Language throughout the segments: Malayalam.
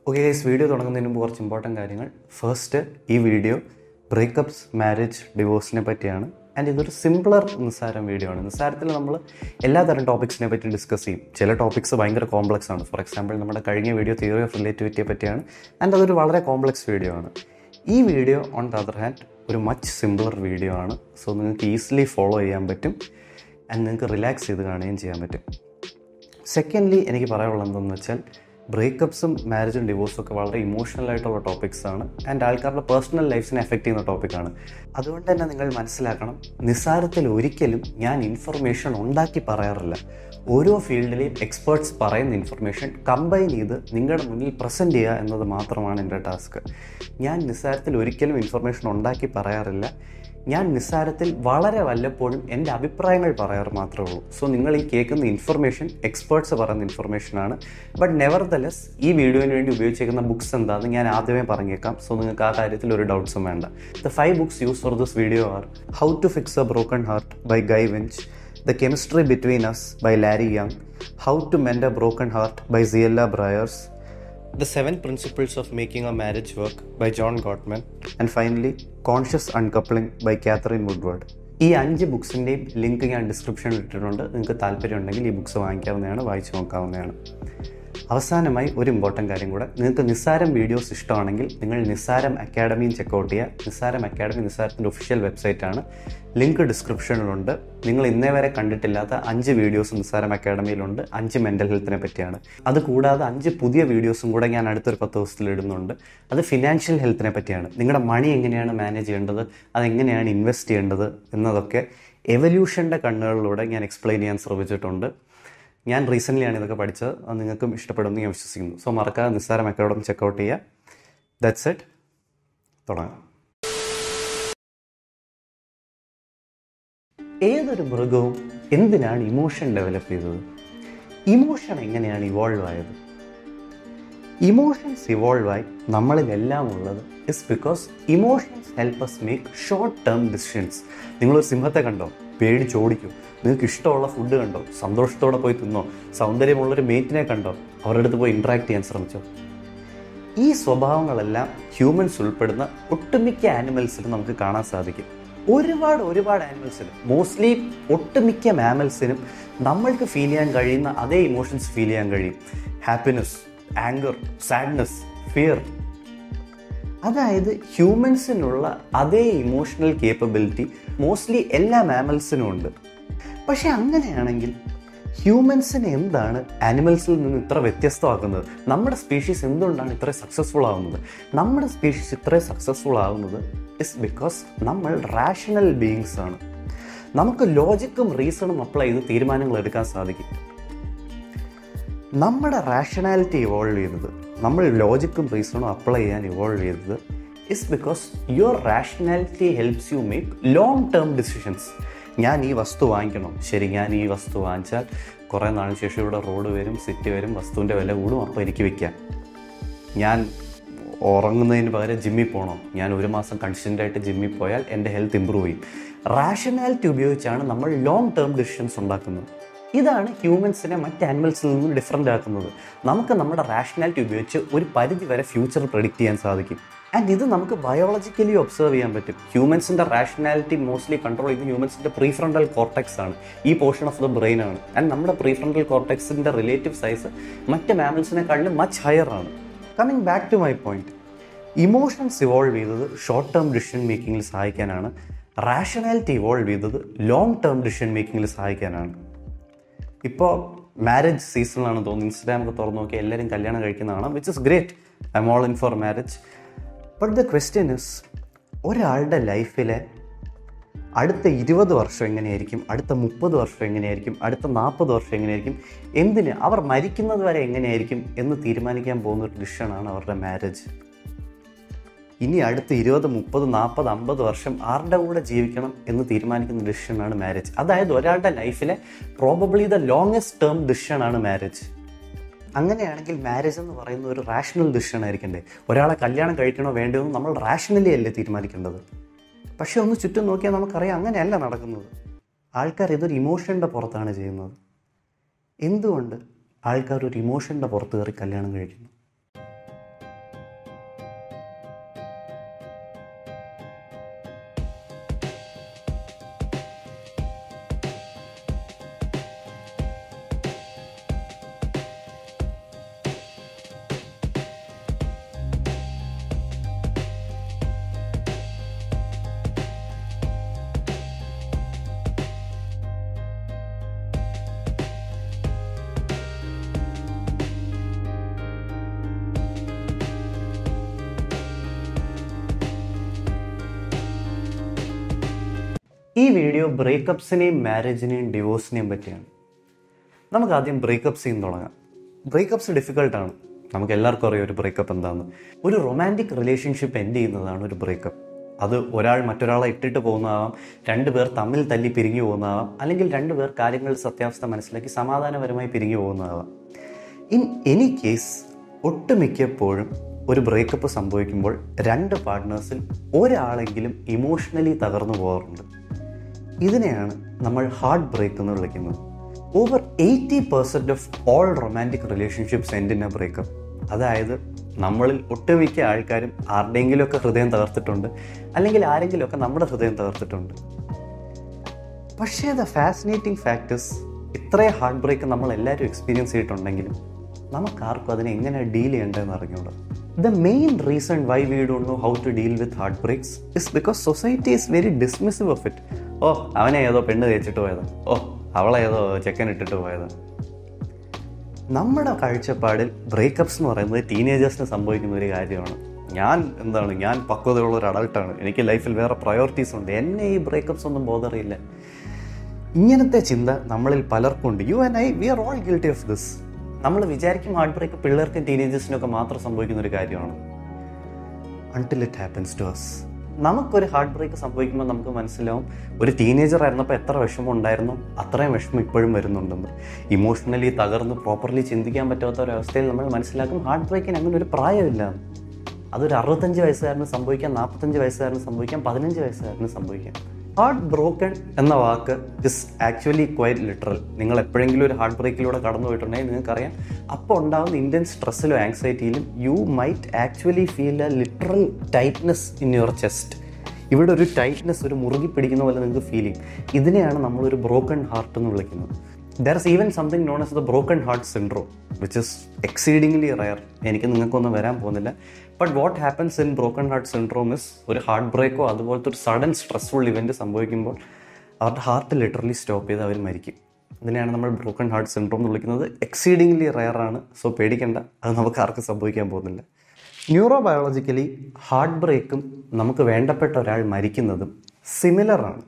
ഓക്കെ ഗൈസ് വീഡിയോ തുടങ്ങുന്നതിന് മുമ്പ് കുറച്ച് ഇമ്പോർട്ടൻറ്റ് കാര്യങ്ങൾ ഫസ്റ്റ് ഈ വീഡിയോ ബ്രേക്കപ്സ് മാരേജ് ഡിവോഴ്സിനെ പറ്റിയാണ് ആൻഡ് ഇതൊരു സിംപ്ലർ നിസ്സാരം വീഡിയോ ആണ് നിസ്സാരത്തിൽ നമ്മൾ എല്ലാ തരം ടോപ്പിക്സിനെ പറ്റി ഡിസ്കസ് ചെയ്യും ചില ടോപ്പിക്സ് ഭയങ്കര കോംപ്ലക്സ് ആണ് ഫോർ എക്സാമ്പിൾ നമ്മുടെ കഴിഞ്ഞ വീഡിയോ തിയറി ഓഫ് റിലേറ്റിവിറ്റിയെ പറ്റിയാണ് ആൻഡ് അതൊരു വളരെ കോംപ്ലക്സ് വീഡിയോ ആണ് ഈ video on the other hand ഒരു മച്ച് സിംപ്ലർ വീഡിയോ ആണ് സോ നിങ്ങൾക്ക് ഈസിലി ഫോളോ ചെയ്യാൻ പറ്റും ആൻഡ് നിങ്ങൾക്ക് റിലാക്സ് ചെയ്ത് കാണുകയും ചെയ്യാൻ പറ്റും സെക്കൻഡ്ലി എനിക്ക് പറയാനുള്ളത് എന്തെന്ന് വെച്ചാൽ ബ്രേക്കപ്സും മാരേജും ഡിവോഴ്സും ഒക്കെ വളരെ ഇമോഷണൽ ആയിട്ടുള്ള ടോപ്പിക്സ് ആണ് ആൻഡ് ആൾക്കാരുടെ പേഴ്സണൽ ലൈഫിനെ എഫക്റ്റ് ചെയ്യുന്ന ടോപ്പിക്കാണ് അതുകൊണ്ട് തന്നെ നിങ്ങൾ മനസ്സിലാക്കണം നിസ്സാരത്തിൽ ഒരിക്കലും ഞാൻ ഇൻഫർമേഷൻ ഉണ്ടാക്കി പറയാറില്ല ഓരോ ഫീൽഡിലെയും എക്സ്പേർട്സ് പറയുന്ന ഇൻഫർമേഷൻ കമ്പൈൻ ചെയ്ത് നിങ്ങളുടെ മുന്നിൽ പ്രസൻറ്റ് ചെയ്യുക എന്നത് മാത്രമാണ് എൻ്റെ ടാസ്ക് ഞാൻ നിസ്സാരത്തിൽ ഒരിക്കലും ഇൻഫർമേഷൻ ഉണ്ടാക്കി പറയാറില്ല ഞാൻ നിസ്സാരത്തിൽ വളരെ വല്ലപ്പോഴും എൻ്റെ അഭിപ്രായങ്ങൾ പറയാറ് മാത്രമേ ഉള്ളൂ സോ നിങ്ങൾ ഈ കേൾക്കുന്ന ഇൻഫർമേഷൻ എക്സ്പേർട്സ് പറയുന്ന ഇൻഫർമേഷനാണ് ബട്ട് നെവർ ദലെസ് ഈ വീഡിയോന് വേണ്ടി ഉപയോഗിച്ചിരിക്കുന്ന ബുക്സ് എന്താണെന്ന് ഞാൻ ആദ്യമേ പറഞ്ഞേക്കാം സോ നിങ്ങൾക്ക് ആ കാര്യത്തിൽ ഒരു ഡൗട്ട്സും വേണ്ട the five books use for this video are how to fix a broken heart by Guy Winch the chemistry between us by Larry Young how to mend a broken heart by Siella Briars The Seven Principles of Making a Marriage Work by John Gottman. And finally, Conscious Uncoupling by Catherine Woodward. ഈ അഞ്ച് ബുക്സിൻ്റെയും ലിങ്ക് ഞാൻ ഡിസ്ക്രിപ്ഷനിൽ ഇട്ടിട്ടുണ്ട് നിങ്ങൾക്ക് താല്പര്യം ഉണ്ടെങ്കിൽ ഈ ബുക്സ് വാങ്ങിക്കാവുന്നതാണ് വായിച്ചു നോക്കാവുന്നതാണ് അവസാനമായി ഒരു ഇമ്പോർട്ടൻ്റ് കാര്യം കൂടെ നിങ്ങൾക്ക് നിസ്സാരം വീഡിയോസ് ഇഷ്ടമാണെങ്കിൽ നിങ്ങൾ നിസ്സാരം അക്കാഡമിയും ചെക്കൗട്ട് ചെയ്യുക നിസ്സാരം അക്കാഡമി നിസ്സാരത്തിൻ്റെ ഒഫീഷ്യൽ വെബ്സൈറ്റ് ആണ് ലിങ്ക് ഡിസ്ക്രിപ്ഷനിലുണ്ട് നിങ്ങൾ ഇന്നേ വരെ കണ്ടിട്ടില്ലാത്ത അഞ്ച് വീഡിയോസ് നിസ്സാരം അക്കാഡമിയിലുണ്ട് അഞ്ച് മെൻ്റൽ ഹെൽത്തിനെ പറ്റിയാണ് അത് കൂടാതെ അഞ്ച് പുതിയ വീഡിയോസും കൂടെ ഞാൻ അടുത്തൊരു പത്ത് ദിവസത്തിൽ ഇടുന്നുണ്ട് അത് ഫിനാൻഷ്യൽ ഹെൽത്തിനെ പറ്റിയാണ് നിങ്ങളുടെ മണി എങ്ങനെയാണ് മാനേജ് ചെയ്യേണ്ടത് അതെങ്ങനെയാണ് ഇൻവെസ്റ്റ് ചെയ്യേണ്ടത് എന്നതൊക്കെ എവല്യൂഷൻ്റെ കണ്ണുകളിലൂടെ ഞാൻ എക്സ്പ്ലെയിൻ ചെയ്യാൻ ശ്രമിച്ചിട്ടുണ്ട് ഞാൻ റീസെൻ്റ്ലി ആണ് ഇതൊക്കെ പഠിച്ചത് അത് നിങ്ങൾക്കും ഇഷ്ടപ്പെടുമെന്ന് ഞാൻ വിശ്വസിക്കുന്നു സോ മറക്കാതെ നിസ്സാരം അക്കാഡമി ചെക്കൗട്ട് ചെയ്യുക ദാറ്റ്സ് ഇറ്റ് തുടങ്ങാം ഏതൊരു മൃഗവും എന്തിനാണ് ഇമോഷൻ ഡെവലപ്പ് ചെയ്തത് ഇമോഷൻ എങ്ങനെയാണ് ഇവോൾവ് ആയത് ഇമോഷൻസ് ഇവോൾവ് ആയി നമ്മളിലെല്ലാം ഉള്ളത് is because emotions help us make short term decisions നിങ്ങളൊരു സിംഹത്തെ കണ്ടോ പേടിച്ചോടിക്കും നിങ്ങൾക്ക് ഇഷ്ടമുള്ള ഫുഡ് കണ്ടോ സന്തോഷത്തോടെ പോയി തിന്നോ സൗന്ദര്യമുള്ളൊരു മേറ്റിനെ കണ്ടോ അവരുടെ അടുത്ത് പോയി ഇൻട്രാക്ട് ചെയ്യാൻ ശ്രമിച്ചോ ഈ സ്വഭാവങ്ങളെല്ലാം ഹ്യൂമൻസ് ഉൾപ്പെടുന്ന ഒട്ടുമിക്ക ആനിമൽസിലും നമുക്ക് കാണാൻ സാധിക്കും ഒരുപാട് ഒരുപാട് ആനിമൽസിനും മോസ്റ്റ്ലി ഒട്ടുമിക്ക മാമൽസിനും നമ്മൾക്ക് ഫീൽ ചെയ്യാൻ കഴിയുന്ന അതേ ഇമോഷൻസ് ഫീൽ ചെയ്യാൻ കഴിയും ഹാപ്പിനെസ് ആങ്കർ സാഡ്നെസ് ഫിയർ അതായത് ഹ്യൂമൻസിനുള്ള അതേ ഇമോഷണൽ കേപ്പബിലിറ്റി മോസ്റ്റ്ലി എല്ലാ മാമൽസിനും ഉണ്ട് പക്ഷെ അങ്ങനെയാണെങ്കിൽ ഹ്യൂമൻസിനെ എന്താണ് ആനിമൽസിൽ നിന്ന് ഇത്ര വ്യത്യസ്തമാക്കുന്നത് നമ്മുടെ സ്പീഷീസ് എന്തുകൊണ്ടാണ് ഇത്ര സക്സസ്ഫുൾ ആവുന്നത് നമ്മുടെ സ്പീഷീസ് ഇത്ര സക്സസ്ഫുൾ ആവുന്നത് ഇസ് ബിക്കോസ് നമ്മൾ റാഷണൽ ബീയിങ്സ് ആണ് നമുക്ക് ലോജിക്കും റീസണും അപ്ലൈ ചെയ്ത് തീരുമാനങ്ങൾ എടുക്കാൻ സാധിക്കും നമ്മുടെ റാഷണാലിറ്റി ഇവോൾവ് ചെയ്തത് നമ്മൾ ലോജിക്കും റീസണും അപ്ലൈ ചെയ്യാൻ ഇവോൾവ് ചെയ്തത് is because your rationality helps you make long term decisions ഞാൻ ഈ വസ്തു വാങ്ങിക്കണം ശരി ഞാൻ ഈ വസ്തു വാങ്ങിച്ചാൽ കുറേ നാളിന് ശേഷം ഇവിടെ റോഡ് വരും സിറ്റി വരും വസ്തുവിൻ്റെ വില കൂടും അപ്പോൾ എനിക്ക് വിൽക്കാം ഞാൻ ഉറങ്ങുന്നതിന് പകരം ജിമ്മിൽ പോകണം ഞാൻ ഒരു മാസം കൺസ്റ്റൻ്റായിട്ട് ജിമ്മിൽ പോയാൽ എൻ്റെ ഹെൽത്ത് ഇമ്പ്രൂവ് ചെയ്യും റാഷണാലിറ്റി ഉപയോഗിച്ചാണ് നമ്മൾ ലോങ് ടേം ഡിസിഷൻസ് ഉണ്ടാക്കുന്നത് ഇതാണ് ഹ്യൂമൻസിനെ മറ്റ് ആനിമൽസിൽ നിന്നും ഡിഫറെൻ്റ് ആക്കുന്നത് നമുക്ക് നമ്മുടെ റാഷണാലിറ്റി ഉപയോഗിച്ച് ഒരു പരിധി വരെ ഫ്യൂച്ചർ പ്രഡിക്റ്റ് ചെയ്യാൻ സാധിക്കും ആൻഡ് ഇത് നമുക്ക് ബയോളജിക്കലി ഒബ്സർവ് ചെയ്യാൻ പറ്റും ഹ്യൂമൻസിൻ്റെ റാഷണാലിറ്റി മോസ്റ്റ്ലി കൺട്രോൾ ചെയ്യുന്നത് ഹ്യൂമൻസിൻ്റെ പ്രീഫ്രണ്ടൽ കോർട്ടെക്സ് ആണ് ഈ പോർഷൻ ഓഫ് ദ ബ്രെയിൻ ആണ് ആൻഡ് നമ്മുടെ പ്രീഫ്രണ്ടൽ കോർട്ടെക്സിൻ്റെ റിലേറ്റീവ് സൈസ് മറ്റ് മാമൽസിനെക്കാളും മച്ച് ഹയർ ആണ് coming back to my point emotions evolve ചെയ്തത് ഷോർട്ട് ടേം ഡിസിഷൻ മേക്കിങ്ങിൽ സഹായിക്കാനാണ് റാഷണാലിറ്റി ഇവോൾവ് ചെയ്തത് ലോങ് ടേം ഡിസിഷൻ മേക്കിങ്ങിൽ സഹായിക്കാനാണ് ഇപ്പോൾ മാരേജ് സീസണിലാണ് തോന്നുന്നു ഇൻസ്റ്റാഗ്രാമൊക്കെ തുറന്നു നോക്കി എല്ലാവരും കല്യാണം കഴിക്കുന്നതാണ് which is great I'm all in for marriage but the question is ഒരാളുടെ ലൈഫിലെ അടുത്ത ഇരുപത് വർഷം എങ്ങനെയായിരിക്കും അടുത്ത മുപ്പത് വർഷം എങ്ങനെയായിരിക്കും അടുത്ത നാൽപ്പത് വർഷം എങ്ങനെയായിരിക്കും എന്തിന് അവർ മരിക്കുന്നത് വരെ എങ്ങനെയായിരിക്കും എന്ന് തീരുമാനിക്കാൻ പോകുന്ന ഒരു ഡിസിഷനാണ് അവരുടെ മാരേജ് ഇനി അടുത്ത ഇരുപത് മുപ്പത് നാൽപ്പത് അമ്പത് വർഷം ആരുടെ കൂടെ ജീവിക്കണം എന്ന് തീരുമാനിക്കുന്ന ഡിസിഷനാണ് മാരേജ് അതായത് ഒരാളുടെ ലൈഫിലെ പ്രോബബ്ലി ദ ലോങ്സ്റ്റ് ടേം ഡിസിഷനാണ് മാരേജ് അങ്ങനെയാണെങ്കിൽ മാരേജ് എന്ന് പറയുന്ന ഒരു റാഷണൽ ഡിസിഷൻ ആയിരിക്കണ്ടേ ഒരാളെ കല്യാണം കഴിക്കണോ വേണ്ടയോ എന്ന് നമ്മൾ റാഷണലി അല്ലേ തീരുമാനിക്കേണ്ടത് പക്ഷെ ഒന്ന് ചുറ്റും നോക്കിയാൽ നമുക്കറിയാം അങ്ങനെയല്ല നടക്കുന്നത് ആൾക്കാർ ഇതൊരു ഇമോഷൻ്റെ പുറത്താണ് ചെയ്യുന്നത് എന്തുകൊണ്ട് ആൾക്കാർ ഒരു ഇമോഷൻ്റെ പുറത്ത് കയറി കല്യാണം കഴിക്കുന്നു ഈ വീഡിയോ ബ്രേക്കപ്സിനെയും മാരേജിനെയും ഡിവോഴ്സിനെയും പറ്റിയാണ് നമുക്ക് ആദ്യം ബ്രേക്കപ്സിൽ നിന്ന് തുടങ്ങാം ബ്രേക്കപ്സ് ഡിഫിക്കൽട്ടാണ് നമുക്ക് എല്ലാവർക്കും അറിയാം ഒരു ബ്രേക്കപ്പ് എന്താണെന്ന് ഒരു റൊമാൻറ്റിക് റിലേഷൻഷിപ്പ് എൻഡ് ചെയ്യുന്നതാണ് ഒരു ബ്രേക്കപ്പ് അത് ഒരാൾ മറ്റൊരാളെ ഇട്ടിട്ട് പോകുന്നതാവാം രണ്ടുപേർ തമ്മിൽ തല്ലി പിരിഞ്ഞു പോകുന്നതാവാം അല്ലെങ്കിൽ രണ്ടുപേർ കാര്യങ്ങൾ സത്യാവസ്ഥ മനസ്സിലാക്കി സമാധാനപരമായി പിരിഞ്ഞു പോകുന്നതാവാം ഇൻ എനി കേസ് ഒട്ടുമിക്കപ്പോഴും ഒരു ബ്രേക്കപ്പ് സംഭവിക്കുമ്പോൾ രണ്ട് പാർട്ട്നേഴ്സിൽ ഒരാളെങ്കിലും ഇമോഷണലി തകർന്നു പോകാറുണ്ട് ഇതിനെയാണ് നമ്മൾ ഹാർട്ട് ബ്രേക്ക് എന്ന് വിളിക്കുന്നത് over eighty percent of all romantic relationships end in a breakup അതായത് നമ്മളിൽ ഒട്ടുമിക്ക ആൾക്കാരും ആരുടെയെങ്കിലുമൊക്കെ ഹൃദയം തകർത്തിട്ടുണ്ട് അല്ലെങ്കിൽ ആരെങ്കിലുമൊക്കെ നമ്മുടെ ഹൃദയം തകർത്തിട്ടുണ്ട് പക്ഷേ ദ ഫാസിനേറ്റിംഗ് ഫാക്ടേഴ്സ് ഇത്രയും ഹാർട്ട് ബ്രേക്ക് നമ്മൾ എല്ലാവരും എക്സ്പീരിയൻസ് ചെയ്തിട്ടുണ്ടെങ്കിലും നമുക്കാർക്കും അതിനെ എങ്ങനെ ഡീൽ ചെയ്യേണ്ടതെന്ന് അറിഞ്ഞൂടാ the main reason why we don't know how to deal with heart breaks is because society is very dismissive of it ഓ അവനെ ഏതോ പെണ്ണ് തേച്ചിട്ട് പോയതാ ഓ അവളെ ഏതോ ചെക്കൻ ഇട്ടിട്ട് പോയതാ നമ്മുടെ കാഴ്ചപ്പാടിൽ ബ്രേക്കപ്സ് എന്ന് പറയുന്നത് ടീനേജേഴ്സിന് സംഭവിക്കുന്ന ഒരു കാര്യമാണ് ഞാൻ എന്താണ് ഞാൻ പക്വതയുള്ള ഒരു അഡൾട്ടാണ് എനിക്ക് ലൈഫിൽ വേറെ പ്രയോറിറ്റീസ് ഉണ്ട് എന്നെ ഈ ബ്രേക്കപ്സ് ഒന്നും ബോധറിയില്ല ഇങ്ങനത്തെ ചിന്ത നമ്മളിൽ പലർക്കും ഉണ്ട് you and I we are all guilty of this നമ്മൾ വിചാരിക്കും ഹാർട്ട് ബ്രേക്ക് പിള്ളേർക്കും ടീനേജേഴ്സിനും ഒക്കെ മാത്രം സംഭവിക്കുന്ന ഒരു കാര്യമാണ് until it happens to us നമുക്കൊരു ഹാർട്ട് ബ്രേക്ക് സംഭവിക്കുമ്പോൾ നമുക്ക് മനസ്സിലാവും ഒരു ടീനേജർ ആയിരുന്നപ്പോൾ എത്ര വിഷമം ഉണ്ടായിരുന്നോ അത്രയും വിഷമം ഇപ്പോഴും വരുന്നുണ്ടെന്ന് ഇമോഷണലി തകർന്ന് പ്രോപ്പർലി ചിന്തിക്കാൻ പറ്റാത്ത ഒരവസ്ഥയിൽ നമ്മൾ മനസ്സിലാക്കും ഹാർട്ട് ബ്രേക്കിന് അങ്ങനെ ഒരു പ്രായമില്ല അതൊരു അറുപത്തഞ്ച് വയസ്സുകാരന് സംഭവിക്കാം നാൽപ്പത്തഞ്ച് വയസ്സുകാരന് സംഭവിക്കാം പതിനഞ്ച് വയസ്സുകാരന് സംഭവിക്കാം ഹാർട്ട് ബ്രോക്കൺ എന്ന വാക്ക് ഇസ് ആക്ച്വലി ക്വൈറ്റ് ലിറ്ററൽ നിങ്ങൾ എപ്പോഴെങ്കിലും ഒരു ഹാർട്ട് ബ്രേക്കിലൂടെ കടന്നു പോയിട്ടുണ്ടെങ്കിൽ നിങ്ങൾക്കറിയാം അപ്പോൾ ഉണ്ടാകുന്ന ഇന്ത്യൻ സ്ട്രെസ്സിലും ആങ്സൈറ്റിയിലും you might actually feel a literal tightness in your chest ഇവിടെ ഒരു ടൈറ്റ്നെസ് ഒരു മുറുകി പിടിക്കുന്ന പോലെ നിങ്ങൾക്ക് ഫീൽ ചെയ്യും ഇതിനെയാണ് നമ്മളൊരു ബ്രോക്കൺ ഹാർട്ട് എന്ന് വിളിക്കുന്നത് there is even something known as the broken heart syndrome which is exceedingly rare എനിക്ക് നിങ്ങൾക്കൊന്നും വരാൻ പോകുന്നില്ല but what happens in broken heart syndrome is ഒരു ഹാർട്ട് ബ്രേക്കോ അതുപോലത്തെ ഒരു സഡൻ സ്ട്രെസ്ഫുൾ ഇവൻറ്റ് സംഭവിക്കുമ്പോൾ അവരുടെ ഹാർട്ട് ലിറ്ററലി സ്റ്റോപ്പ് ചെയ്ത് അവർ മരിക്കും ഇതിനെയാണ് നമ്മൾ ബ്രോക്കൺ ഹാർട്ട് സിൻഡ്രോം എന്ന് വിളിക്കുന്നത് എക്സീഡിംഗ്ലി റയർ ആണ് സോ പേടിക്കേണ്ട അത് നമുക്ക് ആർക്കും സംഭവിക്കാൻ പോകുന്നില്ല ന്യൂറോ ബയോളജിക്കലി ഹാർട്ട് ബ്രേക്കും നമുക്ക് വേണ്ടപ്പെട്ട ഒരാൾ മരിക്കുന്നതും സിമിലറാണ്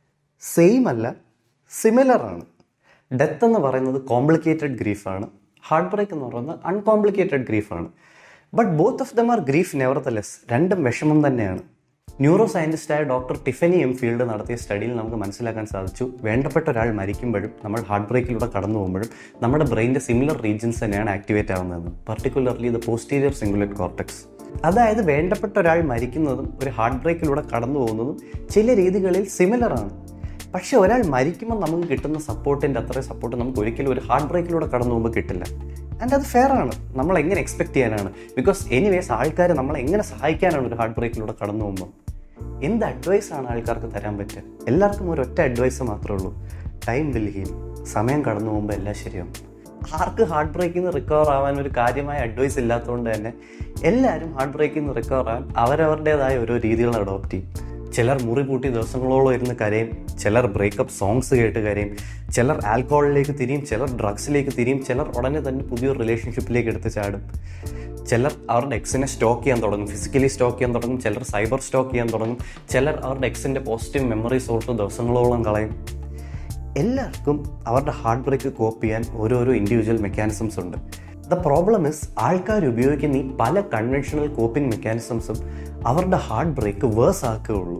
സെയിം അല്ല സിമിലറാണ് ഡെത്ത് എന്ന് പറയുന്നത് കോംപ്ലിക്കേറ്റഡ് ഗ്രീഫാണ് ഹാർട്ട് ബ്രേക്ക് എന്ന് പറയുന്നത് അൺകോംപ്ലിക്കേറ്റഡ് ഗ്രീഫാണ് but both of them are grief nevertheless രണ്ടും വിഷമം തന്നെയാണ് ന്യൂറോ സയൻറ്റിസ്റ്റായ ഡോക്ടർ ടിഫനി എം ഫീൽഡ് നടത്തിയ സ്റ്റഡിയിൽ നമുക്ക് മനസ്സിലാക്കാൻ സാധിച്ചു വേണ്ടപ്പെട്ട ഒരാൾ മരിക്കുമ്പോഴും നമ്മൾ ഹാർട്ട് ബ്രേക്കിലൂടെ കടന്നു പോകുമ്പോഴും നമ്മുടെ ബ്രെയിൻ്റെ സിമിലർ റീജിയൻസ് തന്നെയാണ് ആക്ടിവേറ്റ് ആവുന്നതെന്ന് particularly the posterior cingulate cortex അതായത് വേണ്ടപ്പെട്ട ഒരാൾ മരിക്കുന്നതും ഒരു ഹാർട്ട് ബ്രേക്കിലൂടെ കടന്നു പോകുന്നതും ചില രീതികളിൽ സിമിലർ ആണ് പക്ഷെ ഒരാൾ മരിക്കുമ്പോൾ നമുക്ക് കിട്ടുന്ന സപ്പോർട്ടിൻ്റെ അത്രയും സപ്പോർട്ട് നമുക്ക് ഒരിക്കലും ഒരു ഹാർട്ട് ബ്രേക്കിലൂടെ കടന്നു പോകുമ്പോൾ കിട്ടില്ല ആൻഡ് അത് ഫെയർ ആണ് നമ്മൾ എങ്ങനെ എക്സ്പെക്ട് ചെയ്യാനാണ് ബിക്കോസ് എനിവേസ് ആൾക്കാർ നമ്മളെ എങ്ങനെ സഹായിക്കാനാണ് ഒരു ഹാർട്ട് ബ്രേക്കിലൂടെ കടന്നു പോകുമ്പോൾ എന്ത് അഡ്വൈസ് ആണ് ആൾക്കാർക്ക് തരാൻ പറ്റുക എല്ലാവർക്കും ഒരു ഒറ്റ അഡ്വൈസ് മാത്രമേ ഉള്ളൂ ടൈം വിൽ ഹീൽ സമയം കടന്നു പോകുമ്പോൾ എല്ലാം ശരിയാവും ആർക്ക് ഹാർട്ട് ബ്രേക്കിൽ നിന്ന് റിക്കവർ ആവാൻ ഒരു കാര്യമായ അഡ്വൈസ് ഇല്ലാത്തതുകൊണ്ട് തന്നെ എല്ലാവരും ഹാർട്ട് ബ്രേക്കിൽ നിന്ന് റിക്കവർ ആവാൻ അവരവരുടേതായ ഓരോ രീതികൾ അഡോപ്റ്റ് ചെയ്യും ചിലർ മുറി പൂട്ടി ദിവസങ്ങളോളം ഇരുന്ന് കരയും ചിലർ ബ്രേക്കപ്പ് സോങ്സ് കേട്ട് കരയും ചിലർ ആൽക്കഹോളിലേക്ക് തിരിയും ചിലർ ഡ്രഗ്സിലേക്ക് തിരിയും ചിലർ ഉടനെ തന്നെ പുതിയൊരു റിലേഷൻഷിപ്പിലേക്ക് എടുത്ത് ചാടും ചിലർ അവരുടെ എക്സിനെ സ്റ്റോക്ക് ചെയ്യാൻ തുടങ്ങും ഫിസിക്കലി സ്റ്റോക്ക് ചെയ്യാൻ തുടങ്ങും ചിലർ സൈബർ സ്റ്റോക്ക് ചെയ്യാൻ തുടങ്ങും ചിലർ അവരുടെ എക്സിൻ്റെ പോസിറ്റീവ് മെമ്മറീസ് ഓർത്ത് ദിവസങ്ങളോളം കളയും എല്ലാവർക്കും അവരുടെ ഹാർട്ട് ബ്രേക്ക് കോപ്പ് ചെയ്യാൻ ഓരോരോ ഇൻഡിവിജ്വൽ മെക്കാനിസംസ് ഉണ്ട് ദ പ്രോബ്ലം ഇസ് ആൾക്കാർ ഉപയോഗിക്കുന്ന ഈ പല കൺവെൻഷണൽ കോപ്പിംഗ് മെക്കാനിസംസും അവരുടെ ഹാർട്ട് ബ്രേക്ക് വേഴ്സ് ആക്കുകയുള്ളൂ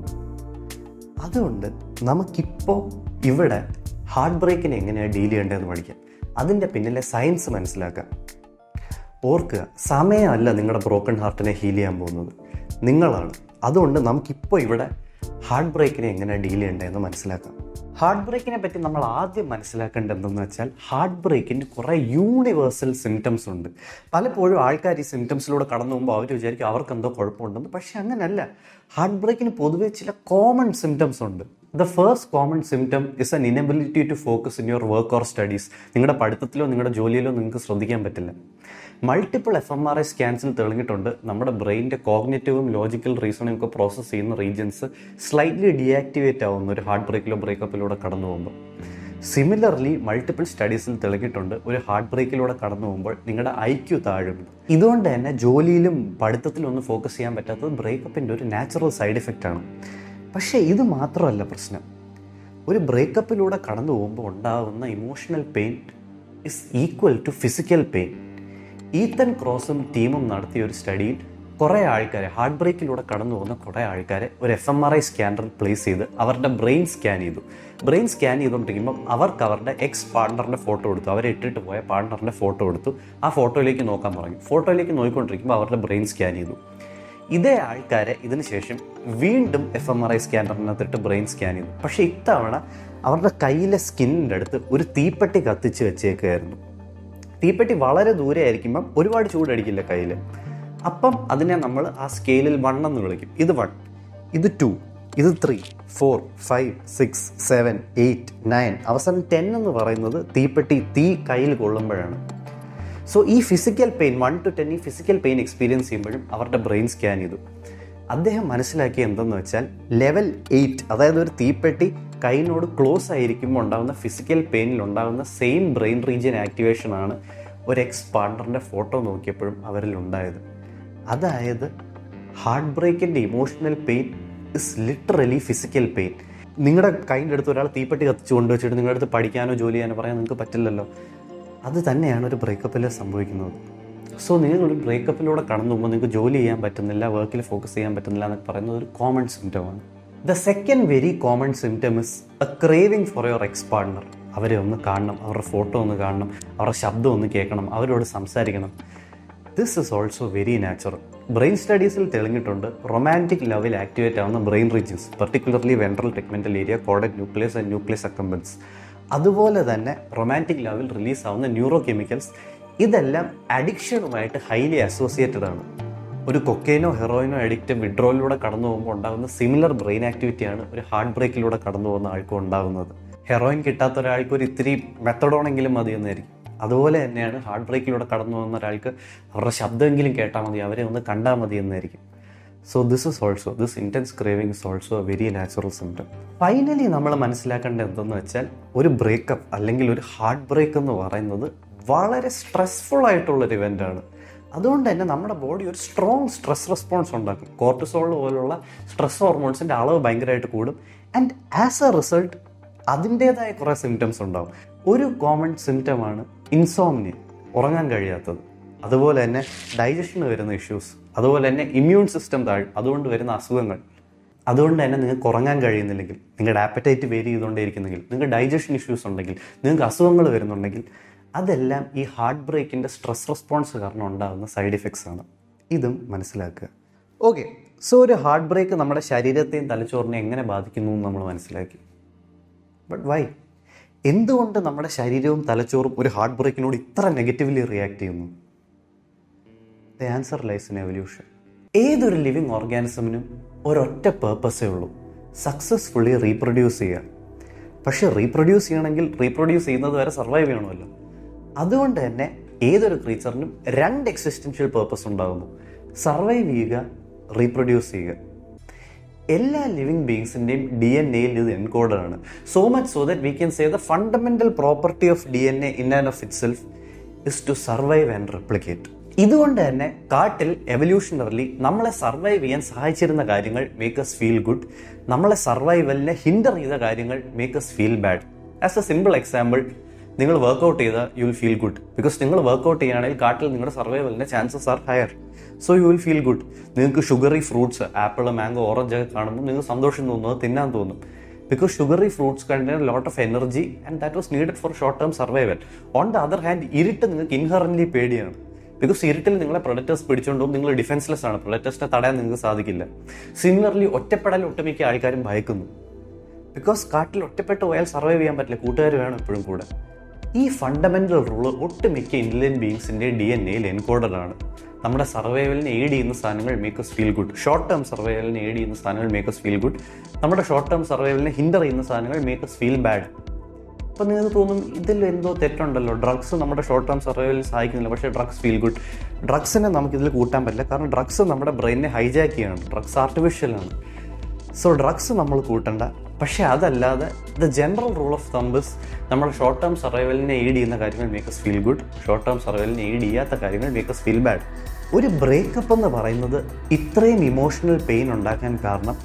അതുകൊണ്ട് നമുക്കിപ്പോൾ ഇവിടെ ഹാർട്ട് ബ്രേക്കിനെ എങ്ങനെയാണ് ഡീൽ ചെയ്യേണ്ടതെന്ന് പഠിക്കാം അതിൻ്റെ പിന്നിലെ സയൻസ് മനസ്സിലാക്കാം ഓർക്കുക സമയമല്ല നിങ്ങളുടെ ബ്രോക്കൺ ഹാർട്ടിനെ ഹീൽ ചെയ്യാൻ പോകുന്നത് നിങ്ങളാണ് അതുകൊണ്ട് നമുക്കിപ്പോൾ ഇവിടെ ഹാർട്ട് ബ്രേക്കിനെ എങ്ങനെ ഡീൽ ചെയ്യേണ്ടതെന്ന് മനസ്സിലാക്കാം ഹാർട്ട് ബ്രേക്കിനെ പറ്റി നമ്മൾ ആദ്യം മനസ്സിലാക്കേണ്ടത് എന്തെന്ന് വെച്ചാൽ ഹാർട്ട് ബ്രേക്കിന് കുറേ യൂണിവേഴ്സൽ സിംറ്റംസ് ഉണ്ട് പലപ്പോഴും ആൾക്കാർ ഈ സിംറ്റംസിലൂടെ കടന്നു പോകുമ്പോൾ അവർ വിചാരിക്കും അവർക്ക് എന്തോ കുഴപ്പമുണ്ടെന്ന് പക്ഷെ അങ്ങനല്ല ഹാർട്ട് ബ്രേക്കിന് പൊതുവെ ചില കോമൺ സിംറ്റംസ് ഉണ്ട് the first common symptom is an inability to focus in your work or studies നിങ്ങളുടെ പഠിത്തത്തിലോ നിങ്ങളുടെ ജോലിയിലോ നിങ്ങൾക്ക് ശ്രദ്ധിക്കാൻ പറ്റില്ല multiple F M R I സ്കാൻസിൽ തെളിഞ്ഞിട്ടുണ്ട് നമ്മുടെ ബ്രെയിനിൻ്റെ കോഗ്നേറ്റീവും ലോജിക്കൽ റീസണും ഒക്കെ പ്രോസസ്സ് ചെയ്യുന്ന റീജിയൻസ് സ്ലൈറ്റ്ലി ഡീആക്ടിവേറ്റ് ആവുന്ന ഒരു ഹാർട്ട് ബ്രേക്കിലോ ബ്രേക്കപ്പിലൂടെ കടന്നു പോകുമ്പോൾ സിമിലർലി മൾട്ടിപ്പിൾ സ്റ്റഡീസിൽ തെളിഞ്ഞിട്ടുണ്ട് ഒരു ഹാർട്ട് ബ്രേക്കിലൂടെ കടന്നു പോകുമ്പോൾ നിങ്ങളുടെ ഐ ക്യു താഴും ഇതുകൊണ്ട് തന്നെ ജോലിയിലും പഠിത്തത്തിലും ഒന്നും ഫോക്കസ് ചെയ്യാൻ പറ്റാത്തത് ബ്രേക്കപ്പിൻ്റെ ഒരു നാച്ചുറൽ സൈഡ് എഫക്റ്റ് ആണ് പക്ഷേ ഇത് മാത്രമല്ല പ്രശ്നം ഒരു ബ്രേക്കപ്പിലൂടെ കടന്നു പോകുമ്പോൾ ഉണ്ടാകുന്ന emotional pain is equal to physical pain Ethan ക്രോസും ടീമും നടത്തിയ ഒരു സ്റ്റഡിയിൽ കുറേ ആൾക്കാരെ ഹാർട്ട് ബ്രേക്കിലൂടെ കടന്നു പോകുന്ന കുറേ ആൾക്കാരെ ഒരു എഫ് എം ആർ ഐ സ്കാനറിൽ പ്ലേസ് ചെയ്ത് അവരുടെ ബ്രെയിൻ സ്കാൻ ചെയ്തു ബ്രെയിൻ സ്കാൻ ചെയ്തുകൊണ്ടിരിക്കുമ്പോൾ അവർക്ക് അവരുടെ എക്സ് പാർട്ണറിൻ്റെ ഫോട്ടോ കൊടുത്തു അവരെ ഇട്ടിട്ട് പോയ പാർട്ണറിൻ്റെ ഫോട്ടോ കൊടുത്തു ആ ഫോട്ടോയിലേക്ക് നോക്കാൻ പറഞ്ഞു ഫോട്ടോയിലേക്ക് നോക്കിക്കൊണ്ടിരിക്കുമ്പോൾ അവരുടെ ബ്രെയിൻ സ്കാൻ ചെയ്തു ഇതേ ആൾക്കാരെ ഇതിന് ശേഷം വീണ്ടും എഫ് എം ആർ ഐ സ്കാനറിനകത്തിട്ട് ബ്രെയിൻ സ്കാൻ ചെയ്തു പക്ഷേ ഇത്തവണ അവരുടെ കയ്യിലെ സ്കിന്നിൻ്റെ അടുത്ത് ഒരു തീപ്പെട്ടി കത്തിച്ച് വെച്ചേക്കായിരുന്നു തീപ്പെട്ടി വളരെ ദൂരെ ആയിരിക്കുമ്പം ഒരുപാട് ചൂടടിക്കില്ല കയ്യിൽ അപ്പം അതിനെ നമ്മൾ ആ സ്കെയിലിൽ വൺ എന്ന് വിളിക്കും ഇത് വൺ ഇത് ടു ഇത് three four five six seven eight nine അവസാനം ടെൻ എന്ന് പറയുന്നത് തീപ്പെട്ടി തീ കയ്യിൽ കൊള്ളുമ്പോഴാണ് സോ ഈ physical pain one two ten ഈ ഫിസിക്കൽ പെയിൻ എക്സ്പീരിയൻസ് ചെയ്യുമ്പോഴും അവരുടെ ബ്രെയിൻ സ്കാൻ ചെയ്തു അദ്ദേഹം മനസ്സിലാക്കിയ എന്തെന്ന് വെച്ചാൽ ലെവൽ എയ്റ്റ് അതായത് ഒരു തീപ്പെട്ടി കൈനോട് ക്ലോസ് ആയിരിക്കുമ്പോൾ ഉണ്ടാകുന്ന ഫിസിക്കൽ പെയിനിൽ ഉണ്ടാകുന്ന സെയിം ബ്രെയിൻ റീജിയൻ ആക്ടിവേഷൻ ആണ് ഒരു എക്സ് പാർട്ണറിൻ്റെ ഫോട്ടോ നോക്കിയപ്പോഴും അവരിൽ ഉണ്ടായത് അതായത് ഹാർട്ട് ബ്രേക്കിൻ്റെ emotional pain is literally physical pain നിങ്ങളുടെ കൈൻ്റെ അടുത്ത് ഒരാൾ തീപ്പെട്ടി കത്തിച്ച് കൊണ്ടുവച്ചിട്ട് നിങ്ങളുടെ അടുത്ത് പഠിക്കാനോ ജോലി ചെയ്യാനോ പറയാൻ നിങ്ങൾക്ക് പറ്റില്ലല്ലോ അത് തന്നെയാണ് ഒരു ബ്രേക്കപ്പിൽ സംഭവിക്കുന്നത് സോ നിങ്ങൾ ഒരു ബ്രേക്കപ്പിലൂടെ കടന്നു പോകുമ്പോൾ നിങ്ങൾക്ക് ജോലി ചെയ്യാൻ പറ്റുന്നില്ല വർക്കിൽ ഫോക്കസ് ചെയ്യാൻ പറ്റുന്നില്ല എന്നൊക്കെ പറയുന്നത് ഒരു കോമൺ സിംറ്റമാണ് the second very common symptom is a craving for your ex partner അവരെ ഒന്ന് കാണണം അവരുടെ ഫോട്ടോ ഒന്ന് കാണണം അവരുടെ ശബ്ദം ഒന്ന് കേൾക്കണം അവരോട് സംസാരിക്കണം this is also very natural brain സ്റ്റഡീസിൽ തെളിഞ്ഞിട്ടുണ്ട് റൊമാൻറ്റിക് ലവിൽ ആക്ടിവേറ്റ് ആവുന്ന brain regions particularly ventral tegmental area caudate nucleus and nucleus accumbens അതുപോലെ തന്നെ റൊമാൻറ്റിക് ലവിൽ റിലീസ് ആവുന്ന ന്യൂറോ കെമിക്കൽസ് ഇതെല്ലാം അഡിക്ഷനുമായിട്ട് ഹൈലി അസോസിയേറ്റഡ് ആണ് ഒരു കൊക്കൈനോ ഹെറോയിനോ അഡിക്റ്റ് വിഡ്രോയിലൂടെ കടന്നു പോകുമ്പോൾ ഉണ്ടാകുന്ന സിമിലർ ബ്രെയിൻ ആക്ടിവിറ്റിയാണ് ഒരു ഹാർട്ട് ബ്രേക്കിലൂടെ കടന്നു പോകുന്ന ആൾക്കും ഉണ്ടാകുന്നത് ഹെറോയിൻ കിട്ടാത്ത ഒരാൾക്ക് ഒരു ഇത്തിരി മെത്തഡോണെങ്കിലും മതി എന്നായിരിക്കും അതുപോലെ തന്നെയാണ് ഹാർട്ട് ബ്രേക്കിലൂടെ കടന്നു പോകുന്ന ഒരാൾക്ക് അവരുടെ ശബ്ദമെങ്കിലും കേട്ടാൽ മതി അവരെ ഒന്ന് കണ്ടാൽ മതി എന്നായിരിക്കും so this is also this intense craving is also a very natural symptom finally നമ്മൾ മനസ്സിലാക്കേണ്ടത് എന്തെന്ന് വെച്ചാൽ ഒരു ബ്രേക്കപ്പ് അല്ലെങ്കിൽ ഒരു ഹാർട്ട് ബ്രേക്ക് എന്ന് പറയുന്നത് വളരെ സ്ട്രെസ്ഫുൾ ആയിട്ടുള്ളൊരു ഇവൻ്റ് ആണ് അതുകൊണ്ട് തന്നെ നമ്മുടെ ബോഡി ഒരു സ്ട്രോങ് സ്ട്രെസ് റെസ്പോൺസ് ഉണ്ടാക്കും കോർട്ടിസോൾ പോലുള്ള സ്ട്രെസ് ഹോർമോൺസിൻ്റെ അളവ് ഭയങ്കരമായിട്ട് കൂടും ആൻഡ് ആസ് എ റിസൾട്ട് അതിൻ്റേതായ കുറേ സിംറ്റംസ് ഉണ്ടാവും ഒരു കോമൺ സിംറ്റമാണ് ഇൻസോംനിയ ഉറങ്ങാൻ കഴിയാത്തത് അതുപോലെ തന്നെ ഡൈജഷന് വരുന്ന ഇഷ്യൂസ് അതുപോലെ തന്നെ ഇമ്മ്യൂൺ സിസ്റ്റം താഴ് അതുകൊണ്ട് വരുന്ന അസുഖങ്ങൾ അതുകൊണ്ട് തന്നെ നിങ്ങൾക്ക് ഉറങ്ങാൻ കഴിയുന്നില്ലെങ്കിൽ നിങ്ങളുടെ ആപ്പറ്റൈറ്റ് വേരി ചെയ്തുകൊണ്ടേയിരിക്കുന്നെങ്കിൽ നിങ്ങൾക്ക് ഡൈജഷൻ ഇഷ്യൂസ് ഉണ്ടെങ്കിൽ നിങ്ങൾക്ക് അസുഖങ്ങൾ വരുന്നുണ്ടെങ്കിൽ അതെല്ലാം ഈ ഹാർട്ട് ബ്രേക്കിൻ്റെ സ്ട്രെസ് റെസ്പോൺസ് കാരണം ഉണ്ടാകുന്ന സൈഡ് ഇഫക്ട്സ് ആണ് ഇതും മനസ്സിലാക്കുക ഓക്കെ സോ ഒരു ഹാർട്ട് ബ്രേക്ക് നമ്മുടെ ശരീരത്തെയും തലച്ചോറിനെയും എങ്ങനെ ബാധിക്കുന്നു എന്ന് നമ്മൾ മനസ്സിലാക്കി ബട്ട് വൈ എന്തുകൊണ്ട് നമ്മുടെ ശരീരവും തലച്ചോറും ഒരു ഹാർട്ട് ബ്രേക്കിനോട് ഇത്ര നെഗറ്റീവ്ലി റിയാക്ട് ചെയ്യുന്നു the answer lies in evolution ഏതൊരു ലിവിങ് ഓർഗാനിസമിനും ഒരൊറ്റ പേർപ്പസേ ഉള്ളൂ സക്സസ്ഫുള്ളി റീപ്രൊഡ്യൂസ് ചെയ്യുക പക്ഷെ റീപ്രൊഡ്യൂസ് ചെയ്യണമെങ്കിൽ റീപ്രൊഡ്യൂസ് ചെയ്യുന്നത് വരെ സർവൈവ് ചെയ്യണമല്ലോ അതുകൊണ്ട് തന്നെ ഏതൊരു ക്രീച്ചറിനും രണ്ട് എക്സിസ്റ്റൻഷ്യൽ പേർപ്പസ് ഉണ്ടാകുന്നു സർവൈവ് ചെയ്യുക റീപ്രൊഡ്യൂസ് ചെയ്യുക എല്ലാ ലിവിങ് ബീങ്സിൻ്റെയും ഡി എൻ എയിൽ ഇത് എൻകോഡഡ് ആണ് so much so that we can say the fundamental property of D N A in and of itself is to survive and replicate ഇതുകൊണ്ട് തന്നെ കാട്ടിൽ എവല്യൂഷണറലി നമ്മളെ സർവൈവ് ചെയ്യാൻ സഹായിച്ചിരുന്ന കാര്യങ്ങൾ മേക്ക് എസ് ഫീൽ ഗുഡ് നമ്മളെ സർവൈവലിനെ ഹിൻഡർ ചെയ്ത കാര്യങ്ങൾ make us feel bad as a simple example നിങ്ങൾ വർക്കൗട്ട് ചെയ്താൽ you will feel good because നിങ്ങൾ വർക്കൗട്ട് ചെയ്യുകയാണെങ്കിൽ കാട്ടിൽ നിങ്ങളുടെ സർവൈവലിൻ്റെ chances are higher so you will feel good നിങ്ങൾക്ക് sugary fruits apple mango orange ഒക്കെ കാണുമ്പോൾ നിങ്ങൾക്ക് സന്തോഷം തോന്നും അത് തിന്നാൻ തോന്നും because sugary fruits contain lot of energy and that was needed for short term survival on the other hand ഇരുട്ട് നിങ്ങൾക്ക് ഇൻഹറൻലി പേടിയാണ് ബിക്കോസ് ഇരുട്ടിൽ നിങ്ങളെ പ്രൊഡക്റ്റേഴ്സ് പിടിച്ചുകൊണ്ട് പോകും നിങ്ങൾ ഡിഫൻസ്ലെസ് ആണ് പ്രൊഡക്റ്റേഴ്സിനെ തടയാൻ നിങ്ങൾക്ക് സാധിക്കില്ല സിമിലർലി ഒറ്റപ്പെടൽ ഒട്ടുമിക്ക ആൾക്കാരും ഭയക്കുന്നു ബിക്കോസ് കാട്ടിൽ ഒറ്റപ്പെട്ട് പോയാൽ സർവൈവ് ചെയ്യാൻ പറ്റില്ല കൂട്ടുകാർ വേണം എപ്പോഴും കൂടെ ഈ ഫണ്ടമെന്റൽ റൂള് ഒട്ടുമിക്ക ഇന്റലിജന്റ് ബീങ്സിന്റെ ഡി എൻ എയിൽ എൻകോഡഡ് ആണ് നമ്മുടെ സർവൈവലിനെ എയ്ഡ് ചെയ്യുന്ന സാധനങ്ങൾ make us feel good short term സർവൈവലിനെ എയ്ഡ് ചെയ്യുന്ന സാധനങ്ങൾ മേക്കസ് ഫീൽ ഗുഡ് നമ്മുടെ ഷോർട്ട് ടേം സർവൈവലിനെ ഹിൻഡർ ചെയ്യുന്ന സാധനങ്ങൾ മേക്കസ് ഫീൽ ബാഡ് അപ്പം നിങ്ങൾക്ക് തോന്നും ഇതിൽ എന്തോ തെറ്റുണ്ടല്ലോ ഡ്രഗ്സ് നമ്മുടെ ഷോർട്ട് ടേം സർവൈവലിൽ സഹായിക്കുന്നില്ല പക്ഷേ ഡ്രഗ്സ് ഫീൽ ഗുഡ് ഡ്രഗ്സിനെ നമുക്ക് ഇതിൽ കൂട്ടാൻ പറ്റില്ല കാരണം ഡ്രഗ്സ് നമ്മുടെ ബ്രെയിനെ ഹൈജാക്ക് ചെയ്യാണ് ഡ്രഗ്സ് ആർട്ടിഫിഷ്യലാണ് സോ ഡ്രഗ്സ് നമ്മൾ കൂട്ടണ്ട പക്ഷേ അതല്ലാതെ the general rule of thumbs നമ്മുടെ ഷോർട്ട് ടേം സർവൈവലിനെ എയ്ഡ് ചെയ്യുന്ന കാര്യങ്ങൾ make us feel good short term സർവൈവലിനെ എയ്ഡ് ചെയ്യാത്ത കാര്യങ്ങൾ മേക്കസ് ഫീൽ ബാഡ് ഒരു ബ്രേക്കപ്പ് എന്ന് പറയുന്നത് ഇത്രയും ഇമോഷണൽ പെയിൻ ഉണ്ടാക്കാൻ കാരണം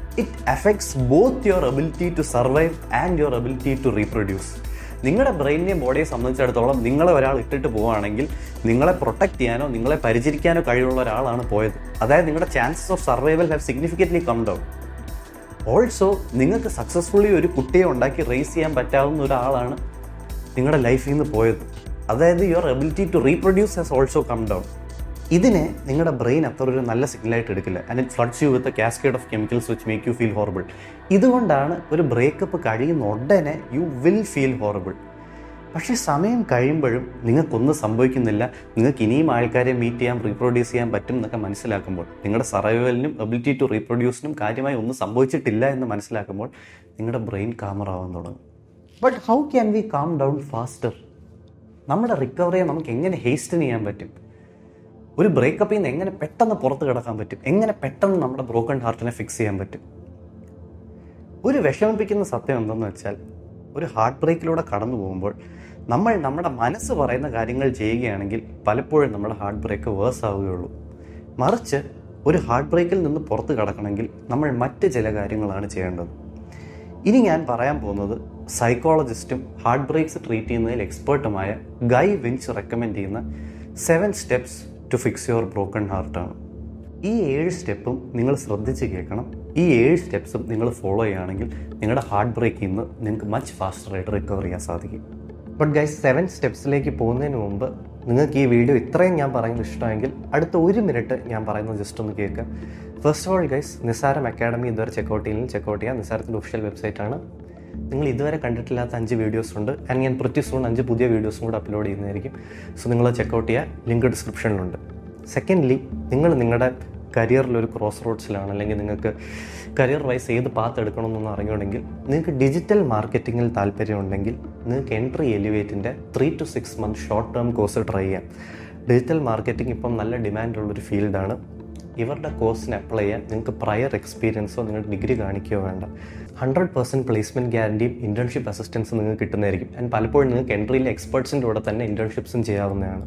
it affects both your ability to survive and your ability to reproduce നിങ്ങളുടെ ബ്രെയിനിനെയും ബോഡിയെ സംബന്ധിച്ചിടത്തോളം നിങ്ങളെ ഒരാൾ ഇട്ടിട്ട് പോവുകയാണെങ്കിൽ നിങ്ങളെ പ്രൊട്ടക്ട് ചെയ്യാനോ നിങ്ങളെ പരിചരിക്കാനോ കഴിവുള്ള ഒരാളാണ് പോയത് അതായത് നിങ്ങളുടെ chances of survival have significantly come down also നിങ്ങൾക്ക് സക്സസ്ഫുള്ളി ഒരു കുട്ടിയെ ഉണ്ടാക്കി റേസ് ചെയ്യാൻ പറ്റാവുന്ന ഒരാളാണ് നിങ്ങളുടെ ലൈഫിൽ നിന്ന് പോയത് അതായത് your ability to reproduce has also come down ഇതിനെ നിങ്ങളുടെ ബ്രെയിൻ അത്ര ഒരു നല്ല സിഗ്നലായിട്ട് എടുക്കില്ല and it floods you with cascade of chemicals which make you feel horrible ഇതുകൊണ്ടാണ് ഒരു ബ്രേക്കപ്പ് കഴിയുന്ന ഉടനെ യു വിൽ ഫീൽ ഹോറബിൾ പക്ഷേ സമയം കഴിയുമ്പോഴും നിങ്ങൾക്കൊന്നും സംഭവിക്കുന്നില്ല നിങ്ങൾക്ക് ഇനിയും ആൾക്കാരെ മീറ്റ് ചെയ്യാൻ റീപ്രൊഡ്യൂസ് ചെയ്യാൻ പറ്റും എന്നൊക്കെ മനസ്സിലാക്കുമ്പോൾ നിങ്ങളുടെ സർവൈവലിനും എബിലിറ്റി ടു റീപ്രൊഡ്യൂസിനും കാര്യമായി ഒന്നും സംഭവിച്ചിട്ടില്ല എന്ന് മനസ്സിലാക്കുമ്പോൾ നിങ്ങളുടെ ബ്രെയിൻ കാമറാവാൻ തുടങ്ങും but how can we calm down faster നമ്മുടെ റിക്കവറിയെ നമുക്ക് എങ്ങനെ ഹേസ്റ്റൻ ചെയ്യാൻ പറ്റും ഒരു ബ്രേക്കപ്പിൽ നിന്ന് എങ്ങനെ പെട്ടെന്ന് പുറത്ത് കിടക്കാൻ പറ്റും എങ്ങനെ പെട്ടെന്ന് നമ്മുടെ ബ്രോക്കൺ ഹാർട്ടിനെ ഫിക്സ് ചെയ്യാൻ പറ്റും ഒരു വിഷമിപ്പിക്കുന്ന സത്യം എന്തെന്ന് വെച്ചാൽ ഒരു ഹാർട്ട് ബ്രേക്കിലൂടെ കടന്നു പോകുമ്പോൾ നമ്മൾ നമ്മുടെ മനസ്സ് പറയുന്ന കാര്യങ്ങൾ ചെയ്യുകയാണെങ്കിൽ പലപ്പോഴും നമ്മുടെ ഹാർട്ട് ബ്രേക്ക് വേഴ്സ് ആവുകയുള്ളൂ മറിച്ച് ഒരു ഹാർട്ട് ബ്രേക്കിൽ നിന്ന് പുറത്ത് കടക്കണമെങ്കിൽ നമ്മൾ മറ്റ് ചില കാര്യങ്ങളാണ് ചെയ്യേണ്ടത് ഇനി ഞാൻ പറയാൻ പോകുന്നത് സൈക്കോളജിസ്റ്റും ഹാർട്ട് ബ്രേക്സ് ട്രീറ്റ് ചെയ്യുന്നതിൽ എക്സ്പേർട്ടുമായ ഗൈ വിൻച്ച് റെക്കമെൻഡ് ചെയ്യുന്ന seven steps to fix your broken ഹാർട്ടാണ് ഈ ഏഴ് സ്റ്റെപ്പും നിങ്ങൾ ശ്രദ്ധിച്ച് കേൾക്കണം ഈ ഏഴ് സ്റ്റെപ്സും നിങ്ങൾ ഫോളോ ചെയ്യുകയാണെങ്കിൽ നിങ്ങളുടെ ഹാർട്ട് ബ്രേക്കിൽ നിന്ന് നിങ്ങൾക്ക് മച്ച് ഫാസ്റ്ററായിട്ട് റിക്കവർ ചെയ്യാൻ സാധിക്കും ബട്ട് ഗൈസ് സെവൻ സ്റ്റെപ്സിലേക്ക് പോകുന്നതിന് മുമ്പ് നിങ്ങൾക്ക് ഈ വീഡിയോ ഇത്രയും ഞാൻ പറയുന്നത് ഇഷ്ടമെങ്കിൽ അടുത്ത ഒരു മിനിറ്റ് ഞാൻ പറയുന്നത് ജസ്റ്റ് ഒന്ന് കേൾക്കുക first of all guys Nissaram academy ഇതുവരെ ചെക്കൗട്ട് ചെയ്യുന്നത് ചെക്കൗട്ട് ചെയ്യാം നിസാരത്തിൻ്റെ ഒഫീഷ്യൽ വെബ്സൈറ്റാണ് നിങ്ങൾ ഇതുവരെ കണ്ടിട്ടില്ലാത്ത അഞ്ച് വീഡിയോസ് ഉണ്ട് ആൻഡ് ഞാൻ പ്രതി സൂൺ അഞ്ച് പുതിയ വീഡിയോസും കൂടെ അപ്ലോഡ് ചെയ്യുന്നതായിരിക്കും സോ നിങ്ങൾ ചെക്കൗട്ട് ചെയ്യുക ലിങ്ക് ഡിസ്ക്രിപ്ഷനിലുണ്ട് സെക്കൻഡ്ലി നിങ്ങൾ നിങ്ങളുടെ കരിയറിൽ ഒരു ക്രോസ് റോഡ്സിലാണ് അല്ലെങ്കിൽ നിങ്ങൾക്ക് കരിയർ വൈസ് ഏത് പാത്ത് എടുക്കണമെന്നൊന്ന് അറിയണമെങ്കിൽ നിങ്ങൾക്ക് ഡിജിറ്റൽ മാർക്കറ്റിങ്ങിൽ താല്പര്യമുണ്ടെങ്കിൽ നിങ്ങൾക്ക് എൻട്രി എലിവേറ്റിൻ്റെ three to six month short term course try ചെയ്യാം ഡിജിറ്റൽ മാർക്കറ്റിംഗ് ഇപ്പം നല്ല ഡിമാൻഡുള്ളൊരു ഫീൽഡാണ് ഇവരുടെ കോഴ്സിന് അപ്ലൈ ചെയ്യാൻ നിങ്ങൾക്ക് പ്രയർ എക്സ്പീരിയൻസോ നിങ്ങളുടെ ഡിഗ്രി കാണിക്കുകയോ വേണ്ട ഹൺഡ്രഡ് പെർസെൻറ്റ് പ്ലേസ്മെൻറ്റ് ഗ്യാരണ്ടിയും ഇൻറ്റേൺഷിപ്പ് അസിസ്റ്റൻസ് നിങ്ങൾക്ക് കിട്ടുന്നതായിരിക്കും ആൻഡ് പലപ്പോഴും നിങ്ങൾക്ക് എൻട്രിയിലെ എക്സ്പേർട്സിൻ്റെ കൂടെ തന്നെ ഇൻറ്റേൺഷിപ്സും ചെയ്യാവുന്നതാണ്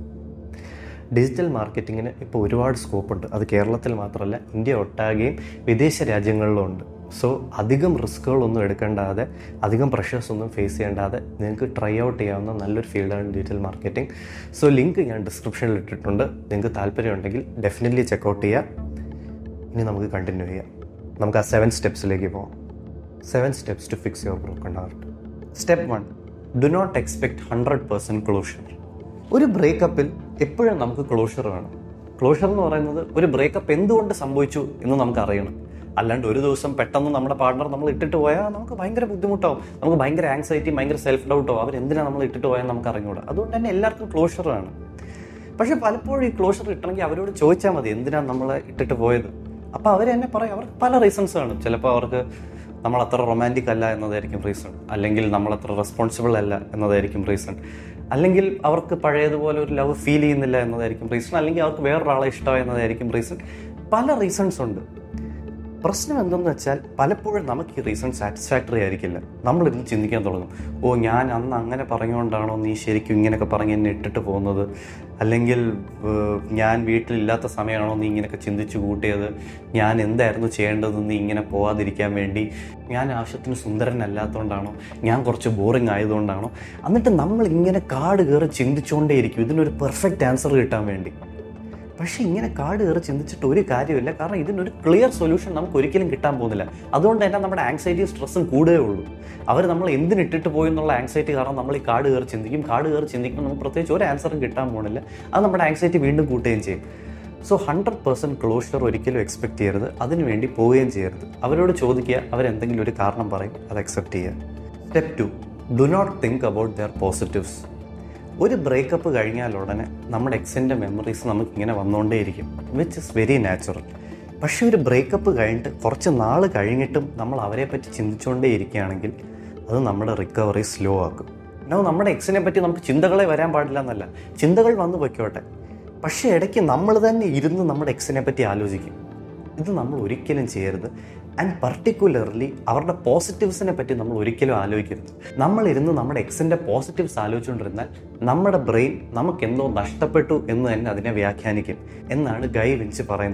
ഡിജിറ്റൽ മാർക്കറ്റിങ്ങിന് ഇപ്പോൾ ഒരുപാട് സ്കോപ്പുണ്ട് അത് കേരളത്തിൽ മാത്രമല്ല ഇന്ത്യ ഒട്ടാകെയും വിദേശ രാജ്യങ്ങളിലും ഉണ്ട് സോ അധികം റിസ്കുകളൊന്നും എടുക്കേണ്ടാതെ അധികം പ്രഷേഴ്സ് ഒന്നും ഫേസ് ചെയ്യേണ്ടാതെ നിങ്ങൾക്ക് ട്രൈ ഔട്ട് ചെയ്യാവുന്ന നല്ലൊരു ഫീൽഡാണ് ഡിജിറ്റൽ മാർക്കറ്റിംഗ് സോ ലിങ്ക് ഞാൻ ഡിസ്ക്രിപ്ഷനിൽ ഇട്ടിട്ടുണ്ട് നിങ്ങൾക്ക് താല്പര്യമുണ്ടെങ്കിൽ ഡെഫിനറ്റ്ലി ചെക്കൗട്ട് ചെയ്യുക ഇനി നമുക്ക് കണ്ടിന്യൂ ചെയ്യാം നമുക്ക് ആ സെവൻ സ്റ്റെപ്സിലേക്ക് പോകാം seven steps to fix your broken heart step one do not expect hundred percent closure ഒരു ബ്രേക്കപ്പിൽ എപ്പോഴും നമുക്ക് ക്ലോഷർ വേണം ക്ലോഷർ എന്ന് പറയുന്നത് ഒരു ബ്രേക്കപ്പ് എന്തുകൊണ്ട് സംഭവിച്ചു എന്ന് നമുക്ക് അറിയണം അല്ലാണ്ട് ഒരു ദിവസം പെട്ടെന്ന് നമ്മുടെ പാർട്ണർ നമ്മൾ ഇട്ടിട്ട് പോയാൽ നമുക്ക് ഭയങ്കര ബുദ്ധിമുട്ടാവും നമുക്ക് ഭയങ്കര ആങ്സൈറ്റി ഭയങ്കര സെൽഫ് ഡൗട്ടോ അവർ എന്തിനാണ് നമ്മൾ ഇട്ടിട്ട് പോയാൽ നമുക്ക് അറിഞ്ഞൂടാ അതുകൊണ്ട് തന്നെ എല്ലാവർക്കും ക്ലോഷർ വേണം പക്ഷെ പലപ്പോഴും ഈ ക്ലോഷർ കിട്ടണമെങ്കിൽ അവരോട് ചോദിച്ചാൽ മതി എന്തിനാണ് നമ്മളെ ഇട്ടിട്ട് പോയത് അപ്പോൾ അവർ തന്നെ പറയും അവർക്ക് പല റീസൺസ് കാണും ചിലപ്പോൾ അവർക്ക് നമ്മൾ അത്ര റൊമാൻറ്റിക് അല്ല എന്നതായിരിക്കും റീസൺ അല്ലെങ്കിൽ നമ്മൾ അത്ര റെസ്പോൺസിബിൾ അല്ല എന്നതായിരിക്കും റീസൺ അല്ലെങ്കിൽ അവർക്ക് പഴയതുപോലെ ഒരു ലവ് ഫീൽ ചെയ്യുന്നില്ല എന്നതായിരിക്കും റീസൺ അല്ലെങ്കിൽ അവർക്ക് വേറൊരാളെ ഇഷ്ടമായി എന്നതായിരിക്കും റീസൺ പല റീസൺസ് ഉണ്ട് പ്രശ്നം എന്തെന്ന് വെച്ചാൽ പലപ്പോഴും നമുക്ക് ഈ റീസൺ സാറ്റിസ്ഫാക്ടറി ആയിരിക്കില്ല നമ്മളിരുന്ന് ചിന്തിക്കാൻ തുടങ്ങും ഓ ഞാൻ അന്ന് അങ്ങനെ പറഞ്ഞുകൊണ്ടാണോ നീ ശരിക്കും ഇങ്ങനെയൊക്കെ പറഞ്ഞ് എന്നെ ഇട്ടിട്ട് പോകുന്നത് അല്ലെങ്കിൽ ഏഹ്, ഞാൻ വീട്ടിലില്ലാത്ത സമയമാണോ നീ ഇങ്ങനെയൊക്കെ ചിന്തിച്ചു കൂട്ടിയത് ഞാൻ എന്തായിരുന്നു ചെയ്യേണ്ടത് നീ ഇങ്ങനെ പോവാതിരിക്കാൻ വേണ്ടി ഞാൻ ആവശ്യത്തിന് സുന്ദരനല്ലാത്തതുകൊണ്ടാണോ ഞാൻ കുറച്ച് ബോറിംഗ് ആയതുകൊണ്ടാണോ എന്നിട്ട് നമ്മൾ ഇങ്ങനെ കാട് കയറി ചിന്തിച്ചുകൊണ്ടേയിരിക്കും ഇതിനൊരു പെർഫെക്റ്റ് ആൻസർ കിട്ടാൻ വേണ്ടി പക്ഷേ ഇങ്ങനെ കാട് കയറി ചിന്തിച്ചിട്ട് ഒരു കാര്യമില്ല കാരണം ഇതിനൊരു ക്ലിയർ സൊല്യൂഷൻ നമുക്ക് ഒരിക്കലും കിട്ടാൻ പോകുന്നില്ല അതുകൊണ്ട് തന്നെ നമ്മുടെ ആങ്സൈറ്റിയും സ്ട്രെസ്സും കൂടുകയേ ഉള്ളൂ അവർ നമ്മൾ എന്തിനിട്ടിട്ട് പോയി എന്നുള്ള ആങ്സൈറ്റി കാരണം നമ്മൾ ഈ കാട് കയറി ചിന്തിക്കും കാട് കയറി ചിന്തിക്കുമ്പോൾ നമുക്ക് പ്രത്യേകിച്ച് ഒരു ആൻസറും കിട്ടാൻ പോകുന്നില്ല അത് നമ്മുടെ ആങ്സൈറ്റി വീണ്ടും കൂട്ടുകയും ചെയ്യും സോ ഹൺഡ്രഡ് പെർസെൻറ്റ് ക്ലോഷർ ഒരിക്കലും എക്സ്പെക്ട് ചെയ്യരുത് അതിനുവേണ്ടി പോവുകയും ചെയ്യരുത് അവരോട് ചോദിക്കുക അവരെന്തെങ്കിലും ഒരു കാരണം പറയും അത് അക്സെപ്റ്റ് ചെയ്യുക step to do not think about their positives ഒരു ബ്രേക്കപ്പ് കഴിഞ്ഞാൽ ഉടനെ നമ്മുടെ എക്സിൻ്റെ മെമ്മറീസ് നമുക്ക് ഇങ്ങനെ വന്നുകൊണ്ടേയിരിക്കും വിച്ച് ഇസ് വെരി നാച്ചുറൽ പക്ഷേ ഒരു ബ്രേക്കപ്പ് കഴിഞ്ഞിട്ട് കുറച്ച് നാൾ കഴിഞ്ഞിട്ടും നമ്മൾ അവരെ പറ്റി ചിന്തിച്ചുകൊണ്ടേ ഇരിക്കുകയാണെങ്കിൽ അത് നമ്മുടെ റിക്കവറി സ്ലോ ആക്കും നോ നമ്മുടെ എക്സിനെ പറ്റി നമുക്ക് ചിന്തകളെ വരാൻ പാടില്ല എന്നല്ല ചിന്തകൾ വന്നു പൊയ്ക്കോട്ടെ പക്ഷേ ഇടയ്ക്ക് നമ്മൾ തന്നെ ഇരുന്ന് നമ്മുടെ എക്സിനെ പറ്റി ആലോചിക്കും ഇത് നമ്മൾ ഒരിക്കലും ചെയ്യരുത് ആൻഡ് പർട്ടിക്കുലർലി അവരുടെ പോസിറ്റീവ്സിനെ പറ്റി നമ്മൾ ഒരിക്കലും ആലോചിക്കരുത് നമ്മളിരുന്ന് നമ്മുടെ എക്സിൻ്റെ പോസിറ്റീവ്സ് ആലോചിച്ചുകൊണ്ടിരുന്നാൽ നമ്മുടെ ബ്രെയിൻ നമുക്കെന്തോ നഷ്ടപ്പെട്ടു എന്ന് തന്നെ അതിനെ വ്യാഖ്യാനിക്കും എന്നാണ് ഗൈ വിൻച്ച് പറയുന്നത്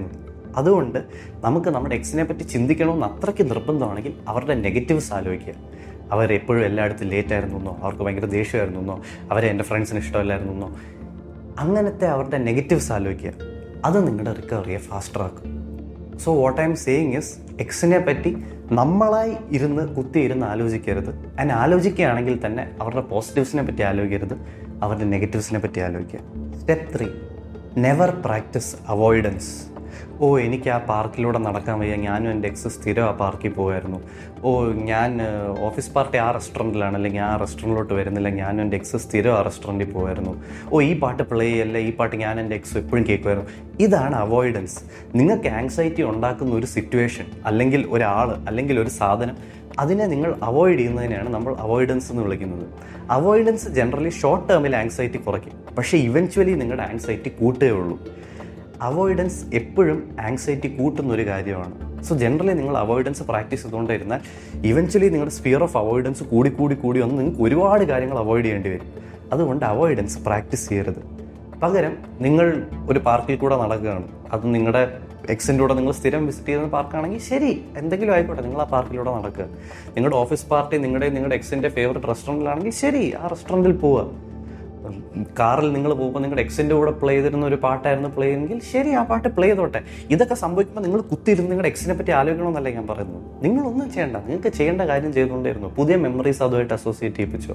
അതുകൊണ്ട് നമുക്ക് നമ്മുടെ എക്സിനെ പറ്റി ചിന്തിക്കണമെന്ന് അത്രയ്ക്ക് നിർബന്ധമാണെങ്കിൽ അവരുടെ നെഗറ്റീവ്സ് ആലോചിക്കുക അവർ എപ്പോഴും എല്ലായിടത്തും ലേറ്റ് ആയിരുന്നു എന്നോ അവർക്ക് ഭയങ്കര ദേഷ്യമായിരുന്നു എന്നോ അവരെ എൻ്റെ ഫ്രണ്ട്സിന് ഇഷ്ടമല്ലായിരുന്നു എന്നോ അങ്ങനത്തെ അവരുടെ നെഗറ്റീവ്സ് ആലോചിക്കുക അത് നിങ്ങളുടെ റിക്കവറിയെ ഫാസ്റ്റർ ആക്കും so what I I'm saying is എക്സിനെ പറ്റി നമ്മളായി ഇരുന്ന് കുത്തിയിരുന്ന് ആലോചിക്കരുത് അതിന് ആലോചിക്കുകയാണെങ്കിൽ തന്നെ അവരുടെ പോസിറ്റീവ്സിനെ പറ്റി ആലോചിക്കരുത് അവരുടെ നെഗറ്റീവ്സിനെ പറ്റി ആലോചിക്കുക step three never practice avoidance ഓ എനിക്ക് ആ പാർക്കിലൂടെ നടക്കാൻ വയ്യ ഞാനും എൻ്റെ എക്സ് സ്ഥിരം ആ പാർക്കിൽ പോകുമായിരുന്നു ഓ ഞാൻ ഏഹ്, ഓഫീസ് പാർട്ടി ആ റെസ്റ്റോറൻറ്റിലാണ് അല്ലെങ്കിൽ ആ റെസ്റ്റോറൻറ്റിലോട്ട് വരുന്നില്ല ഞാനും എൻ്റെ എക്സ് സ്ഥിരം ആ റെസ്റ്റോറൻറ്റിൽ പോകുമായിരുന്നു ഓ ഈ പാട്ട് പ്ലേ ചെയ്യല്ല ഈ പാട്ട് ഞാൻ എൻ്റെ എക്സ് എപ്പോഴും കേൾക്കുമായിരുന്നു ഇതാണ് അവോയ്ഡൻസ് നിങ്ങൾക്ക് ആങ്സൈറ്റി ഉണ്ടാക്കുന്ന ഒരു സിറ്റുവേഷൻ അല്ലെങ്കിൽ ഒരാൾ അല്ലെങ്കിൽ ഒരു സാധനം അതിനെ നിങ്ങൾ അവോയ്ഡ് ചെയ്യുന്നതിനെയാണ് നമ്മൾ അവോയ്ഡൻസ് എന്ന് വിളിക്കുന്നത് അവോയ്ഡൻസ് ജനറലി ഷോർട്ട് ടേമിൽ ആങ്സൈറ്റി കുറയ്ക്കും പക്ഷേ ഇവൻച്വലി നിങ്ങളുടെ ആങ്സൈറ്റി കൂട്ടേ ഉള്ളൂ അവോയ്ഡൻസ് എപ്പോഴും ആങ്സൈറ്റി കൂട്ടുന്ന ഒരു കാര്യമാണ് സോ ജനറലി നിങ്ങൾ അവോയ്ഡൻസ് പ്രാക്ടീസ് ചെയ്തുകൊണ്ടിരുന്നാൽ ഇവൻച്വലി നിങ്ങളുടെ സ്പിയർ ഓഫ് അവോയ്ഡൻസ് കൂടി കൂടി കൂടി വന്ന് നിങ്ങൾക്ക് ഒരുപാട് കാര്യങ്ങൾ അവോയ്ഡ് ചെയ്യേണ്ടി വരും അതുകൊണ്ട് അവോയ്ഡൻസ് പ്രാക്ടീസ് ചെയ്യരുത് പകരം നിങ്ങൾ ഒരു പാർക്കിൽ കൂടെ നടക്കുകയാണ് അത് നിങ്ങളുടെ എക്സിൻ്റെ കൂടെ നിങ്ങൾ സ്ഥിരം വിസിറ്റ് ചെയ്യുന്ന പാർക്കാണെങ്കിൽ ശരി എന്തെങ്കിലും ആയിക്കോട്ടെ നിങ്ങൾ ആ പാർക്കിലൂടെ നടക്കുക നിങ്ങളുടെ ഓഫീസ് പാർട്ടി നിങ്ങളുടെ നിങ്ങളുടെ എക്സിൻ്റെ ഫേവററ്റ് റെസ്റ്റോറൻറ്റിലാണെങ്കിൽ ശരി ആ റെസ്റ്റോറൻറ്റിൽ പോവുക കാറിൽ നിങ്ങൾ പോകുമ്പോൾ നിങ്ങളുടെ എക്സിൻ്റെ കൂടെ പ്ലേ ചെയ്തിരുന്ന ഒരു പാട്ടായിരുന്നു പ്ലേ ചെയ്യുമെങ്കിൽ ശരി ആ പാട്ട് പ്ലേ ചെയ്തോട്ടെ ഇതൊക്കെ സംഭവിക്കുമ്പോൾ നിങ്ങൾ കുത്തിയിരുന്ന് നിങ്ങളുടെ എക്സിനെ പറ്റി ആലോചിക്കണമെന്നല്ല ഞാൻ പറയുന്നത് നിങ്ങളൊന്നും ചെയ്യണ്ട നിങ്ങൾക്ക് ചെയ്യേണ്ട കാര്യം ചെയ്തുകൊണ്ടേയിരുന്നു പുതിയ മെമ്മറീസ് അതുമായിട്ട് അസോസിയേറ്റ് ചെയ്യിപ്പിച്ചോ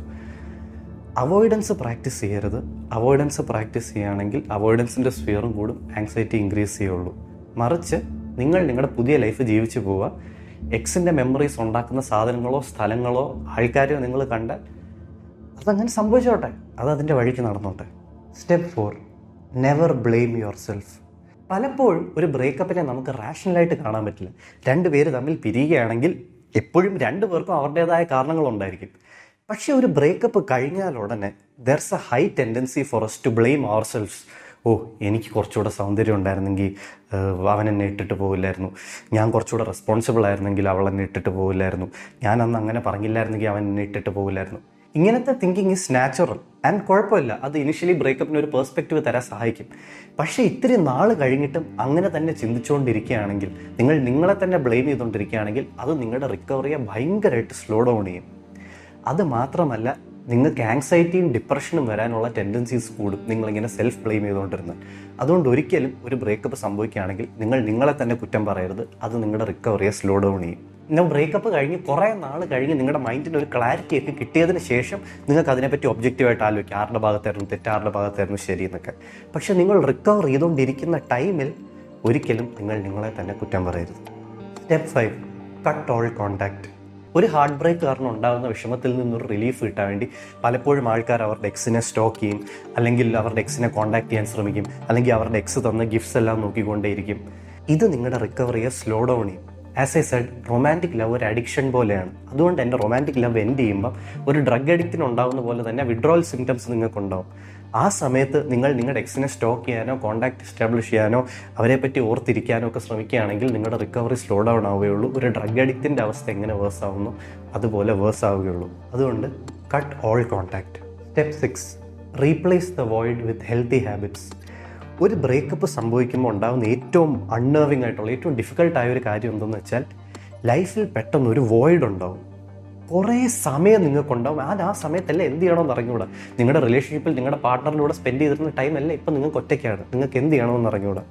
അവോയ്ഡൻസ് പ്രാക്ടീസ് ചെയ്യരുത് അവോയ്ഡൻസ് പ്രാക്ടീസ് ചെയ്യുകയാണെങ്കിൽ അവോയ്ഡൻസിൻ്റെ സ്ഫിയറും കൂടും ആങ്സൈറ്റി ഇൻക്രീസ് ചെയ്യുള്ളൂ മറിച്ച് നിങ്ങൾ നിങ്ങളുടെ പുതിയ ലൈഫ് ജീവിച്ചു പോവുക എക്സിൻ്റെ മെമ്മറീസ് ഉണ്ടാക്കുന്ന സാധനങ്ങളോ സ്ഥലങ്ങളോ ആൾക്കാരെയോ നിങ്ങൾ കണ്ടാൽ അതങ്ങനെ സംഭവിച്ചോട്ടെ അത് അതിൻ്റെ വഴിക്ക് നടന്നോട്ടെ step four never blame yourself പലപ്പോഴും ഒരു ബ്രേക്കപ്പിനെ നമുക്ക് റാഷണലായിട്ട് കാണാൻ പറ്റില്ല രണ്ട് പേര് തമ്മിൽ പിരിയുകയാണെങ്കിൽ എപ്പോഴും രണ്ടു പേർക്കും അവരുടേതായ കാരണങ്ങളുണ്ടായിരിക്കും പക്ഷേ ഒരു ബ്രേക്കപ്പ് കഴിഞ്ഞാൽ ഉടനെ there's a high tendency for us to blame ourselves ഓ എനിക്ക് കുറച്ചുകൂടെ സൗന്ദര്യം ഉണ്ടായിരുന്നെങ്കിൽ ഏഹ്, അവൻ എന്നെ ഇട്ടിട്ട് പോകില്ലായിരുന്നു ഞാൻ കുറച്ചുകൂടെ റെസ്പോൺസിബിൾ ആയിരുന്നെങ്കിൽ അവൾ എന്നെ ഇട്ടിട്ട് പോകില്ലായിരുന്നു ഞാൻ അന്ന് അങ്ങനെ പറഞ്ഞില്ലായിരുന്നെങ്കിൽ അവൻ എന്നെ ഇട്ടിട്ട് പോകില്ലായിരുന്നു ഇങ്ങനത്തെ തിങ്കിങ് ഈസ് നാച്ചുറൽ ആൻഡ് കുഴപ്പമില്ല അത് ഇനിഷ്യലി ബ്രേക്കപ്പിന് ഒരു പെർസ്പെക്റ്റീവ് തരാൻ സഹായിക്കും പക്ഷേ ഇത്തിരി നാൾ കഴിഞ്ഞിട്ടും അങ്ങനെ തന്നെ ചിന്തിച്ചുകൊണ്ടിരിക്കുകയാണെങ്കിൽ നിങ്ങൾ നിങ്ങളെ തന്നെ ബ്ലെയിം ചെയ്തുകൊണ്ടിരിക്കുകയാണെങ്കിൽ അത് നിങ്ങളുടെ റിക്കവറിയെ ഭയങ്കരമായിട്ട് സ്ലോ ഡൗൺ ചെയ്യും അത് മാത്രമല്ല നിങ്ങൾക്ക് ആങ്സൈറ്റിയും ഡിപ്രഷനും വരാനുള്ള ടെൻഡൻസീസ് കൂടും നിങ്ങളിങ്ങനെ സെൽഫ് ബ്ലെയിം ചെയ്തുകൊണ്ടിരുന്നത് അതുകൊണ്ട് ഒരിക്കലും ഒരു ബ്രേക്കപ്പ് സംഭവിക്കുകയാണെങ്കിൽ നിങ്ങൾ നിങ്ങളെ തന്നെ കുറ്റം പറയരുത് അത് നിങ്ങളുടെ റിക്കവറിയെ സ്ലോ ഡൗൺ ചെയ്യും പിന്നെ ബ്രേക്കപ്പ് കഴിഞ്ഞ് കുറേ നാൾ കഴിഞ്ഞ് നിങ്ങളുടെ മൈൻഡിന് ഒരു ക്ലാരിറ്റി ഒക്കെ കിട്ടിയതിന് ശേഷം നിങ്ങൾക്ക് അതിനെപ്പറ്റി ഒബ്ജക്റ്റീവായിട്ട് ആലോചിക്കാം ആരുടെ ഭാഗത്തായിരുന്നു തെറ്റാരുടെ ഭാഗത്തായിരുന്നു ശരി എന്നൊക്കെ പക്ഷെ നിങ്ങൾ റിക്കവർ ചെയ്തുകൊണ്ടിരിക്കുന്ന ടൈമിൽ ഒരിക്കലും നിങ്ങൾ നിങ്ങളെ തന്നെ കുറ്റം പറയരുത് step five cut all contact ഒരു ഹാർട്ട് ബ്രേക്ക് കാരണം ഉണ്ടാകുന്ന വിഷമത്തിൽ നിന്നൊരു റിലീഫ് കിട്ടാൻ വേണ്ടി പലപ്പോഴും ആൾക്കാർ അവരുടെ എക്സിനെ സ്റ്റോക്ക് ചെയ്യും അല്ലെങ്കിൽ അവരുടെ എക്സിനെ കോൺടാക്ട് ചെയ്യാൻ ശ്രമിക്കും അല്ലെങ്കിൽ അവരുടെ എക്സ് തന്ന ഗിഫ്റ്റ്സ് എല്ലാം നോക്കിക്കൊണ്ടേയിരിക്കും ഇത് നിങ്ങളുടെ റിക്കവറിയെ സ്ലോ ഡൗൺ ചെയ്യും as I said romantic love ഒരു അഡിക്ഷൻ പോലെയാണ് അതുകൊണ്ട് എൻ്റെ റൊമാൻറ്റിക് ലവ് എൻഡ് ചെയ്യുമ്പോൾ ഒരു ഡ്രഗ് അഡിക്റ്റിന് ഉണ്ടാകുന്ന പോലെ തന്നെ വിഡ്രോവൽ സിംറ്റംസ് നിങ്ങൾക്കുണ്ടാവും ആ സമയത്ത് നിങ്ങൾ നിങ്ങളുടെ എക്സിനെ സ്റ്റോക്ക് ചെയ്യാനോ കോൺടാക്ട് എസ്റ്റാബ്ലിഷ് ചെയ്യാനോ അവരെ പറ്റി ഓർത്തിരിക്കാനോ ഒക്കെ ശ്രമിക്കുകയാണെങ്കിൽ നിങ്ങളുടെ റിക്കവറി സ്ലോ ഡൗൺ ആവുകയുള്ളൂ ഒരു ഡ്രഗ് അഡിക്റ്റിൻ്റെ അവസ്ഥ എങ്ങനെ വേഴ്സ് ആവുന്നു അതുപോലെ വേഴ്സ് ആവുകയുള്ളൂ അതുകൊണ്ട് cut all contact step six replace the void with healthy habits ഒരു ബ്രേക്കപ്പ് സംഭവിക്കുമ്പോൾ ഉണ്ടാകുന്ന ഏറ്റവും അൺനർവിംഗ് ആയിട്ടുള്ള ഏറ്റവും ഡിഫിക്കൽട്ടായ ഒരു കാര്യം എന്തെന്ന് വെച്ചാൽ ലൈഫിൽ പെട്ടെന്ന് ഒരു വോയിഡ് ഉണ്ടാവും കുറേ സമയം നിങ്ങൾക്കുണ്ടാവും ആ ആ സമയത്തല്ല എന്ത് ചെയ്യണമെന്ന് അറിഞ്ഞുകൂടാ നിങ്ങളുടെ റിലേഷൻഷിപ്പിൽ നിങ്ങളുടെ പാർട്ട്ണറിലൂടെ സ്പെൻഡ് ചെയ്തിരുന്ന ടൈം അല്ല ഇപ്പം നിങ്ങൾക്ക് ഒറ്റയ്ക്കാണ് നിങ്ങൾക്ക് എന്ത് ചെയ്യണമെന്ന് അറിഞ്ഞുകൂടാ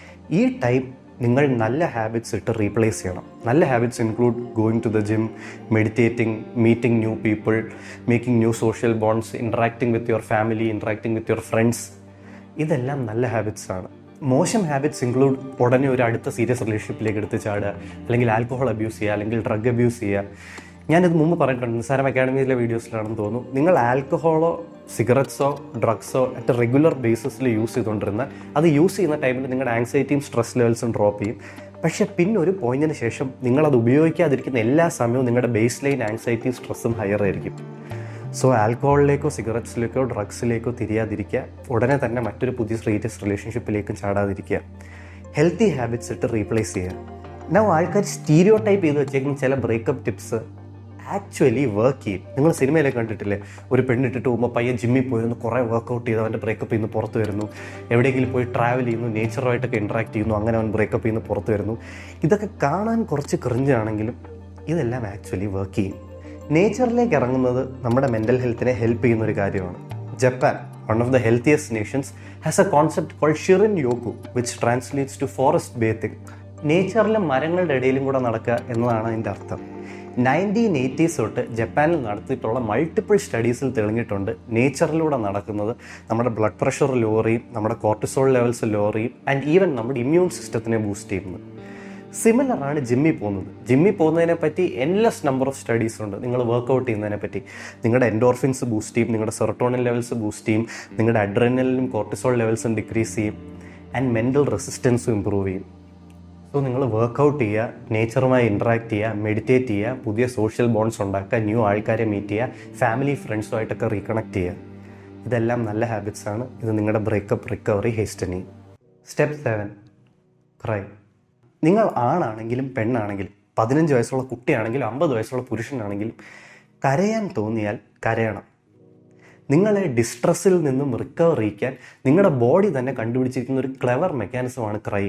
ഈ ടൈം നിങ്ങൾ നല്ല ഹാബിറ്റ്സ് ഇട്ട് റീപ്ലേസ് ചെയ്യണം നല്ല habits include going to the gym meditating meeting new people making new social bonds interacting with your family interacting with your friends ഇതെല്ലാം നല്ല ഹാബിറ്റ്സ് ആണ് മോശം ഹാബിറ്റ്സ് ഇൻക്ലൂഡ് ഉടനെ ഒരു അടുത്ത സീരിയസ് റിലേഷൻഷിപ്പിലേക്ക് എടുത്ത് ചാടുക അല്ലെങ്കിൽ ആൽക്കഹോൾ അബ്യൂസ് ചെയ്യുക അല്ലെങ്കിൽ ഡ്രഗ് അബ്യൂസ് ചെയ്യുക ഞാനിത് മുമ്പ് പറഞ്ഞിട്ടുണ്ട് നിസ്സാരം അക്കാഡമിയിലെ വീഡിയോസിലാണെന്ന് തോന്നുന്നു നിങ്ങൾ ആൽക്കഹോളോ സിഗരറ്റ്സോ ഡ്രഗ്സോ അറ്റ് റെഗുലർ ബേസിസിൽ യൂസ് ചെയ്തുകൊണ്ടിരുന്നാൽ അത് യൂസ് ചെയ്യുന്ന ടൈമിൽ നിങ്ങളുടെ ആങ്സൈറ്റിയും സ്ട്രെസ് ലെവൽസും ഡ്രോപ്പ് ചെയ്യും പക്ഷേ പിന്നെ ഒരു പോയിന്റിന് ശേഷം നിങ്ങളത് ഉപയോഗിക്കാതിരിക്കുന്ന എല്ലാ സമയവും നിങ്ങളുടെ ബേസ് ലൈൻ ആങ്സൈറ്റിയും സ്ട്രെസ്സും ഹയർ ആയിരിക്കും സോ ആൽക്കഹോളിലേക്കോ സിഗരറ്റ്സിലേക്കോ ഡ്രഗ്സിലേക്കോ തിരിയാതിരിക്കുക ഉടനെ തന്നെ മറ്റൊരു പുതിയ സീരിയസ് റിലേഷൻഷിപ്പിലേക്കും ചാടാതിരിക്കുക ഹെൽത്തി ഹാബിറ്റ്സ് ഇട്ട് റീപ്ലേസ് ചെയ്യുക ഞാൻ ആൾക്കാർ സ്റ്റീരിയോ ടൈപ്പ് ചെയ്ത് വെച്ചേക്കുന്ന ചില ബ്രേക്കപ്പ് ടിപ്സ് ആക്ച്വലി വർക്ക് ചെയ്യും നിങ്ങൾ സിനിമയിലൊക്കെ കണ്ടിട്ടില്ലേ ഒരു പെണ്ണിട്ടിട്ട് പോകുമ്പോൾ പയ്യൻ ജിമ്മിൽ പോയിരുന്നു കുറേ വർക്കൗട്ട് ചെയ്ത് അവൻ്റെ ബ്രേക്കപ്പ് ചെയ്യുന്നു പുറത്ത് വരുന്നു എവിടെയെങ്കിലും പോയി ട്രാവൽ ചെയ്യുന്നു നേച്ചറുമായിട്ടൊക്കെ ഇൻട്രാക്ട് ചെയ്യുന്നു അങ്ങനെ അവൻ ബ്രേക്കപ്പ് ചെയ്യുന്നു പുറത്ത് വരുന്നു ഇതൊക്കെ കാണാൻ കുറച്ച് ക്രിഞ്ചാണെങ്കിലും ഇതെല്ലാം ആക്ച്വലി വർക്ക് ചെയ്യും നേച്ചറിലേക്ക് ഇറങ്ങുന്നത് നമ്മുടെ മെൻ്റൽ ഹെൽത്തിനെ ഹെൽപ്പ് ചെയ്യുന്ന ഒരു കാര്യമാണ് Japan one of the healthiest nations has a concept call shinrin yoku which translates to forest bathing നേച്ചറിലും മരങ്ങളുടെ ഇടയിലും കൂടെ നടക്കുക എന്നതാണ് അതിൻ്റെ അർത്ഥം നയൻറ്റീൻ എയ്റ്റീസ് തൊട്ട് ജപ്പാനിൽ നടത്തിയിട്ടുള്ള മൾട്ടിപ്പിൾ സ്റ്റഡീസിൽ തെളിഞ്ഞിട്ടുണ്ട് നേച്ചറിലൂടെ നടക്കുന്നത് നമ്മുടെ ബ്ലഡ് പ്രഷർ ലോവർ ചെയ്യും നമ്മുടെ കോർട്ടിസോൾ ലെവൽസ് ലോവർ ചെയ്യും ആൻഡ് ഈവൻ നമ്മുടെ ഇമ്മ്യൂൺ സിസ്റ്റത്തിനെ ബൂസ്റ്റ് ചെയ്യുന്നത് സിമിലർ ആണ് ജിമ്മിൽ പോകുന്നത് ജിമ്മിൽ പോകുന്നതിനെ പറ്റി എൻലെസ് നമ്പർ ഓഫ് സ്റ്റഡീസ് ഉണ്ട് നിങ്ങൾ വർക്കൗട്ട് ചെയ്യുന്നതിനെ പറ്റി നിങ്ങളുടെ എൻഡോർഫിൻസ് ബൂസ്റ്റ് ചെയ്യും നിങ്ങളുടെ സെറട്ടോണിൻ ലെവൽസ് ബൂസ്റ്റ് ചെയ്യും നിങ്ങളുടെ അഡ്രനലിനും കോർട്ടിസോൾ ലെവൽസും ഡിക്രീസ് ചെയ്യും ആൻഡ് മെൻ്റൽ റെസിസ്റ്റൻസും ഇമ്പ്രൂവ് ചെയ്യും സോ നിങ്ങൾ വർക്കൗട്ട് ചെയ്യുക നേച്ചറുമായി ഇൻട്രാക്ട് ചെയ്യുക മെഡിറ്റേറ്റ് ചെയ്യുക പുതിയ സോഷ്യൽ ബോണ്ട്സ് ഉണ്ടാക്കുക ന്യൂ ആൾക്കാരെ മീറ്റ് ചെയ്യുക ഫാമിലി ഫ്രണ്ട്സുമായിട്ടൊക്കെ റീകണക്ട് ചെയ്യുക ഇതെല്ലാം നല്ല ഹാബിറ്റ്സ് ആണ് ഇത് നിങ്ങളുടെ breakup recovery hasten step seven cry നിങ്ങൾ ആണാണെങ്കിലും പെണ്ണാണെങ്കിലും പതിനഞ്ച് വയസ്സുള്ള കുട്ടിയാണെങ്കിലും അമ്പത് വയസ്സുള്ള പുരുഷനാണെങ്കിലും കരയാൻ തോന്നിയാൽ കരയണം നിങ്ങളെ ഡിസ്ട്രസ്സിൽ നിന്നും റിക്കവർ ചെയ്യിക്കാൻ നിങ്ങളുടെ ബോഡി തന്നെ കണ്ടുപിടിച്ചിരിക്കുന്ന ഒരു ക്ലെവർ മെക്കാനിസമാണ് ക്രൈ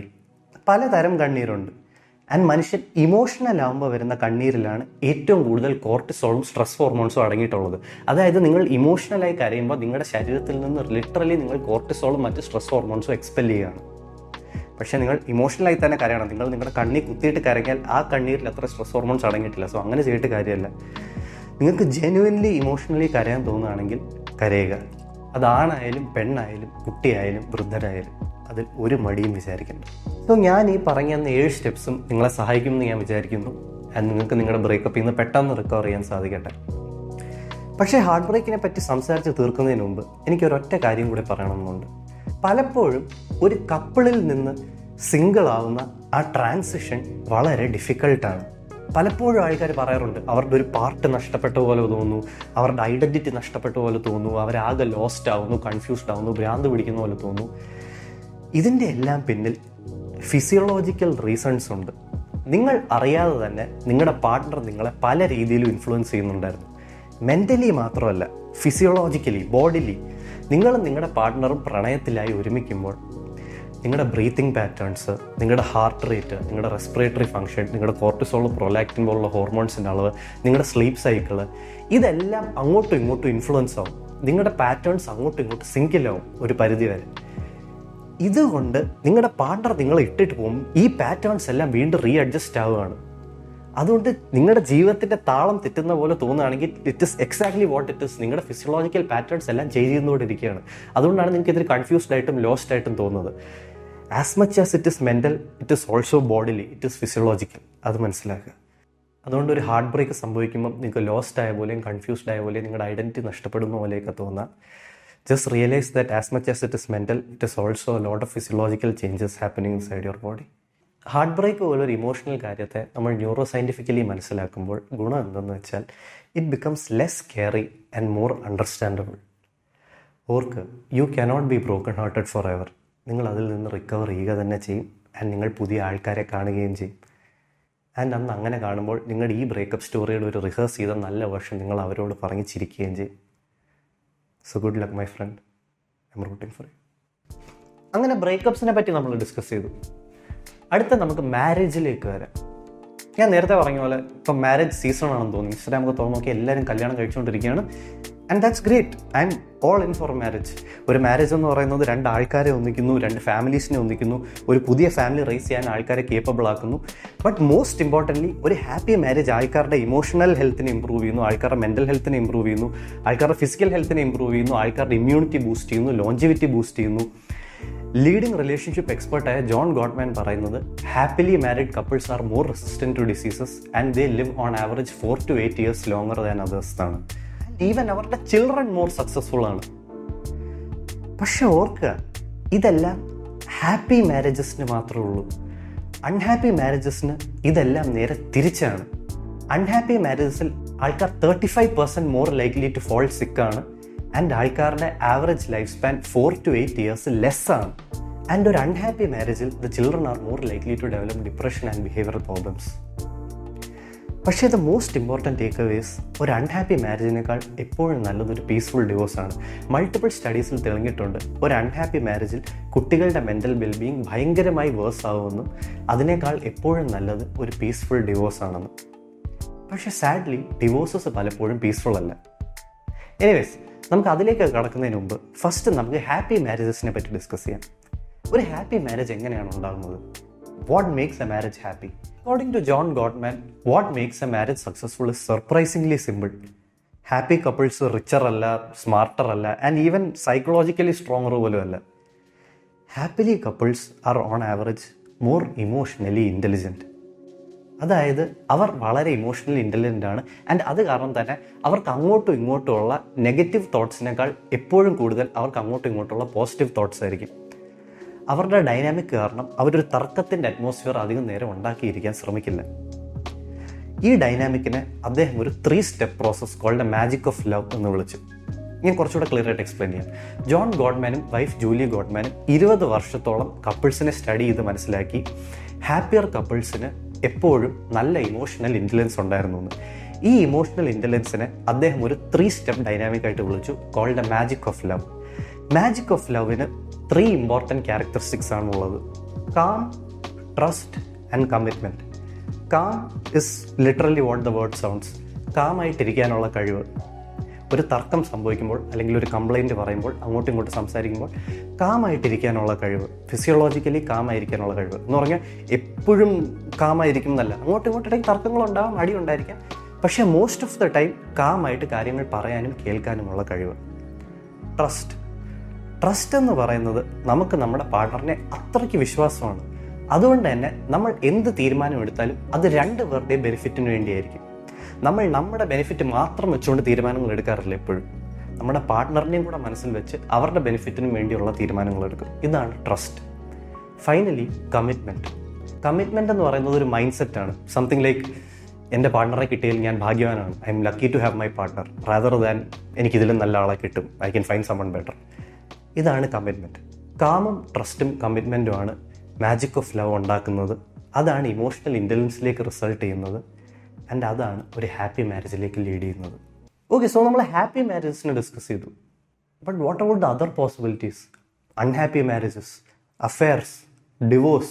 പലതരം കണ്ണീരുണ്ട് ആൻഡ് മനുഷ്യൻ ഇമോഷണൽ ആകുമ്പോൾ വരുന്ന കണ്ണീരിലാണ് ഏറ്റവും കൂടുതൽ കോർട്ടിസോളും സ്ട്രെസ് ഹോർമോൺസും അടങ്ങിയിട്ടുള്ളത് അതായത് നിങ്ങൾ ഇമോഷണലായി കരയുമ്പോൾ നിങ്ങളുടെ ശരീരത്തിൽ നിന്ന് ലിറ്ററലി നിങ്ങൾ കോർട്ടിസോളും മറ്റ് സ്ട്രെസ് ഹോർമോൺസും എക്സ്പെൽ ചെയ്യുകയാണ് പക്ഷേ നിങ്ങൾ ഇമോഷണലായി തന്നെ കരയണം നിങ്ങൾ നിങ്ങളുടെ കണ്ണീർ കുത്തിയിട്ട് കരഞ്ഞാൽ ആ കണ്ണീരിൽ അത്ര സ്ട്രെസ് ഹോർമോൺസ് അടങ്ങിയിട്ടില്ല സോ അങ്ങനെ ചെയ്തിട്ട് കാര്യമല്ല നിങ്ങൾക്ക് ജെനുവൻലി ഇമോഷണലി കരയാൻ തോന്നുകയാണെങ്കിൽ കരയുക അതാണായാലും പെണ്ണായാലും കുട്ടിയായാലും വൃദ്ധരായാലും അതിൽ ഒരു മടിയും വിചാരിക്കണ്ട സോ ഞാൻ ഈ പറഞ്ഞ ഏഴ് സ്റ്റെപ്സും നിങ്ങളെ സഹായിക്കുമെന്ന് ഞാൻ വിചാരിക്കുന്നു ആൻഡ് നിങ്ങൾക്ക് നിങ്ങളുടെ ബ്രേക്കപ്പിൽ നിന്ന് പെട്ടെന്ന് റിക്കവർ ചെയ്യാൻ സാധിക്കട്ടെ പക്ഷേ ഹാർട്ട് ബ്രേക്കിനെ പറ്റി സംസാരിച്ച് തീർക്കുന്നതിന് മുമ്പ് എനിക്ക് ഒരൊറ്റ കാര്യം കൂടി പറയണമെന്നുണ്ട് പലപ്പോഴും ഒരു കപ്പിളിൽ നിന്ന് സിംഗിൾ ആവുന്ന ആ ട്രാൻസിഷൻ വളരെ ഡിഫിക്കൾട്ടാണ് പലപ്പോഴും ആൾക്കാർ പറയാറുണ്ട് അവരുടെ ഒരു പാർട്ട് നഷ്ടപ്പെട്ട പോലെ തോന്നുന്നു അവരുടെ ഐഡൻറ്റിറ്റി നഷ്ടപ്പെട്ട പോലെ തോന്നുന്നു അവരാകെ ലോസ്റ്റ് ആവുന്നു കൺഫ്യൂസ്ഡ് ആവുന്നു ഭ്രാന്ത് പിടിക്കുന്ന പോലെ തോന്നുന്നു ഇതിൻ്റെ എല്ലാം പിന്നിൽ ഫിസിയോളജിക്കൽ റീസൺസ് ഉണ്ട് നിങ്ങൾ അറിയാതെ തന്നെ നിങ്ങളുടെ പാർട്ട്ണർ നിങ്ങളെ പല രീതിയിലും ഇൻഫ്ലുവൻസ് ചെയ്യുന്നുണ്ടായിരുന്നു മെൻ്റലി മാത്രമല്ല ഫിസിയോളജിക്കലി ബോഡിലി നിങ്ങളും നിങ്ങളുടെ പാർട്ട്ണറും പ്രണയത്തിലായി ഒരുമിക്കുമ്പോൾ നിങ്ങളുടെ ബ്രീത്തിങ് പാറ്റേൺസ് നിങ്ങളുടെ ഹാർട്ട് റേറ്റ് നിങ്ങളുടെ റെസ്പിറേറ്ററി ഫംഗ്ഷൻ നിങ്ങളുടെ കോർട്ടിസോൾ പ്രൊലാക്റ്റിൻ പോലുള്ള ഹോർമോൺസിൻ്റെ അളവ് നിങ്ങളുടെ സ്ലീപ്പ് സൈക്കിള് ഇതെല്ലാം അങ്ങോട്ടും ഇങ്ങോട്ടും ഇൻഫ്ലുവൻസ് ആവും നിങ്ങളുടെ പാറ്റേൺസ് അങ്ങോട്ടും ഇങ്ങോട്ടും സിങ്കിലാവും ഒരു പരിധി വരെ ഇതുകൊണ്ട് നിങ്ങളുടെ പാർട്ണർ നിങ്ങളെ ഇട്ടിട്ട് പോകും ഈ പാറ്റേൺസ് എല്ലാം വീണ്ടും റീ അഡ്ജസ്റ്റ് ആവുകയാണ് അതുകൊണ്ട് നിങ്ങളുടെ ജീവിതത്തിന്റെ താളം തെറ്റുന്ന പോലെ തോന്നുകയാണെങ്കിൽ it is exactly what it is നിങ്ങളുടെ ഫിസിയോളജിക്കൽ പാറ്റേൺസ് എല്ലാം ചേഞ്ച് ചെയ്യുന്നതുകൊണ്ടിരിക്കുകയാണ് അതുകൊണ്ടാണ് നിങ്ങൾക്ക് ഇതിൽ കൺഫ്യൂസ്ഡ് ആയിട്ടും ലോസ്റ്റ് ആയിട്ടും തോന്നുന്നത് as much as it is mental it is also bodily it is physiological അത് മനസ്സിലാക്കുക അതുകൊണ്ട് ഒരു ഹാർട്ട് ബ്രേക്ക് സംഭവിക്കുമ്പോൾ നിങ്ങൾക്ക് ലോസ്റ്റ് ആയ പോലെയും കൺഫ്യൂസ്ഡ് ആയ പോലെയും നിങ്ങളുടെ ഐഡൻറ്റിറ്റി നഷ്ടപ്പെടുന്ന പോലെയൊക്കെ തോന്നാം just realise that as much as it is mental it is also lot of physiological changes happening inside your body heartbreak പോലൊരു ഇമോഷണൽ കാര്യത്തെ നമ്മൾ ന്യൂറോ സയൻറ്റിഫിക്കലി മനസ്സിലാക്കുമ്പോൾ ഗുണം എന്തെന്ന് വെച്ചാൽ it becomes less scary and more understandable ഓർക്ക് you cannot be broken hearted forever നിങ്ങൾ അതിൽ നിന്ന് റിക്കവർ ചെയ്യുക തന്നെ ചെയ്യും ആൻഡ് നിങ്ങൾ പുതിയ ആൾക്കാരെ കാണുകയും ചെയ്യും ആൻഡ് അന്ന് അങ്ങനെ കാണുമ്പോൾ നിങ്ങളുടെ ഈ ബ്രേക്കപ്പ് സ്റ്റോറിയുടെ ഒരു റിഹേഴ്സ് ചെയ്ത നല്ല വേർഷൻ നിങ്ങൾ അവരോട് പറഞ്ഞ് ചിരിക്കുകയും ചെയ്യും so good luck my friend I'm rooting for you അങ്ങനെ ബ്രേക്കപ്സിനെ പറ്റി നമ്മൾ ഡിസ്കസ് ചെയ്തു അടുത്ത നമുക്ക് മാരേജിലേക്ക് വരാം ഞാൻ നേരത്തെ പറഞ്ഞ പോലെ ഇപ്പം മാരേജ് സീസൺ ആണെന്ന് തോന്നി ഇൻസ്റ്റാഗ്രാം ഒക്കെ തുറന്നു നോക്കി എല്ലാവരും കല്യാണം കഴിച്ചുകൊണ്ടിരിക്കുകയാണ് and that's great I'm all in for marriage ഒരു മാരേജ് എന്ന് പറയുന്നത് രണ്ട് ആൾക്കാരെ ഒന്നിക്കുന്നു രണ്ട് ഫാമിലീസിനെ ഒന്നിക്കുന്നു ഒരു പുതിയ ഫാമിലി റേസ് ചെയ്യാൻ ആൾക്കാരെ കേപ്പബിൾ ആക്കുന്നു ബട്ട് മോസ്റ്റ് ഇമ്പോർട്ടൻ്റ്ലി ഒരു ഹാപ്പി മാരേജ് ആൾക്കാരുടെ ഇമോഷണൽ ഹെൽത്തിനെ ഇമ്പ്രൂവ് ചെയ്യുന്നു ആൾക്കാരുടെ മെൻ്റൽ ഹെൽത്തിനെ ഇമ്പ്രൂവ് ചെയ്യുന്നു ആൾക്കാരുടെ ഫിസിക്കൽ ഹെൽത്തിനെ ഇമ്പ്രൂവ് ചെയ്യുന്നു ആൾക്കാരുടെ ഇമ്മ്യൂണിറ്റി ബൂസ്റ്റ് ചെയ്യുന്നു ലോഞ്ചിവിറ്റി ബൂസ്റ്റ് ചെയ്യുന്നു ലീഡിംഗ് റിലേഷൻഷിപ്പ് എക്സ്പെർട്ടായ ജോൺ ഗോഡ്മാൻ പറയുന്നത് happily married couples are more resistant to diseases and they live on average four to eight years longer than others ആണ് ഈവൻ അവരുടെ ചിൽഡ്രൻ മോർ സക്സസ്ഫുൾ ആണ് പക്ഷെ ഓർക്കുക ഇതെല്ലാം ഹാപ്പി മാരേജസിന് മാത്രമേ ഉള്ളൂ അൺഹാപ്പി മാരേജസിന് ഇതെല്ലാം നേരെ തിരിച്ചാണ് അൺഹാപ്പി മാരേജസിൽ ആൾക്കാർ thirty five percent more likely to fall സിക്കാണ് ആൻഡ് ആൾക്കാരുടെ average life span four to eight years less ആണ് ആൻഡ് ഒരു അൺഹാപ്പി മാരേജിൽ the children are more likely to develop depression and behavioural problems പക്ഷേ the most important takeaways ഒരു അൺഹാപ്പി മാരേജിനേക്കാൾ എപ്പോഴും നല്ലത് ഒരു പീസ്ഫുൾ ഡിവോഴ്സാണ് മൾട്ടിപ്പിൾ സ്റ്റഡീസിൽ തെളിഞ്ഞിട്ടുണ്ട് ഒരു അൺഹാപ്പി മാരേജിൽ കുട്ടികളുടെ മെൻ്റൽ വെൽബീയിങ് ഭയങ്കരമായി വേഴ്സ് ആകുമെന്നും അതിനേക്കാൾ എപ്പോഴും നല്ലത് ഒരു പീസ്ഫുൾ ഡിവോഴ്സ് ആണെന്നും പക്ഷേ സാഡ്ലി ഡിവോഴ്സസ് പലപ്പോഴും പീസ്ഫുൾ അല്ല എനിവേസ് നമുക്ക് അതിലേക്ക് കടക്കുന്നതിന് മുമ്പ് ഫസ്റ്റ് നമുക്ക് ഹാപ്പി മാരേജസിനെ പറ്റി ഡിസ്കസ് ചെയ്യാം ഒരു ഹാപ്പി മാരേജ് എങ്ങനെയാണ് ഉണ്ടാകുന്നത് what makes a marriage happy according to John Gottman what makes a marriage successful is surprisingly simple happy couples richer അല്ല സ്മാർട്ടർ അല്ല ആൻഡ് ഈവൻ സൈക്കോളജിക്കലി സ്ട്രോങ്ങർ പോലും അല്ല happily couples are on average more emotionally intelligent അതായത് അവർ വളരെ ഇമോഷണലി ഇൻ്റലിജൻ്റ് ആണ് ആൻഡ് അത് കാരണം തന്നെ അവർക്ക് അങ്ങോട്ടും ഇങ്ങോട്ടും ഉള്ള നെഗറ്റീവ് തോട്ട്സിനേക്കാൾ എപ്പോഴും കൂടുതൽ അവർക്ക് അങ്ങോട്ടും ഇങ്ങോട്ടുള്ള പോസിറ്റീവ് തോട്ട്സ് ആയിരിക്കും അവരുടെ ഡൈനാമിക് കാരണം അവരൊരു തർക്കത്തിൻ്റെ അറ്റ്മോസ്ഫിയർ അധികം നേരം ഉണ്ടാക്കിയിരിക്കാൻ ശ്രമിക്കില്ല ഈ ഡൈനാമിക്കിനെ അദ്ദേഹം ഒരു three step process called a magic of love എന്ന് വിളിച്ചു ഞാൻ കുറച്ചുകൂടെ ക്ലിയർ ആയിട്ട് എക്സ്പ്ലെയിൻ ചെയ്യാം ജോൺ ഗോഡ്മാനും വൈഫ് ജൂലി ഗോഡ്മാനും ഇരുപത് വർഷത്തോളം കപ്പിൾസിനെ സ്റ്റഡി ചെയ്ത് മനസ്സിലാക്കി ഹാപ്പിയർ കപ്പിൾസിന് എപ്പോഴും നല്ല ഇമോഷണൽ ഇൻ്റലിജൻസ് ഉണ്ടായിരുന്നു എന്ന് ഈ ഇമോഷണൽ ഇൻ്റലിജൻസിനെ അദ്ദേഹം ഒരു ത്രീ സ്റ്റെപ്പ് ഡൈനാമിക് ആയിട്ട് വിളിച്ചു called a magic of love magic of ലവിന് ത്രീ ഇമ്പോർട്ടൻറ്റ് ക്യാരക്ടറിസ്റ്റിക്സ് ആണുള്ളത് calm trust and commitment calm is literally what the word sounds കാമായിട്ടിരിക്കാനുള്ള കഴിവ് ഒരു തർക്കം സംഭവിക്കുമ്പോൾ അല്ലെങ്കിൽ ഒരു കംപ്ലൈൻറ്റ് പറയുമ്പോൾ അങ്ങോട്ടും ഇങ്ങോട്ടും സംസാരിക്കുമ്പോൾ കാമായിട്ടിരിക്കാനുള്ള കഴിവ് ഫിസിയോളജിക്കലി കാമായിരിക്കാനുള്ള കഴിവ് എന്ന് പറഞ്ഞാൽ എപ്പോഴും കാമായിരിക്കും എന്നല്ല അങ്ങോട്ടും ഇങ്ങോട്ടും ഇടയ്ക്ക് തർക്കങ്ങളുണ്ടാവും അടി ഉണ്ടായിരിക്കാം പക്ഷേ മോസ്റ്റ് ഓഫ് ദ ടൈം കാമായിട്ട് കാര്യങ്ങൾ പറയാനും കേൾക്കാനുമുള്ള കഴിവ് ട്രസ്റ്റ് ട്രസ്റ്റ് എന്ന് പറയുന്നത് നമുക്ക് നമ്മുടെ പാർട്ണറിനെ അത്രയ്ക്ക് വിശ്വാസമാണ് അതുകൊണ്ട് തന്നെ നമ്മൾ എന്ത് തീരുമാനം എടുത്താലും അത് രണ്ട് പേരുടെയും ബെനിഫിറ്റിന് വേണ്ടിയായിരിക്കും നമ്മൾ നമ്മുടെ ബെനിഫിറ്റ് മാത്രം വെച്ചുകൊണ്ട് തീരുമാനങ്ങൾ എടുക്കാറില്ല എപ്പോഴും നമ്മുടെ പാർട്ട്ണറിനെയും കൂടെ മനസ്സിൽ വെച്ച് അവരുടെ ബെനിഫിറ്റിനും വേണ്ടിയുള്ള തീരുമാനങ്ങൾ എടുക്കും ഇതാണ് ട്രസ്റ്റ് ഫൈനലി കമ്മിറ്റ്മെൻറ്റ് കമ്മിറ്റ്മെൻറ്റ് എന്ന് പറയുന്നത് ഒരു മൈൻഡ് സെറ്റാണ് സംതിങ് ലൈക്ക് എൻ്റെ പാർട്ണറെ കിട്ടിയാൽ ഞാൻ ഭാഗ്യവാനാണ് I'm lucky to have my partner rather than എനിക്കിതിലും നല്ല ആളെ കിട്ടും I can find someone better ഇതാണ് കമ്മിറ്റ്മെൻറ്റ് കാമും ട്രസ്റ്റും കമ്മിറ്റ്മെൻറ്റുമാണ് മാജിക് ഓഫ് ലവ് ഉണ്ടാക്കുന്നത് അതാണ് ഇമോഷണൽ ഇൻ്റലിജൻസിലേക്ക് റിസൾട്ട് ചെയ്യുന്നത് ആൻഡ് അതാണ് ഒരു ഹാപ്പി മാരേജിലേക്ക് ലീഡ് ചെയ്യുന്നത് ഓക്കെ സോ നമ്മൾ ഹാപ്പി മാരേജസിനെ ഡിസ്കസ് ചെയ്തു but what about the other possibilities unhappy marriages affairs divorce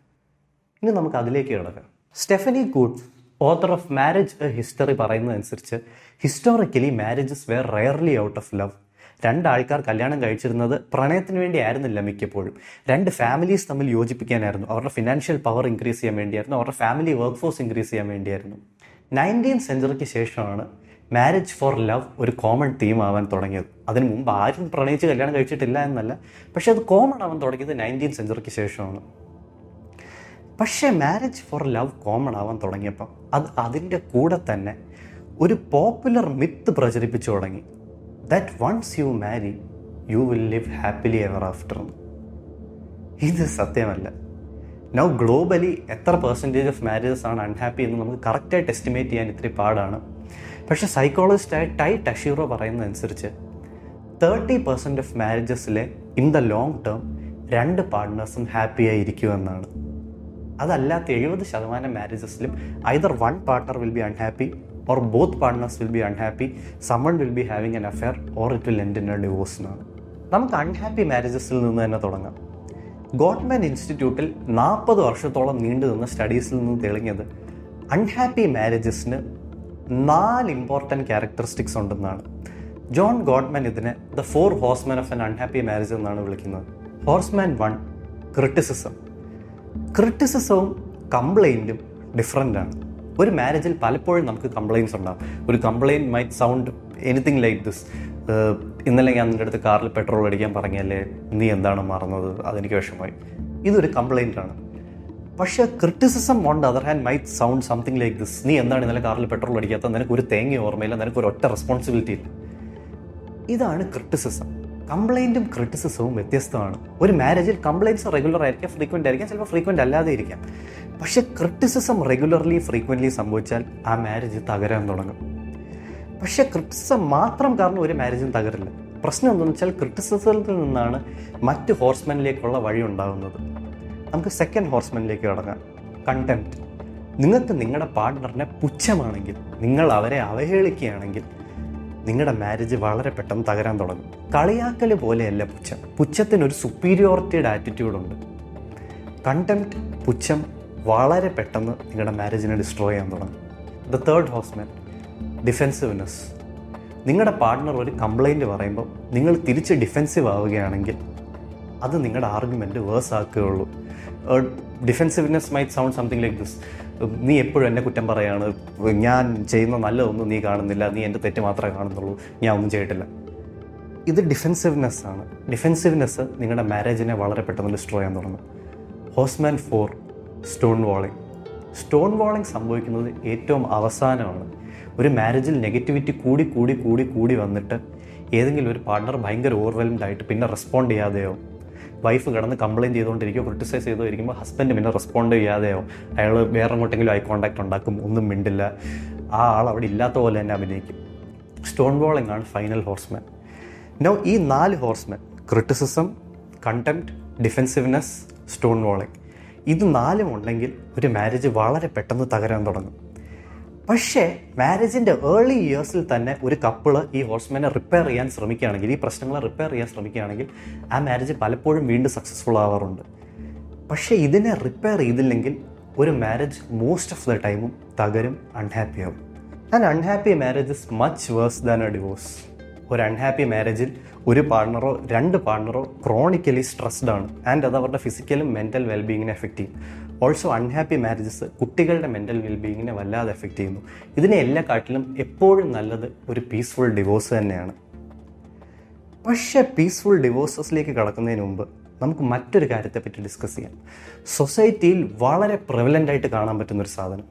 ഇനി നമുക്ക് അതിലേക്ക് കിടക്കാം Stephanie good author of marriage A history പറയുന്നതനുസരിച്ച് historically marriages were rarely out of love രണ്ട് ആൾക്കാർ കല്യാണം കഴിച്ചിരുന്നത് പ്രണയത്തിന് വേണ്ടി ആയിരുന്നില്ല മിക്കപ്പോഴും രണ്ട് ഫാമിലീസ് തമ്മിൽ യോജിപ്പിക്കാനായിരുന്നു അവരുടെ ഫിനാൻഷ്യൽ പവർ ഇൻക്രീസ് ചെയ്യാൻ വേണ്ടിയായിരുന്നു അവരുടെ ഫാമിലി വർക്ക് ഫോഴ്സ് ഇൻക്രീസ് ചെയ്യാൻ വേണ്ടിയായിരുന്നു നയൻറ്റീൻ സെഞ്ചുറിക്ക് ശേഷമാണ് മാരേജ് ഫോർ ലവ് ഒരു കോമൺ തീം ആവാൻ തുടങ്ങിയത് അതിന് മുമ്പ് ആരും പ്രണയിച്ച് കല്യാണം കഴിച്ചിട്ടില്ല എന്നല്ല പക്ഷെ അത് കോമൺ ആവാൻ തുടങ്ങിയത് നയൻറ്റീൻ സെഞ്ചുറിക്ക് ശേഷമാണ് പക്ഷേ മാരേജ് ഫോർ ലവ് കോമൺ ആവാൻ തുടങ്ങിയപ്പം അത് അതിൻ്റെ കൂടെ തന്നെ ഒരു പോപ്പുലർ മിത്ത് പ്രചരിപ്പിച്ചു തുടങ്ങി that once you marry you will live happily ever after ഇത് സത്യമല്ല നൗ ഗ്ലോബലി എത്ര പെർസെൻറ്റേജ് ഓഫ് മാരേജസ് ആണ് അൺഹാപ്പി എന്ന് നമുക്ക് കറക്റ്റായിട്ട് എസ്റ്റിമേറ്റ് ചെയ്യാൻ ഇത്തിരി പാടാണ് പക്ഷേ സൈക്കോളജിസ്റ്റായ ടൈ ടഷീറോ പറയുന്നതനുസരിച്ച് തേർട്ടി പെർസെൻറ്റ് ഓഫ് മാരേജസിലെ ഇൻ ദ ലോങ് ടേം രണ്ട് പാർട്ട്നേഴ്സും ഹാപ്പിയായി ഇരിക്കുമെന്നാണ് അതല്ലാത്ത എഴുപത് ശതമാനം മാരേജസിലും either one partner will be unhappy or both partners will be unhappy someone will be having an affair or it will end in a divorce എന്നാണ് നമുക്ക് അൺഹാപ്പി മാരേജസിൽ നിന്ന് തന്നെ തുടങ്ങാം ഗോഡ്മാൻ ഇൻസ്റ്റിറ്റ്യൂട്ടിൽ നാൽപ്പത് വർഷത്തോളം നീണ്ടു നിന്ന സ്റ്റഡീസിൽ നിന്ന് തെളിഞ്ഞത് അൺഹാപ്പി മാരേജസിന് നാല് ഇമ്പോർട്ടൻറ്റ് ക്യാരക്ടറിസ്റ്റിക്സ് ഉണ്ടെന്നാണ് ജോൺ ഗോഡ്മാൻ ഇതിനെ the four horsemen of an unhappy marriage എന്നാണ് വിളിക്കുന്നത് ഹോഴ്സ്മാൻ വൺ ക്രിറ്റിസിസം ക്രിറ്റിസിസവും കംപ്ലൈൻറ്റും ഡിഫറെൻ്റ് ആണ് ഒരു മാരേജിൽ പലപ്പോഴും നമുക്ക് കംപ്ലയിൻസ് ഉണ്ടാകും ഒരു complaint might sound anything like this ഇന്നലെ ഞാൻ നിൻ്റെ അടുത്ത് കാറിൽ പെട്രോൾ അടിക്കാൻ പറഞ്ഞല്ലേ നീ എന്താണ് മറന്നത് അതെനിക്ക് വിഷമമായി ഇതൊരു കംപ്ലയിൻ്റ് ആണ് പക്ഷേ criticism on the other hand might sound something like this നീ എന്താണ് ഇന്നലെ കാറിൽ പെട്രോൾ അടിക്കാത്തത് നിനക്ക് ഒരു തേങ്ങ ഓർമ്മയില്ല നിനക്ക് ഒരു ഒറ്റ റെസ്പോൺസിബിലിറ്റി ഇല്ല ഇതാണ് ക്രിറ്റിസിസം കംപ്ലൈൻറ്റും ക്രിറ്റിസിസവും വ്യത്യസ്തമാണ് ഒരു മാരേജിൽ കംപ്ലൈൻറ്റ്സ് റെഗുലർ ആയിരിക്കാം ഫ്രീക്വൻ്റ് ആയിരിക്കാം ചിലപ്പോൾ ഫ്രീക്വൻ്റ് അല്ലാതെ ഇരിക്കാം പക്ഷേ ക്രിറ്റിസിസം റെഗുലർലി ഫ്രീക്വൻ്റ്ലി സംഭവിച്ചാൽ ആ മാരേജ് തകരാൻ തുടങ്ങും പക്ഷേ ക്രിറ്റിസിസം മാത്രം കാരണം ഒരു മാരേജും തകരില്ല പ്രശ്നം എന്താണെന്ന് വെച്ചാൽ ക്രിറ്റിസിസത്തിൽ നിന്നാണ് മറ്റ് ഹോഴ്സ്മെനിലേക്കുള്ള വഴി ഉണ്ടാകുന്നത് നമുക്ക് സെക്കൻഡ് ഹോഴ്സ്മെനിലേക്ക് കടങ്ങാം കണ്ടംപ്റ്റ് നിങ്ങൾക്ക് നിങ്ങളുടെ പാർട്ട്ണറിനെ പുച്ഛമാണെങ്കിൽ നിങ്ങൾ അവരെ അവഹേളിക്കുകയാണെങ്കിൽ നിങ്ങളുടെ മാരേജ് വളരെ പെട്ടെന്ന് തകരാൻ തുടങ്ങും കളിയാക്കൽ പോലെയല്ല പുച്ഛം പുച്ഛത്തിനൊരു സുപ്പീരിയോറിറ്റിയുടെ ആറ്റിറ്റ്യൂഡുണ്ട് കണ്ടംപ്റ്റ് പുച്ഛം വളരെ പെട്ടെന്ന് നിങ്ങളുടെ മാരേജിനെ ഡിസ്ട്രോയ് ചെയ്യാൻ തുടങ്ങും ദ തേർഡ് ഹോസ്മാൻ ഡിഫെൻസിവ്നെസ് നിങ്ങളുടെ പാർട്ട്ണർ ഒരു കംപ്ലൈൻറ്റ് പറയുമ്പോൾ നിങ്ങൾ തിരിച്ച് ഡിഫെൻസീവ് ആവുകയാണെങ്കിൽ അത് നിങ്ങളുടെ ആർഗ്യുമെൻറ്റ് വേഴ്സ് ആക്കുകയുള്ളൂ defensiveness might sound something like this നീ എപ്പോഴും എന്നെ കുറ്റം പറയാണ് ഞാൻ ചെയ്യുന്ന നല്ലതൊന്നും നീ കാണുന്നില്ല നീ എൻ്റെ തെറ്റ് മാത്രമേ കാണുന്നുള്ളൂ ഞാൻ ഒന്നും ചെയ്തിട്ടില്ല ഇത് ഡിഫെൻസിവ്നെസ് ആണ് ഡിഫെൻസിവ്നെസ് നിങ്ങളുടെ മാരേജിനെ വളരെ പെട്ടെന്ന് ഡിസ്ട്രോയ് ചെയ്യാൻ തുടങ്ങും horseman four stonewalling stonewalling സംഭവിക്കുന്നത് ഏറ്റവും അവസാനമാണ് ഒരു മാരേജിൽ നെഗറ്റിവിറ്റി കൂടി കൂടി കൂടി കൂടി വന്നിട്ട് ഏതെങ്കിലും ഒരു പാർട്ണർ ഭയങ്കര ഓവർവെൽംഡ് ആയിട്ട് പിന്നെ റെസ്പോണ്ട് ചെയ്യാതെയോ വൈഫ് കിടന്ന് കംപ്ലയിൻറ്റ് ചെയ്തുകൊണ്ടിരിക്കുകയോ ക്രിട്ടിസൈസ് ചെയ്തോ ഇരിക്കുമ്പോൾ ഹസ്ബൻഡ് പിന്നെ റെസ്പോണ്ട് ചെയ്യാതെയോ അയാൾ വേറെ എങ്ങോട്ടെങ്കിലും ഐ കോൺടാക്ട് ഉണ്ടാക്കും ഒന്നും മിണ്ടില്ല ആ ആൾ അവിടെ ഇല്ലാത്ത പോലെ തന്നെ അഭിനയിക്കും സ്റ്റോൺ വാളിംഗ് ആണ് ഫൈനൽ ഹോഴ്സ്മാൻ നോ ഈ നാല് horseman criticism contempt defensiveness stonewalling ഇത് നാലും ഉണ്ടെങ്കിൽ ഒരു മാരേജ് വളരെ പെട്ടെന്ന് തകരാൻ തുടങ്ങും പക്ഷേ മാരേജിൻ്റെ ഏർലി ഇയേഴ്സിൽ തന്നെ ഒരു കപ്പിള് ഈ ഹോഴ്സ്മാനെ റിപ്പയർ ചെയ്യാൻ ശ്രമിക്കുകയാണെങ്കിൽ ഈ പ്രശ്നങ്ങളെ റിപ്പയർ ചെയ്യാൻ ശ്രമിക്കുകയാണെങ്കിൽ ആ മാരേജ് പലപ്പോഴും വീണ്ടും സക്സസ്ഫുൾ ആവാറുണ്ട് പക്ഷേ ഇതിനെ റിപ്പയർ ചെയ്തില്ലെങ്കിൽ ഒരു മാരേജ് മോസ്റ്റ് ഓഫ് ദ ടൈമും തകരും അൺഹാപ്പി ആവും and unhappy marriage is much worse than a divorce ഒരു അൺഹാപ്പി മാരേജിൽ ഒരു പാർട്ണറോ രണ്ട് പാർട്ണറോ ക്രോണിക്കലി സ്ട്രെസ്ഡ് ആണ് ആൻഡ് അത് അവരുടെ ഫിസിക്കലും മെൻ്റൽ വെൽബീങ്ങിനെ എഫക്റ്റ് ചെയ്യും ഓൾസോ അൺഹാപ്പി മാരേജസ് കുട്ടികളുടെ മെൻ്റൽ വെൽബീങ്ങിനെ വല്ലാതെ എഫക്റ്റ് ചെയ്യുന്നു ഇതിനെ എല്ലാ കാട്ടിലും എപ്പോഴും നല്ലത് ഒരു പീസ്ഫുൾ ഡിവോഴ്സ് തന്നെയാണ് പക്ഷേ പീസ്ഫുൾ ഡിവോഴ്സസിലേക്ക് കടക്കുന്നതിന് മുമ്പ് നമുക്ക് മറ്റൊരു കാര്യത്തെപ്പറ്റി ഡിസ്കസ് ചെയ്യാം സൊസൈറ്റിയിൽ വളരെ പ്രിവലൻ്റ് ആയിട്ട് കാണാൻ പറ്റുന്ന ഒരു സാധനം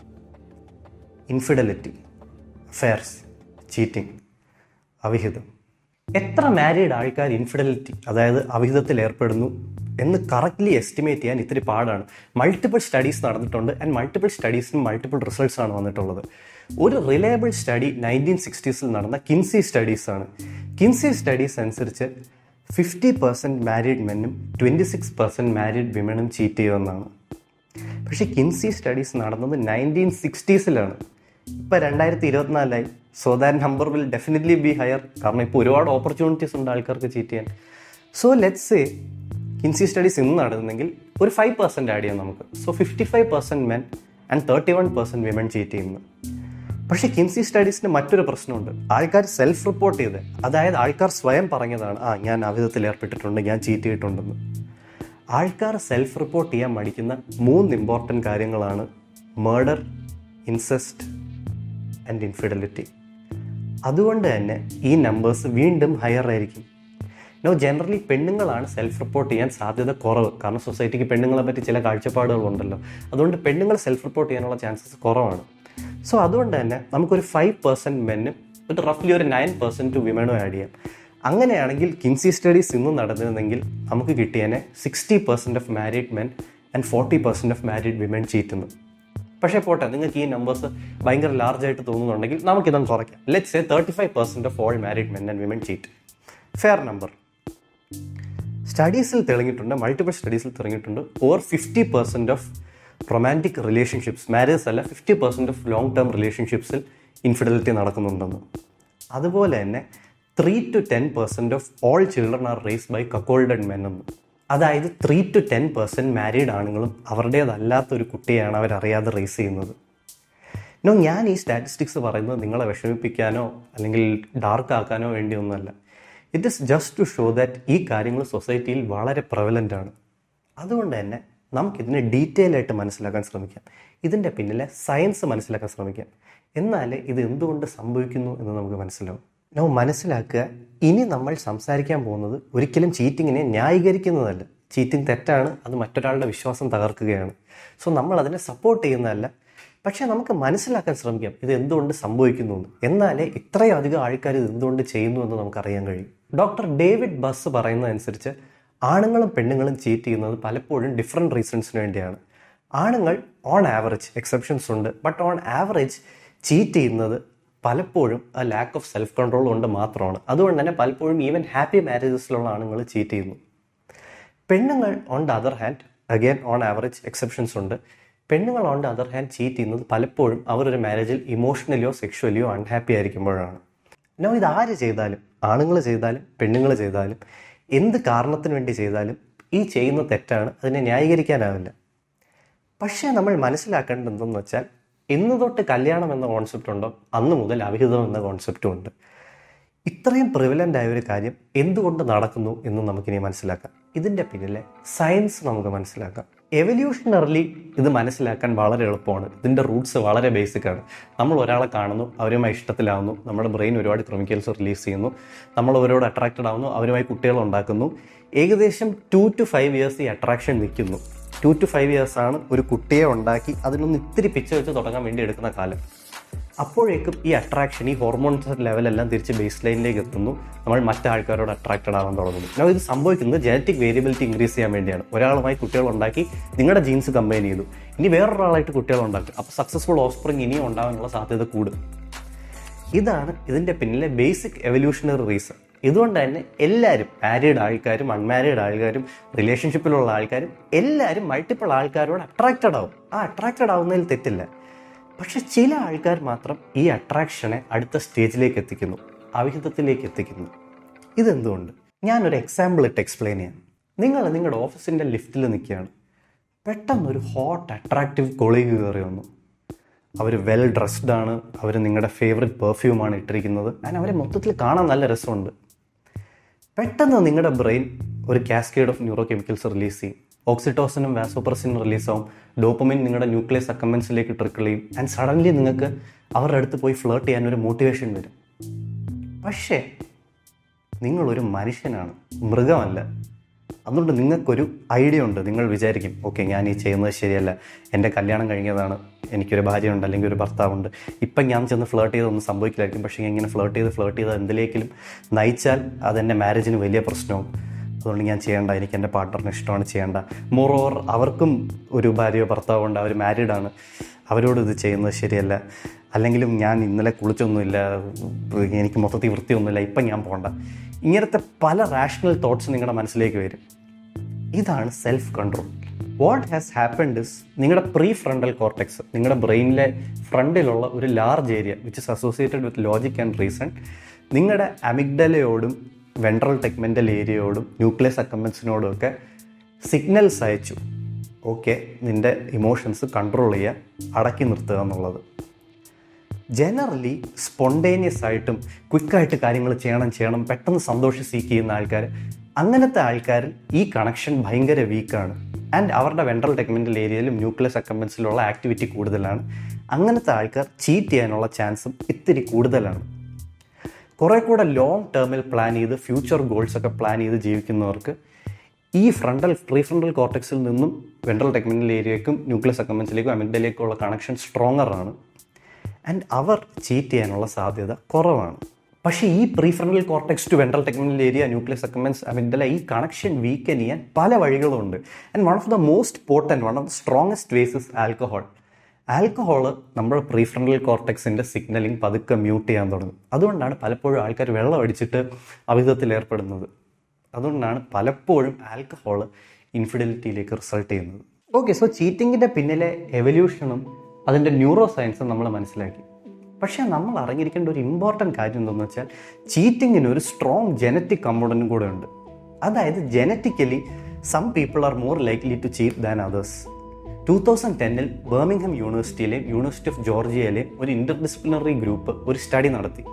ഇൻഫിഡലിറ്റി അഫെയർസ് ചീറ്റിംഗ് അവിഹിതം എത്ര മാരീഡ് ആൾക്കാർ ഇൻഫിഡലിറ്റി അതായത് അവിഹിതത്തിൽ ഏർപ്പെടുന്നു എന്ന് കറക്റ്റ്ലി എസ്റ്റിമേറ്റ് ചെയ്യാൻ ഇത്തിരി പാടാണ് മൾട്ടിപ്പിൾ സ്റ്റഡീസ് നടന്നിട്ടുണ്ട് ആൻഡ് മൾട്ടിപ്പിൾ സ്റ്റഡീസിനും മൾട്ടിപ്പിൾ റിസൾട്ട്സ് ആണ് വന്നിട്ടുള്ളത് ഒരു റിലയബിൾ സ്റ്റഡി നയൻറ്റീൻ സിക്സ്റ്റീസിൽ നടന്ന കിൻസി സ്റ്റഡീസ് ആണ് കിൻസി സ്റ്റഡീസ് അനുസരിച്ച് ഫിഫ്റ്റി പെർസെൻറ്റ് മാരീഡ് മെന്നും ട്വൻറ്റി സിക്സ് പെർസെൻറ്റ് മാരീഡ് വിമനും ചീറ്റ് ചെയ്യുമെന്നാണ് പക്ഷേ കിൻസി സ്റ്റഡീസ് നടന്നത് നയൻറ്റീൻ സിക്സ്റ്റീസിലാണ് ഇപ്പം രണ്ടായിരത്തി ഇരുപത്തിനാലായി so that number will definitely be higher കാരണം ഇപ്പോൾ ഒരുപാട് ഓപ്പർച്യൂണിറ്റീസ് ഉണ്ട് ആൾക്കാർക്ക് ചീറ്റ് ചെയ്യാൻ so let's say Kinsey studies ഇന്ന് നടന്നെങ്കിൽ ഒരു ഫൈവ് പെർസെൻറ്റ് ആഡ് ചെയ്യാം നമുക്ക് so fifty five percent men and thirty one percent women cheat ചെയ്യുന്നു പക്ഷേ കിൻസി സ്റ്റഡീസിന് മറ്റൊരു പ്രശ്നമുണ്ട് ആൾക്കാർ സെൽഫ് റിപ്പോർട്ട് ചെയ്ത് അതായത് ആൾക്കാർ സ്വയം പറഞ്ഞതാണ് ആ ഞാൻ അവിധത്തിൽ ഏർപ്പെട്ടിട്ടുണ്ട് ഞാൻ ചീറ്റ് ചെയ്തിട്ടുണ്ടെന്ന് ആൾക്കാർ സെൽഫ് റിപ്പോർട്ട് ചെയ്യാൻ മടിക്കുന്ന മൂന്ന് ഇമ്പോർട്ടൻറ്റ് കാര്യങ്ങളാണ് മേർഡർ ഇൻസെസ്റ്റ് ആൻഡ് ഇൻഫിഡലിറ്റി അതുകൊണ്ട് തന്നെ ഈ നമ്പേഴ്സ് വീണ്ടും ഹയർ ആയിരിക്കും നോ ജനറലി പെണ്ണുങ്ങളാണ് സെൽഫ് റിപ്പോർട്ട് ചെയ്യാൻ സാധ്യത കുറവ് കാരണം സൊസൈറ്റിക്ക് പെണ്ണുങ്ങളെ പറ്റി ചില കാഴ്ചപ്പാടുകളുണ്ടല്ലോ അതുകൊണ്ട് പെണ്ണുങ്ങൾ സെൽഫ് റിപ്പോർട്ട് ചെയ്യാനുള്ള ചാൻസസ് കുറവാണ് സോ അതുകൊണ്ട് തന്നെ നമുക്കൊരു ഫൈവ് പെർസെൻറ്റ് മെന്നും ഒരു റഫ്ലി ഒരു നയൻ പെർസെൻറ്റ് വിമനും ആഡ് ചെയ്യാം അങ്ങനെയാണെങ്കിൽ കിൻസി സ്റ്റഡീസ് ഇന്ന് നടന്നിരുന്നെങ്കിൽ നമുക്ക് കിട്ടിയതിനെ sixty percent of married men and forty percent of married women ചീറ്റുന്നു പക്ഷേ പോട്ടെ നിങ്ങൾക്ക് ഈ നമ്പേഴ്സ് ഭയങ്കര ലാർജ് ആയിട്ട് തോന്നുന്നുണ്ടെങ്കിൽ നമുക്കിതൊന്ന് കുറയ്ക്കാം let's a thirty five percent of all married men and women cheat fair number സ്റ്റഡീസിൽ തെളിഞ്ഞിട്ടുണ്ട് മൾട്ടിപ്പിൾ സ്റ്റഡീസിൽ തെളിഞ്ഞിട്ടുണ്ട് over fifty percent of romantic relationships marriage അല്ല fifty percent of long term റിലേഷൻഷിപ്സിൽ ഇൻഫിഡലിറ്റി നടക്കുന്നുണ്ടെന്ന് അതുപോലെ തന്നെ three to ten percent of all children are raised by cuckolded men എന്ന് അതായത് three to ten percent married ആണുങ്ങളും അവരുടേതല്ലാത്ത ഒരു കുട്ടിയാണ് അവരറിയാതെ റേസ് ചെയ്യുന്നത് നോ ഞാൻ ഈ സ്റ്റാറ്റിസ്റ്റിക്സ് പറയുന്നത് നിങ്ങളെ വിഷമിപ്പിക്കാനോ അല്ലെങ്കിൽ ഡാർക്ക് ആക്കാനോ വേണ്ടിയൊന്നുമല്ല it is just to show that ഈ കാര്യങ്ങൾ സൊസൈറ്റിയിൽ വളരെ പ്രവലൻ്റ് ആണ് അതുകൊണ്ട് തന്നെ നമുക്കിതിനെ ഡീറ്റെയിൽ ആയിട്ട് മനസ്സിലാക്കാൻ ശ്രമിക്കാം ഇതിൻ്റെ പിന്നിലെ സയൻസ് മനസ്സിലാക്കാൻ ശ്രമിക്കാം എന്നാലേ ഇത് എന്തുകൊണ്ട് സംഭവിക്കുന്നു എന്ന് നമുക്ക് മനസ്സിലാവും നോ മനസ്സിലാക്കുക ഇനി നമ്മൾ സംസാരിക്കാൻ പോകുന്നത് ഒരിക്കലും ചീറ്റിങ്ങിനെ ന്യായീകരിക്കുന്നതല്ല ചീറ്റിംഗ് തെറ്റാണ് അത് മറ്റൊരാളുടെ വിശ്വാസം തകർക്കുകയാണ് സോ നമ്മൾ അതിനെ സപ്പോർട്ട് ചെയ്യുന്നതല്ല പക്ഷേ നമുക്ക് മനസ്സിലാക്കാൻ ശ്രമിക്കാം ഇത് എന്തുകൊണ്ട് സംഭവിക്കുന്നു എന്ന് എന്നാലേ ഇത്രയും അധികം ആൾക്കാർ ഇത് എന്തുകൊണ്ട് ചെയ്യുന്നു എന്ന് നമുക്കറിയാൻ കഴിയും ഡോക്ടർ ഡേവിഡ് ബസ് പറയുന്നതനുസരിച്ച് ആണുങ്ങളും പെണ്ണുങ്ങളും ചീറ്റ് ചെയ്യുന്നത് പലപ്പോഴും ഡിഫറെൻറ്റ് റീസൺസിന് വേണ്ടിയാണ് ആണുങ്ങൾ ഓൺ ആവറേജ് എക്സെപ്ഷൻസ് ഉണ്ട് ബട്ട് ഓൺ ആവറേജ് ചീറ്റ് ചെയ്യുന്നത് പലപ്പോഴും ആ ലാക്ക് ഓഫ് സെൽഫ് കൺട്രോൾ കൊണ്ട് മാത്രമാണ് അതുകൊണ്ട് തന്നെ പലപ്പോഴും ഈവൻ ഹാപ്പി മാരേജസിലുള്ള ആണുങ്ങൾ ചീറ്റ് ചെയ്യുന്നു പെണ്ണുങ്ങൾ on the other hand again on average exceptions ഉണ്ട് പെണ്ണുങ്ങൾ on the other hand cheat ചെയ്യുന്നത് പലപ്പോഴും അവരൊരു മാരേജിൽ ഇമോഷണലിയോ സെക്ഷുവലിയോ അൺഹാപ്പി ആയിരിക്കുമ്പോഴാണ് നോ ഇത് ആര് ചെയ്താലും ആണുങ്ങൾ ചെയ്താലും പെണ്ണുങ്ങൾ ചെയ്താലും എന്ത് കാരണത്തിന് വേണ്ടി ചെയ്താലും ഈ ചെയ്യുന്ന തെറ്റാണ് അതിനെ ന്യായീകരിക്കാനാവില്ല പക്ഷേ നമ്മൾ മനസ്സിലാക്കേണ്ടത് എന്തെന്ന് വെച്ചാൽ ഇന്ന് തൊട്ട് കല്യാണം എന്ന കോൺസെപ്റ്റ് ഉണ്ടോ അന്ന് മുതൽ അവിഹിതം എന്ന കോൺസെപ്റ്റും ഉണ്ട് ഇത്രയും പ്രിവലൻ്റ് ആയ ഒരു കാര്യം എന്തുകൊണ്ട് നടക്കുന്നു എന്ന് നമുക്കിനി മനസ്സിലാക്കാം ഇതിൻ്റെ പിന്നിലെ സയൻസ് നമുക്ക് മനസ്സിലാക്കാം എവല്യൂഷണറിലി ഇത് മനസ്സിലാക്കാൻ വളരെ എളുപ്പമാണ് ഇതിൻ്റെ റൂട്ട്സ് വളരെ ബേസിക് ആണ് നമ്മൾ ഒരാളെ കാണുന്നു അവരുമായി ഇഷ്ടത്തിലാവുന്നു നമ്മുടെ ബ്രെയിൻ ഒരുപാട് കെമിക്കൽസ് റിലീസ് ചെയ്യുന്നു നമ്മൾ അവരോട് അട്രാക്റ്റഡ് ആവുന്നു അവരുമായി കുട്ടികൾ ഉണ്ടാക്കുന്നു ഏകദേശം ടു ടു ഫൈവ് ഇയേഴ്സ് ഈ അട്രാക്ഷൻ നിൽക്കുന്നു ടു ടു ഫൈവ് ഇയേഴ്സ് ആണ് ഒരു കുട്ടിയെ ഉണ്ടാക്കി അതിനൊന്ന് ഇത്തിരി പിച്ച വെച്ച് തുടങ്ങാൻ വേണ്ടി എടുക്കുന്ന കാലം അപ്പോഴേക്കും ഈ അട്രാക്ഷൻ ഈ ഹോർമോൺസ് ലെവലെല്ലാം തിരിച്ച് ബേസ് ലൈനിലേക്ക് എത്തുന്നു നമ്മൾ മറ്റാൾക്കാരോട് അട്രാക്റ്റഡ് ആവാൻ തുടങ്ങുന്നു ഞാൻ ഇത് സംഭവിക്കുന്നത് ജനറ്റിക് വേരിയബിലിറ്റി ഇൻക്രീസ് ചെയ്യാൻ വേണ്ടിയാണ് ഒരാളുമായി കുട്ടികൾ ഉണ്ടാക്കി നിങ്ങളുടെ ജീൻസ് കമ്പൈൻ ചെയ്തു ഇനി വേറൊരാളായിട്ട് കുട്ടികൾ ഉണ്ടാക്കും അപ്പോൾ സക്സസ്ഫുൾ ഓഫ്സ്പ്രിങ് ഇനിയും ഉണ്ടാകാനുള്ള സാധ്യത കൂടും ഇതാണ് ഇതിൻ്റെ പിന്നിലെ ബേസിക് എവല്യൂഷണറി റീസൺ ഇതുകൊണ്ട് തന്നെ എല്ലാവരും മാരീഡ് ആൾക്കാരും അൺമാരീഡ് ആൾക്കാരും റിലേഷൻഷിപ്പിലുള്ള ആൾക്കാരും എല്ലാവരും മൾട്ടിപ്പിൾ ആൾക്കാരോട് അട്രാക്റ്റഡ് ആവും ആ അട്രാക്റ്റഡ് ആവുന്നതിൽ തെറ്റില്ല പക്ഷെ ചില ആൾക്കാർ മാത്രം ഈ അട്രാക്ഷനെ അടുത്ത സ്റ്റേജിലേക്ക് എത്തിക്കുന്നു അവിഹിതത്തിലേക്ക് എത്തിക്കുന്നു ഇതെന്തുകൊണ്ട് ഞാനൊരു എക്സാമ്പിൾ ഇട്ട് എക്സ്പ്ലെയിൻ ചെയ്യാം നിങ്ങൾ നിങ്ങളുടെ ഓഫീസിൻ്റെ ലിഫ്റ്റിൽ നിൽക്കുകയാണ് പെട്ടെന്നൊരു ഹോട്ട് അട്രാക്റ്റീവ് കൊളീഗ് കയറി വന്നു അവർ വെൽ ഡ്രസ്ഡ് ആണ് അവർ നിങ്ങളുടെ ഫേവറേറ്റ് പെർഫ്യൂമാണ് ഇട്ടിരിക്കുന്നത് ആൻഡ് അവരെ മൊത്തത്തിൽ കാണാൻ നല്ല രസമുണ്ട് പെട്ടെന്ന് നിങ്ങളുടെ ബ്രെയിൻ ഒരു cascade of neurochemicals release ചെയ്യും ഓക്സിറ്റോസിനും വാസോപ്രസിനും റിലീസാവും ഡോപ്പമിൻ നിങ്ങളുടെ ന്യൂക്ലിയസ് അക്കമെൻസിലേക്ക് ട്രിക്കിൾ ചെയ്യും ആൻഡ് സഡൻലി നിങ്ങൾക്ക് അവരുടെ അടുത്ത് പോയി ഫ്ലേർട്ട് ചെയ്യാൻ ഒരു മോട്ടിവേഷൻ വരും പക്ഷേ നിങ്ങളൊരു മനുഷ്യനാണ് മൃഗമല്ല അതുകൊണ്ട് നിങ്ങൾക്കൊരു ഐഡിയ ഉണ്ട് നിങ്ങൾ വിചാരിക്കും ഓക്കെ ഞാൻ ഈ ചെയ്യുന്നത് ശരിയല്ല എൻ്റെ കല്യാണം കഴിഞ്ഞതാണ് എനിക്കൊരു ഭാര്യയുണ്ട് അല്ലെങ്കിൽ ഒരു ഭർത്താവുണ്ട് ഇപ്പം ഞാൻ ചെന്ന് ഫ്ലേർട്ട് ചെയ്തൊന്നും സംഭവിക്കില്ലായിരിക്കും പക്ഷേ ഇങ്ങനെ ഫ്ലേർട്ട് ചെയ്ത് ഫ്ലേർട്ട് ചെയ്ത് എന്തിലേക്കിലും നയിച്ചാൽ അതെൻ്റെ മാരേജിന് വലിയ പ്രശ്നവും അതുകൊണ്ട് ഞാൻ ചെയ്യേണ്ട എനിക്ക് എൻ്റെ പാർട്ട്ണറിന് ഇഷ്ടമാണ് ചെയ്യേണ്ട മോർ ഓവർ അവർക്കും ഒരു ഭാര്യയോ ഭർത്താവോ ഉണ്ട് അവർ മാരീഡാണ് അവരോട് ഇത് ചെയ്യുന്നത് ശരിയല്ല അല്ലെങ്കിലും ഞാൻ ഇന്നലെ കുളിച്ചൊന്നുമില്ല എനിക്ക് മൊത്തത്തിൽ വൃത്തിയൊന്നുമില്ല ഇപ്പം ഞാൻ പോകണ്ട ഇങ്ങനത്തെ പല റാഷണൽ തോട്ട്സ് നിങ്ങളുടെ മനസ്സിലേക്ക് വരും ഇതാണ് self control what has happened is നിങ്ങളുടെ പ്രീ ഫ്രണ്ടൽ കോർട്ടെക്സ് നിങ്ങളുടെ ബ്രെയിനിലെ ഫ്രണ്ടിലുള്ള ഒരു large area which is associated with logic and reason നിങ്ങളുടെ അമിഗ്ഡലയോടും വെൻട്രൽ ടെക്മെൻ്റൽ ഏരിയയോടും ന്യൂക്ലിയസ് അക്കമ്പൻസിനോടും ഒക്കെ സിഗ്നൽസ് അയച്ചു ഓക്കെ നിൻ്റെ ഇമോഷൻസ് കൺട്രോൾ ചെയ്യുക അടക്കി നിർത്തുക എന്നുള്ളത് ജനറലി സ്പോണ്ടേനിയസ് ആയിട്ടും ക്വിക്കായിട്ട് കാര്യങ്ങൾ ചെയ്യണം ചെയ്യണം പെട്ടെന്ന് സന്തോഷം സീക്ക് ചെയ്യുന്ന ആൾക്കാർ അങ്ങനത്തെ ആൾക്കാരിൽ ഈ കണക്ഷൻ ഭയങ്കര വീക്കാണ് ആൻഡ് അവരുടെ വെൻട്രൽ ടെക്മെൻ്റൽ ഏരിയയിലും ന്യൂക്ലിയസ് അക്കമ്പൻസിലുള്ള ആക്ടിവിറ്റി കൂടുതലാണ് അങ്ങനത്തെ ആൾക്കാർ ചീറ്റ് ചെയ്യാനുള്ള ചാൻസും ഇത്തിരി കൂടുതലാണ് കുറേ കൂടെ ലോങ് ടേമിൽ പ്ലാൻ ചെയ്ത് ഫ്യൂച്ചർ ഗോൾസ് ഒക്കെ പ്ലാൻ ചെയ്ത് ജീവിക്കുന്നവർക്ക് ഈ ഫ്രണ്ടൽ പ്രീ ഫ്രണ്ടൽ കോർട്ടക്സിൽ നിന്നും വെൻട്രൽ ടെക്മെൻ്റൽ ഏരിയയ്ക്കും ന്യൂക്ലിയസ് അക്കമ്പൻസിലേക്കും അമിഗ്ഡലേക്കും ഉള്ള കണക്ഷൻ സ്ട്രോങ്ങർ ആണ് ആൻഡ് അവർ ചീറ്റ് ചെയ്യാനുള്ള സാധ്യത കുറവാണ് പക്ഷേ ഈ prefrontal cortex to ventral tegmental area nucleus accumbens amygdala ഈ കണക്ഷൻ വീക്കൻ ചെയ്യാൻ പല വഴികളുണ്ട് and one of the most important one of the strongest ways alcohol alcohol നമ്മുടെ പ്രീഫ്രണ്ടൽ കോർട്ടെക്സിൻ്റെ സിഗ്നലിംഗ് പതുക്കെ മ്യൂട്ട് ചെയ്യാൻ തുടങ്ങും അതുകൊണ്ടാണ് പലപ്പോഴും ആൾക്കാർ വെള്ളം അടിച്ചിട്ട് അവിധത്തിൽ ഏർപ്പെടുന്നത് അതുകൊണ്ടാണ് പലപ്പോഴും ആൽക്കഹോൾ ഇൻഫിഡലിറ്റിയിലേക്ക് റിസൾട്ട് ചെയ്യുന്നത് ഓക്കെ സോ ചീറ്റിങ്ങിൻ്റെ പിന്നിലെ എവല്യൂഷനും അതിൻ്റെ ന്യൂറോ സയൻസും നമ്മൾ മനസ്സിലാക്കി പക്ഷേ നമ്മൾ അറിഞ്ഞിരിക്കേണ്ട ഒരു ഇമ്പോർട്ടൻറ്റ് കാര്യം എന്താണെന്ന് വെച്ചാൽ ചീറ്റിങ്ങിന് ഒരു സ്ട്രോങ് ജനറ്റിക് കമ്പോണൻറ്റും കൂടെ ഉണ്ട് അതായത് genetically some people are more likely to cheat than others two thousand ടെന്നിൽ ബർമിംഗ്ഹാം യൂണിവേഴ്സിറ്റിയിലെയും യൂണിവേഴ്സിറ്റി ഓഫ് ജോർജിയയിലെയും ഒരു ഇൻ്റർ ഡിസിപ്ലിനറി ഗ്രൂപ്പ് ഒരു സ്റ്റഡി നടത്തി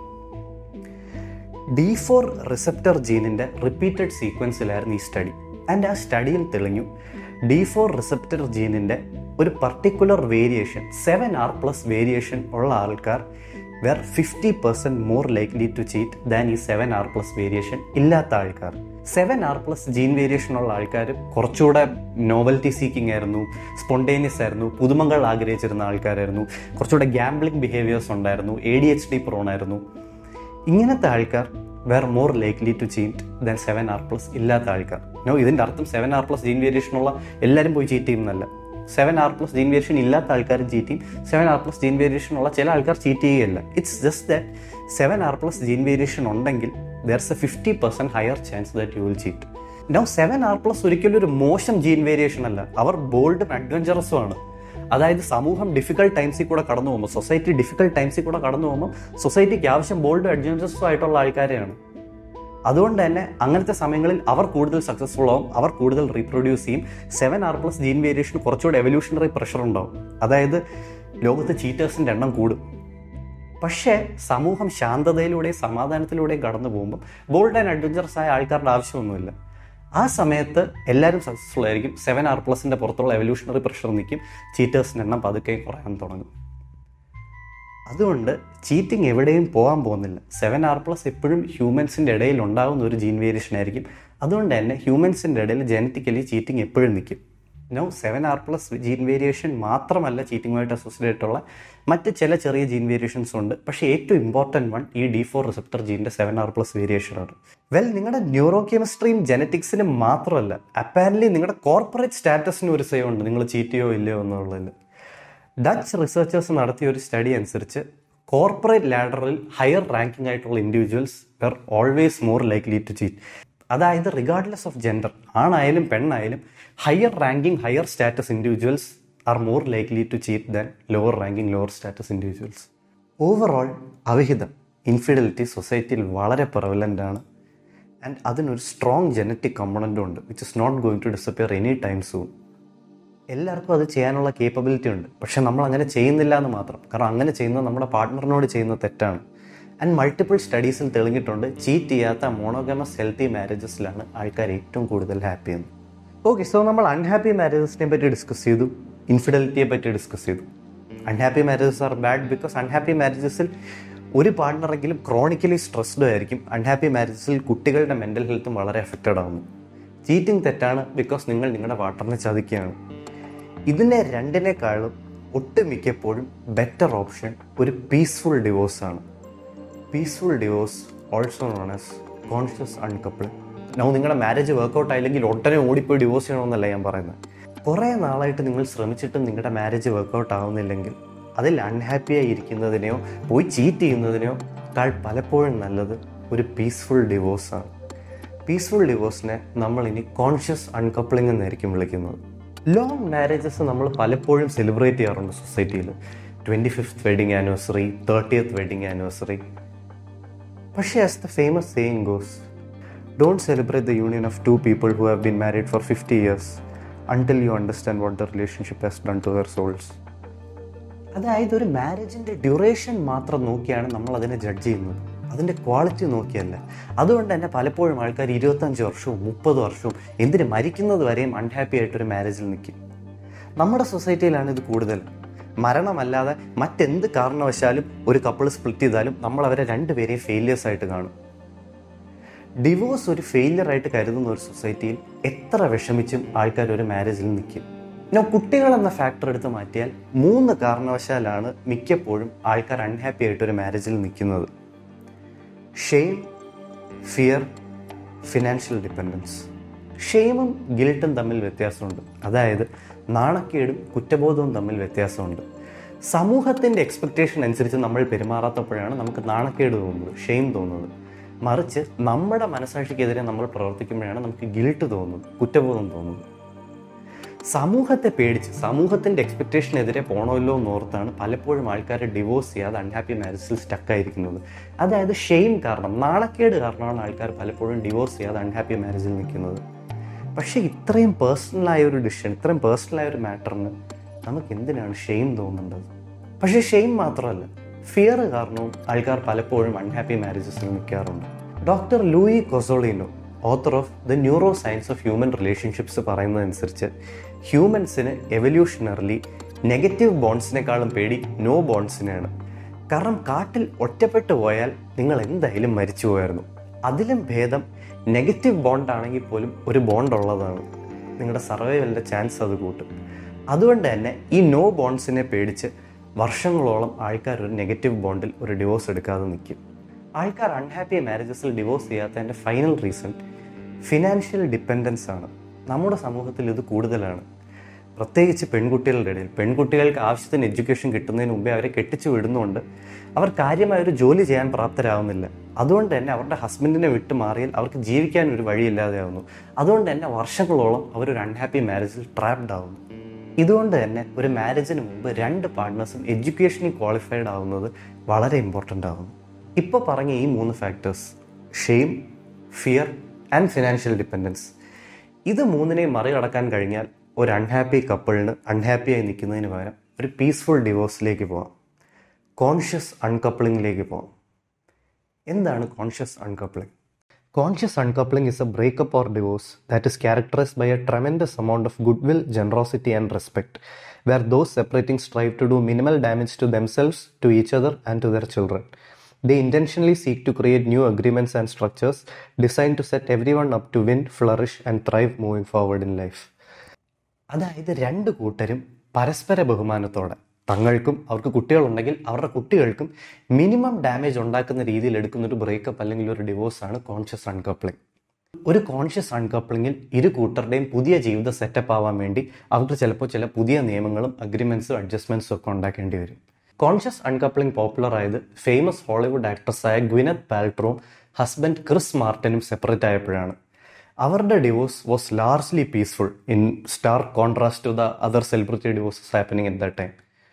ഡി ഫോർ റിസപ്റ്റർ ജീനിൻ്റെ റിപ്പീറ്റഡ് സീക്വൻസിലായിരുന്നു ഈ സ്റ്റഡി ആൻഡ് ആ സ്റ്റഡിയിൽ തെളിഞ്ഞു ഡി ഫോർ റിസപ്റ്റർ ജീനിൻ്റെ ഒരു particular variation seven R plus variation ഉള്ള ആൾക്കാർ were fifty percent more likely to cheat than ഈ സെവൻ ആർ പ്ലസ് വേരിയേഷൻ ഇല്ലാത്ത ആൾക്കാർ seven R plus gene variation ഉള്ള ആൾക്കാർ കുറച്ചുകൂടെ നോവൽറ്റി സീക്കിംഗ് ആയിരുന്നു സ്പോണ്ടേനിയസ് ആയിരുന്നു പുതുമകൾ ആഗ്രഹിച്ചിരുന്ന ആൾക്കാരായിരുന്നു കുറച്ചുകൂടെ ഗാംബ്ലിംഗ് ബിഹേവിയേഴ്സ് ഉണ്ടായിരുന്നു A D H D prone ആയിരുന്നു ഇങ്ങനത്തെ ആൾക്കാർ were more likely to cheat than seven R plus ഇല്ലാത്ത ആൾക്കാർ നോ ഇതിൻ്റെ അർത്ഥം seven R plus gene variation ഉള്ള എല്ലാവരും പോയി ചീറ്റ് ചെയ്യുന്നല്ല seven R plus gene variation ഇല്ലാത്ത ആൾക്കാരും ചീറ്റ് ചെയ്യും seven R plus gene variation ഉള്ള ചില ആൾക്കാർ ചീറ്റ് ചെയ്യുകയല്ല it's just that seven R plus gene variation ഉണ്ടെങ്കിൽ there's a fifty percent higher chance that you will cheat no seven R plus ഒരിക്കലും ഒരു മോശം ജീൻ വേരിയേഷൻ അല്ല അവർ ബോൾഡും അഡ്വഞ്ചറസും ആണ് അതായത് സമൂഹം ഡിഫിക്കൽട്ട് ടൈംസിൽ കൂടെ കടന്നു പോകുമ്പോൾ സൊസൈറ്റി ഡിഫിക്കൽട്ട് ടൈംസിൽ കൂടെ കടന്നു പോകുമ്പോൾ സൊസൈറ്റിക്ക് ആവശ്യം ബോൾഡ് അഡ്വഞ്ചറസും ആയിട്ടുള്ള ആൾക്കാരെയാണ് അതുകൊണ്ട് തന്നെ അങ്ങനത്തെ സമയങ്ങളിൽ അവർ കൂടുതൽ സക്സസ്ഫുൾ ആവും അവർ കൂടുതൽ റീപ്രൊഡ്യൂസ് ചെയ്യും seven R plus gene variation കുറച്ചുകൂടെ എവല്യൂഷണറി പ്രഷർ ഉണ്ടാവും അതായത് ലോകത്ത് ചീറ്റേഴ്സിൻ്റെ എണ്ണം കൂടും പക്ഷേ സമൂഹം ശാന്തതയിലൂടെയും സമാധാനത്തിലൂടെയും കടന്നു പോകുമ്പോൾ ബോൾഡ് ആൻഡ് അഡ്വഞ്ചറസ് ആയ ആൾക്കാരുടെ ആവശ്യമൊന്നുമില്ല ആ സമയത്ത് എല്ലാവരും സക്സസ്ഫുൾ ആയിരിക്കും സെവൻ ആർ പ്ലസിൻ്റെ പുറത്തുള്ള എവല്യൂഷണറി പ്രഷർ നിൽക്കും ചീറ്റേഴ്സിൻ്റെ എണ്ണം പതുക്കെ കുറയാൻ തുടങ്ങും അതുകൊണ്ട് ചീറ്റിംഗ് എവിടെയും പോകാൻ പോകുന്നില്ല സെവൻ ആർ പ്ലസ് എപ്പോഴും ഹ്യൂമൻസിൻ്റെ ഇടയിൽ ഉണ്ടാകുന്ന ഒരു ജീൻ വേരിയേഷൻ ആയിരിക്കും അതുകൊണ്ട് തന്നെ ഹ്യൂമൻസിൻ്റെ ഇടയിൽ ജനറ്റിക്കലി ചീറ്റിംഗ് എപ്പോഴും നിൽക്കും no seven R plus gene variation മാത്രമല്ല ചീറ്റിങ്ങുമായിട്ട് അസോസിയേറ്റ് ആയിട്ടുള്ള മറ്റ് ചില ചെറിയ ജീൻ വേരിയേഷൻസ് ഉണ്ട് പക്ഷേ ഏറ്റവും ഇമ്പോർട്ടൻറ്റ് വൺ ഈ ഡി ഫോർ റിസപ്റ്റർ ജീൻ്റെ സെവൻ ആർ പ്ലസ് വേരിയേഷനാണ് വെൽ നിങ്ങളുടെ ന്യൂറോ കെമിസ്ട്രിയും ജനറ്റിക്സിന് മാത്രമല്ല അപ്പാരൻലി നിങ്ങളുടെ കോർപ്പറേറ്റ് സ്റ്റാറ്റസിന് ഒരു സേവ് ഉണ്ട് നിങ്ങൾ ചീറ്റ് ചെയ്യോ ഇല്ലയോ എന്നുള്ളതിൽ ഡച്ച് റിസർച്ചേഴ്സ് നടത്തിയ ഒരു സ്റ്റഡി അനുസരിച്ച് കോർപ്പറേറ്റ് ലാഡറിൽ ഹയർ റാങ്കിങ് ആയിട്ടുള്ള individuals were always more likely to cheat അതായത് റിഗാർഡ്ലെസ് ഓഫ് ജെൻഡർ ആണായാലും പെണ്ണായാലും higher ranking higher status individuals are more likely to cheat than lower ranking lower status individuals overall അവിഹിതം ഇൻഫിഡലിറ്റി സൊസൈറ്റിയിൽ വളരെ പ്രവലൻ്റ് ആണ് ആൻഡ് അതിനൊരു സ്ട്രോങ് ജനറ്റിക് കമ്പണൻറ്റും ഉണ്ട് which is not going to disappear any time soon എല്ലാവർക്കും അത് ചെയ്യാനുള്ള കേപ്പബിലിറ്റി ഉണ്ട് പക്ഷെ നമ്മൾ അങ്ങനെ ചെയ്യുന്നില്ല എന്ന് മാത്രം കാരണം അങ്ങനെ ചെയ്യുന്നത് നമ്മുടെ പാർട്ട്ണറിനോട് ചെയ്യുന്ന തെറ്റാണ് ആൻഡ് മൾട്ടിപ്പിൾ സ്റ്റഡീസിൽ തെളിഞ്ഞിട്ടുണ്ട് ചീറ്റ് ചെയ്യാത്ത മോണോഗമസ് ഹെൽത്തി മാരേജസിലാണ് ആൾക്കാർ ഏറ്റവും കൂടുതൽ ഹാപ്പി എന്ന് ഓക്കെ സോ നമ്മൾ അൺഹാപ്പി മാരേജസിനെ പറ്റി ഡിസ്കസ് ചെയ്തു ഇൻഫിഡലിറ്റിയെ പറ്റി ഡിസ്കസ് ചെയ്തു unhappy marriages are bad because unhappy മാരേജസിൽ ഒരു പാർട്ട്ണറെങ്കിലും ക്രോണിക്കലി സ്ട്രെസ്ഡ് ആയിരിക്കും അൺഹാപ്പി മാരേജസിൽ കുട്ടികളുടെ മെൻ്റൽ ഹെൽത്തും വളരെ എഫക്റ്റഡ് ആവുന്നു ചീറ്റിംഗ് തെറ്റാണ് ബിക്കോസ് നിങ്ങൾ നിങ്ങളുടെ പാർട്ട്ണറിനെ ചതിക്കുകയാണ് ഇതിനെ രണ്ടിനേക്കാളും ഒട്ടുമിക്കപ്പോഴും ബെറ്റർ ഓപ്ഷൻ ഒരു പീസ്ഫുൾ ഡിവോഴ്സാണ് peaceful divorce also known as conscious uncouple no നിങ്ങളുടെ മാരേജ് വർക്കൗട്ട് ആയില്ലെങ്കിൽ ഉടനെ ഓടിപ്പോയി ഡിവോഴ്സ് ചെയ്യണമെന്നല്ല ഞാൻ പറയുന്നത് കുറേ നാളായിട്ട് നിങ്ങൾ ശ്രമിച്ചിട്ടും നിങ്ങളുടെ മാരേജ് വർക്കൗട്ട് ആവുന്നില്ലെങ്കിൽ അതിൽ അൺഹാപ്പിയായി ഇരിക്കുന്നതിനെയോ പോയി ചീറ്റ് ചെയ്യുന്നതിനെയോ കാൾ പലപ്പോഴും നല്ലത് ഒരു പീസ്ഫുൾ ഡിവോഴ്സാണ് പീസ്ഫുൾ ഡിവോഴ്സിനെ നമ്മൾ ഇനി കോൺഷ്യസ് അൺകപ്ലിംഗ് എന്നായിരിക്കും വിളിക്കുന്നത് ലോങ് മാരേജസ് നമ്മൾ പലപ്പോഴും സെലിബ്രേറ്റ് ചെയ്യാറുണ്ട് സൊസൈറ്റിയിൽ twenty fifth wedding anniversary thirtieth wedding anniversary പക്ഷേ as the famous saying goes don't celebrate the union of two people who have been married for fifty years until you understand what the relationship has done to their souls അതായത് ഒരു മാരേജിൻ്റെ ഡ്യൂറേഷൻ മാത്രം നോക്കിയാണ് നമ്മൾ അതിനെ ജഡ്ജ് ചെയ്യുന്നത് അതിൻ്റെ ക്വാളിറ്റി നോക്കിയല്ല അതുകൊണ്ട് തന്നെ പലപ്പോഴും ആൾക്കാർ ഇരുപത്തഞ്ച് വർഷവും മുപ്പത് വർഷവും എന്തിന് മരിക്കുന്നത് വരെയും അൺഹാപ്പി ആയിട്ടൊരു മാരേജിൽ നിൽക്കും നമ്മുടെ സൊസൈറ്റിയിലാണ് ഇത് കൂടുതൽ മരണമല്ലാതെ മറ്റെന്ത് കാരണവശാലും ഒരു കപ്പിൾ സ്പ്ലിറ്റ് ചെയ്താലും നമ്മൾ അവരെ രണ്ടുപേരെയും ഫെയിലിയേഴ്സ് ആയിട്ട് കാണും ഡിവോഴ്സ് ഒരു ഫെയിലിയർ ആയിട്ട് കരുതുന്ന ഒരു സൊസൈറ്റിയിൽ എത്ര വിഷമിച്ചും ആൾക്കാർ ഒരു മാരേജിൽ നിൽക്കും ഞാൻ കുട്ടികൾ എന്ന ഫാക്ടർ എടുത്ത് മാറ്റിയാൽ മൂന്ന് കാരണവശാലാണ് മിക്കപ്പോഴും ആൾക്കാർ അൺഹാപ്പി ആയിട്ട് ഒരു മാരേജിൽ നിൽക്കുന്നത് ഷെയിം ഫിയർ ഫിനാൻഷ്യൽ ഡിപ്പെൻഡൻസ് ഷെയിമും ഗിൽട്ടും തമ്മിൽ വ്യത്യാസമുണ്ട് അതായത് നാണക്കേടും കുറ്റബോധവും തമ്മിൽ വ്യത്യാസമുണ്ട് സമൂഹത്തിൻ്റെ എക്സ്പെക്റ്റേഷൻ അനുസരിച്ച് നമ്മൾ പെരുമാറാത്തപ്പോഴാണ് നമുക്ക് നാണക്കേട് തോന്നുന്നത് ഷെയിം തോന്നുന്നത് മറിച്ച് നമ്മുടെ മനസാക്ഷിക്കെതിരെ നമ്മൾ പ്രവർത്തിക്കുമ്പോഴാണ് നമുക്ക് ഗിൽട്ട് തോന്നുന്നത് കുറ്റബോധം തോന്നുന്നത് സമൂഹത്തെ പേടിച്ച് സമൂഹത്തിൻ്റെ എക്സ്പെക്റ്റേഷനെതിരെ പോകണമല്ലോ എന്ന് ഓർത്താണ് പലപ്പോഴും ആൾക്കാർ ഡിവോഴ്സ് ചെയ്യാതെ അൺഹാപ്പി മാരേജിൽ സ്റ്റക്കായിരിക്കുന്നത് അതായത് ഷെയിം കാരണം നാണക്കേട് കാരണമാണ് ആൾക്കാർ പലപ്പോഴും ഡിവോഴ്സ് ചെയ്യാതെ അൺഹാപ്പി മാരേജിൽ നിൽക്കുന്നത് പക്ഷേ ഇത്രയും പേഴ്സണലായ ഒരു ഡിസിഷൻ ഇത്രയും പേഴ്സണലായ ഒരു മാറ്ററിന് നമുക്ക് എന്തിനാണ് ഷെയിം തോന്നുന്നത് പക്ഷേ ഷെയിം മാത്രമല്ല ഫിയർ കാരണവും ആൾക്കാർ പലപ്പോഴും അൺഹാപ്പി മാരേജസിൽ നിൽക്കാറുണ്ട് doctor Louis Cozolino author of the neuroscience of human relationships പറയുന്നതനുസരിച്ച് ഹ്യൂമൻസിന് എവല്യൂഷണറിലി നെഗറ്റീവ് ബോൺസിനെക്കാളും പേടി നോ ബോൺസിനെയാണ് കാരണം കാട്ടിൽ ഒറ്റപ്പെട്ടു പോയാൽ നിങ്ങൾ എന്തായാലും മരിച്ചു പോയായിരുന്നു അതിലും ഭേദം നെഗറ്റീവ് ബോണ്ട് ആണെങ്കിൽ പോലും ഒരു ബോണ്ട് ഉള്ളതാണ് നിങ്ങളുടെ സർവൈവലിൻ്റെ ചാൻസ് അത് കൂട്ടും അതുകൊണ്ട് തന്നെ ഈ നോ ബോൺസിനെ പേടിച്ച് വർഷങ്ങളോളം ആൾക്കാർ ഒരു നെഗറ്റീവ് ബോണ്ടിൽ ഒരു ഡിവോഴ്സ് എടുക്കാതെ നിൽക്കും ആൾക്കാർ അൺഹാപ്പി മാരേജസിൽ ഡിവോഴ്സ് ചെയ്യാത്തതിൻ്റെ ഫൈനൽ റീസൺ ഫിനാൻഷ്യൽ ഡിപ്പെൻഡൻസ് ആണ് നമ്മുടെ സമൂഹത്തിൽ ഇത് കൂടുതലാണ് പ്രത്യേകിച്ച് പെൺകുട്ടികളുടെ ഇടയിൽ പെൺകുട്ടികൾക്ക് ആവശ്യത്തിന് എഡ്യൂക്കേഷൻ കിട്ടുന്നതിന് മുമ്പേ അവരെ കെട്ടിച്ചു വിടുന്നുണ്ട് അവർ കാര്യമായ ഒരു ജോലി ചെയ്യാൻ പ്രാപ്തരാകുന്നില്ല അതുകൊണ്ട് തന്നെ അവരുടെ ഹസ്ബൻഡിനെ വിട്ട് മാറിയാൽ അവർക്ക് ജീവിക്കാൻ ഒരു വഴിയില്ലാതെ ആവുന്നു അതുകൊണ്ട് തന്നെ വർഷങ്ങളോളം അവരൊരു അൺഹാപ്പി മാരേജിൽ ട്രാപ്ഡ് ആവുന്നു ഇതുകൊണ്ട് തന്നെ ഒരു മാരേജിന് മുമ്പ് രണ്ട് പാർട്ട്നേഴ്സും എഡ്യൂക്കേഷനിൽ ക്വാളിഫൈഡ് ആവുന്നത് വളരെ ഇമ്പോർട്ടൻ്റ് ആവുന്നു ഇപ്പോൾ പറഞ്ഞ ഈ മൂന്ന് factors shame fear and financial dependence ഇത് മൂന്നിനെയും മറികടക്കാൻ കഴിഞ്ഞാൽ ഒരു അൺഹാപ്പി കപ്പിളിന് അൺഹാപ്പിയായി നിൽക്കുന്നതിന് പകരം ഒരു പീസ്ഫുൾ ഡിവോഴ്സിലേക്ക് പോവാം കോൺഷ്യസ് അൺകപ്പിളിങ്ങിലേക്ക് പോവാം എന്താണ് conscious uncoupling conscious uncoupling is a breakup or divorce that is characterised by a tremendous amount of goodwill, generosity, and respect, where those separating strive to do minimal damage to themselves, to each other, and to their children. They intentionally seek to create new agreements and structures designed to set everyone up to win, flourish, and thrive moving forward in life. അതായത് രണ്ട് കൂട്ടരും പരസ്പര ബഹുമാനത്തോടെ തങ്ങൾക്കും അവർക്ക് കുട്ടികളുണ്ടെങ്കിൽ അവരുടെ കുട്ടികൾക്കും മിനിമം ഡാമേജ് ഉണ്ടാക്കുന്ന രീതിയിൽ എടുക്കുന്ന ഒരു ബ്രേക്കപ്പ് അല്ലെങ്കിൽ ഒരു ഡിവോഴ്സ് ആണ് കോൺഷ്യസ് അൺകപ്ലിംഗ് ഒരു കോൺഷ്യസ് അൺകപ്ലിങ്ങിൽ ഇരു കൂട്ടരുടെയും പുതിയ ജീവിതം സെറ്റപ്പ് ആവാൻ വേണ്ടി അവർക്ക് ചിലപ്പോൾ ചില പുതിയ നിയമങ്ങളും അഗ്രിമെന്റ്സും അഡ്ജസ്റ്റ്മെന്റ്സും ഒക്കെ ഉണ്ടാക്കേണ്ടി വരും കോൺഷ്യസ് അൺകപ്ലിംഗ് പോപ്പുലർ ആയത് ഫേമസ് ഹോളിവുഡ് ആക്ട്രസ്സായ ഗ്വിനത് പാൽട്രോം ഹസ്ബൻഡ് ക്രിസ് മാർട്ടിനും സെപ്പറേറ്റ് ആയപ്പോഴാണ് അവരുടെ divorce was largely peaceful in stark contrast to the other celebrity divorces happening at the time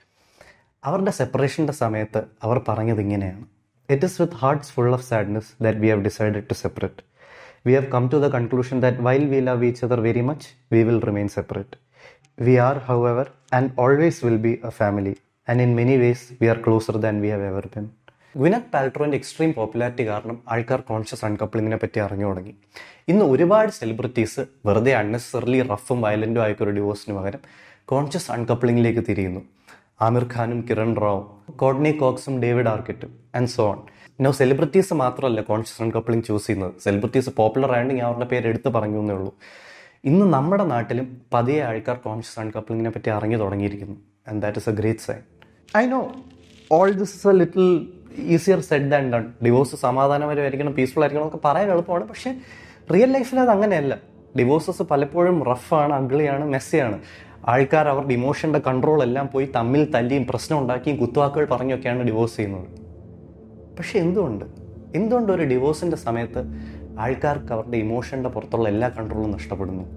അവരുടെ സെപ്പറേഷൻ്റെ സമയത്ത് അവർ പറഞ്ഞത് ഇങ്ങനെയാണ് it is with hearts full of sadness that we have decided to separate we have come to the conclusion that while we love each other very much we will remain separate we are however and always will be a family and in many ways we are closer than we have ever been Gwyneth പാൽട്രോന്റെ എക്സ്ട്രീം പോപ്പുലാരിറ്റി കാരണം ആൾക്കാർ കോൺഷ്യസ് അൺകപ്പിളിങ്ങിനെ പറ്റി അറിഞ്ഞു തുടങ്ങി ഇന്ന് ഒരുപാട് സെലിബ്രിറ്റീസ് വെറുതെ അൺനെസറിലി റഫും വയലന്റും ആയ ഒരു ഡിവോഴ്സിന് പകരം കോൺഷ്യസ് അൺകപ്പിളിങ്ങിലേക്ക് തിരിയുന്നു ആമിർ ഖാനും കിരൺ റാവും കോഡ്നി കോക്സും ഡേവിഡ് ആർക്കിറ്റും and so on no celebrities മാത്രമല്ല കോൺഷ്യസ് അൺകപ്പിളിംഗ് ചൂസ് ചെയ്യുന്നത് സെലിബ്രിറ്റീസ് പോപ്പുലർ ആയതുകൊണ്ട് ഞാൻ അവരുടെ പേര് എടുത്ത് പറഞ്ഞു എന്നേ ഉള്ളൂ ഇന്ന് നമ്മുടെ നാട്ടിലും പതിയെ ആൾക്കാർ കോൺഷ്യസ് അൺകപ്പിളിങ്ങിനെ പറ്റി അറിഞ്ഞു തുടങ്ങിയിരിക്കുന്നു and that is a great sign I know all this is a little easier said and done divorce സമാധാനപരമായിരിക്കണം പീസ്ഫുൾ ആയിരിക്കണം എന്നൊക്കെ പറയാൻ എളുപ്പമാണ് പക്ഷേ റിയൽ ലൈഫിൽ അത് അങ്ങനെയല്ല ഡിവോഴ്സസ് പലപ്പോഴും റഫാണ് അഗ്ലിയാണ് മെസ്സിയാണ് ആൾക്കാർ അവരുടെ ഇമോഷൻ്റെ കൺട്രോൾ എല്ലാം പോയി തമ്മിൽ തല്ലിയും പ്രശ്നം ഉണ്ടാക്കിയും കുത്തുവാക്കുകൾ പറഞ്ഞൊക്കെയാണ് ഡിവോഴ്സ് ചെയ്യുന്നത് പക്ഷെ എന്തുകൊണ്ട് എന്തുകൊണ്ട് ഒരു ഡിവോഴ്സിൻ്റെ സമയത്ത് ആൾക്കാർക്ക് അവരുടെ ഇമോഷൻ്റെ പുറത്തുള്ള എല്ലാ കൺട്രോളും നഷ്ടപ്പെടുന്നു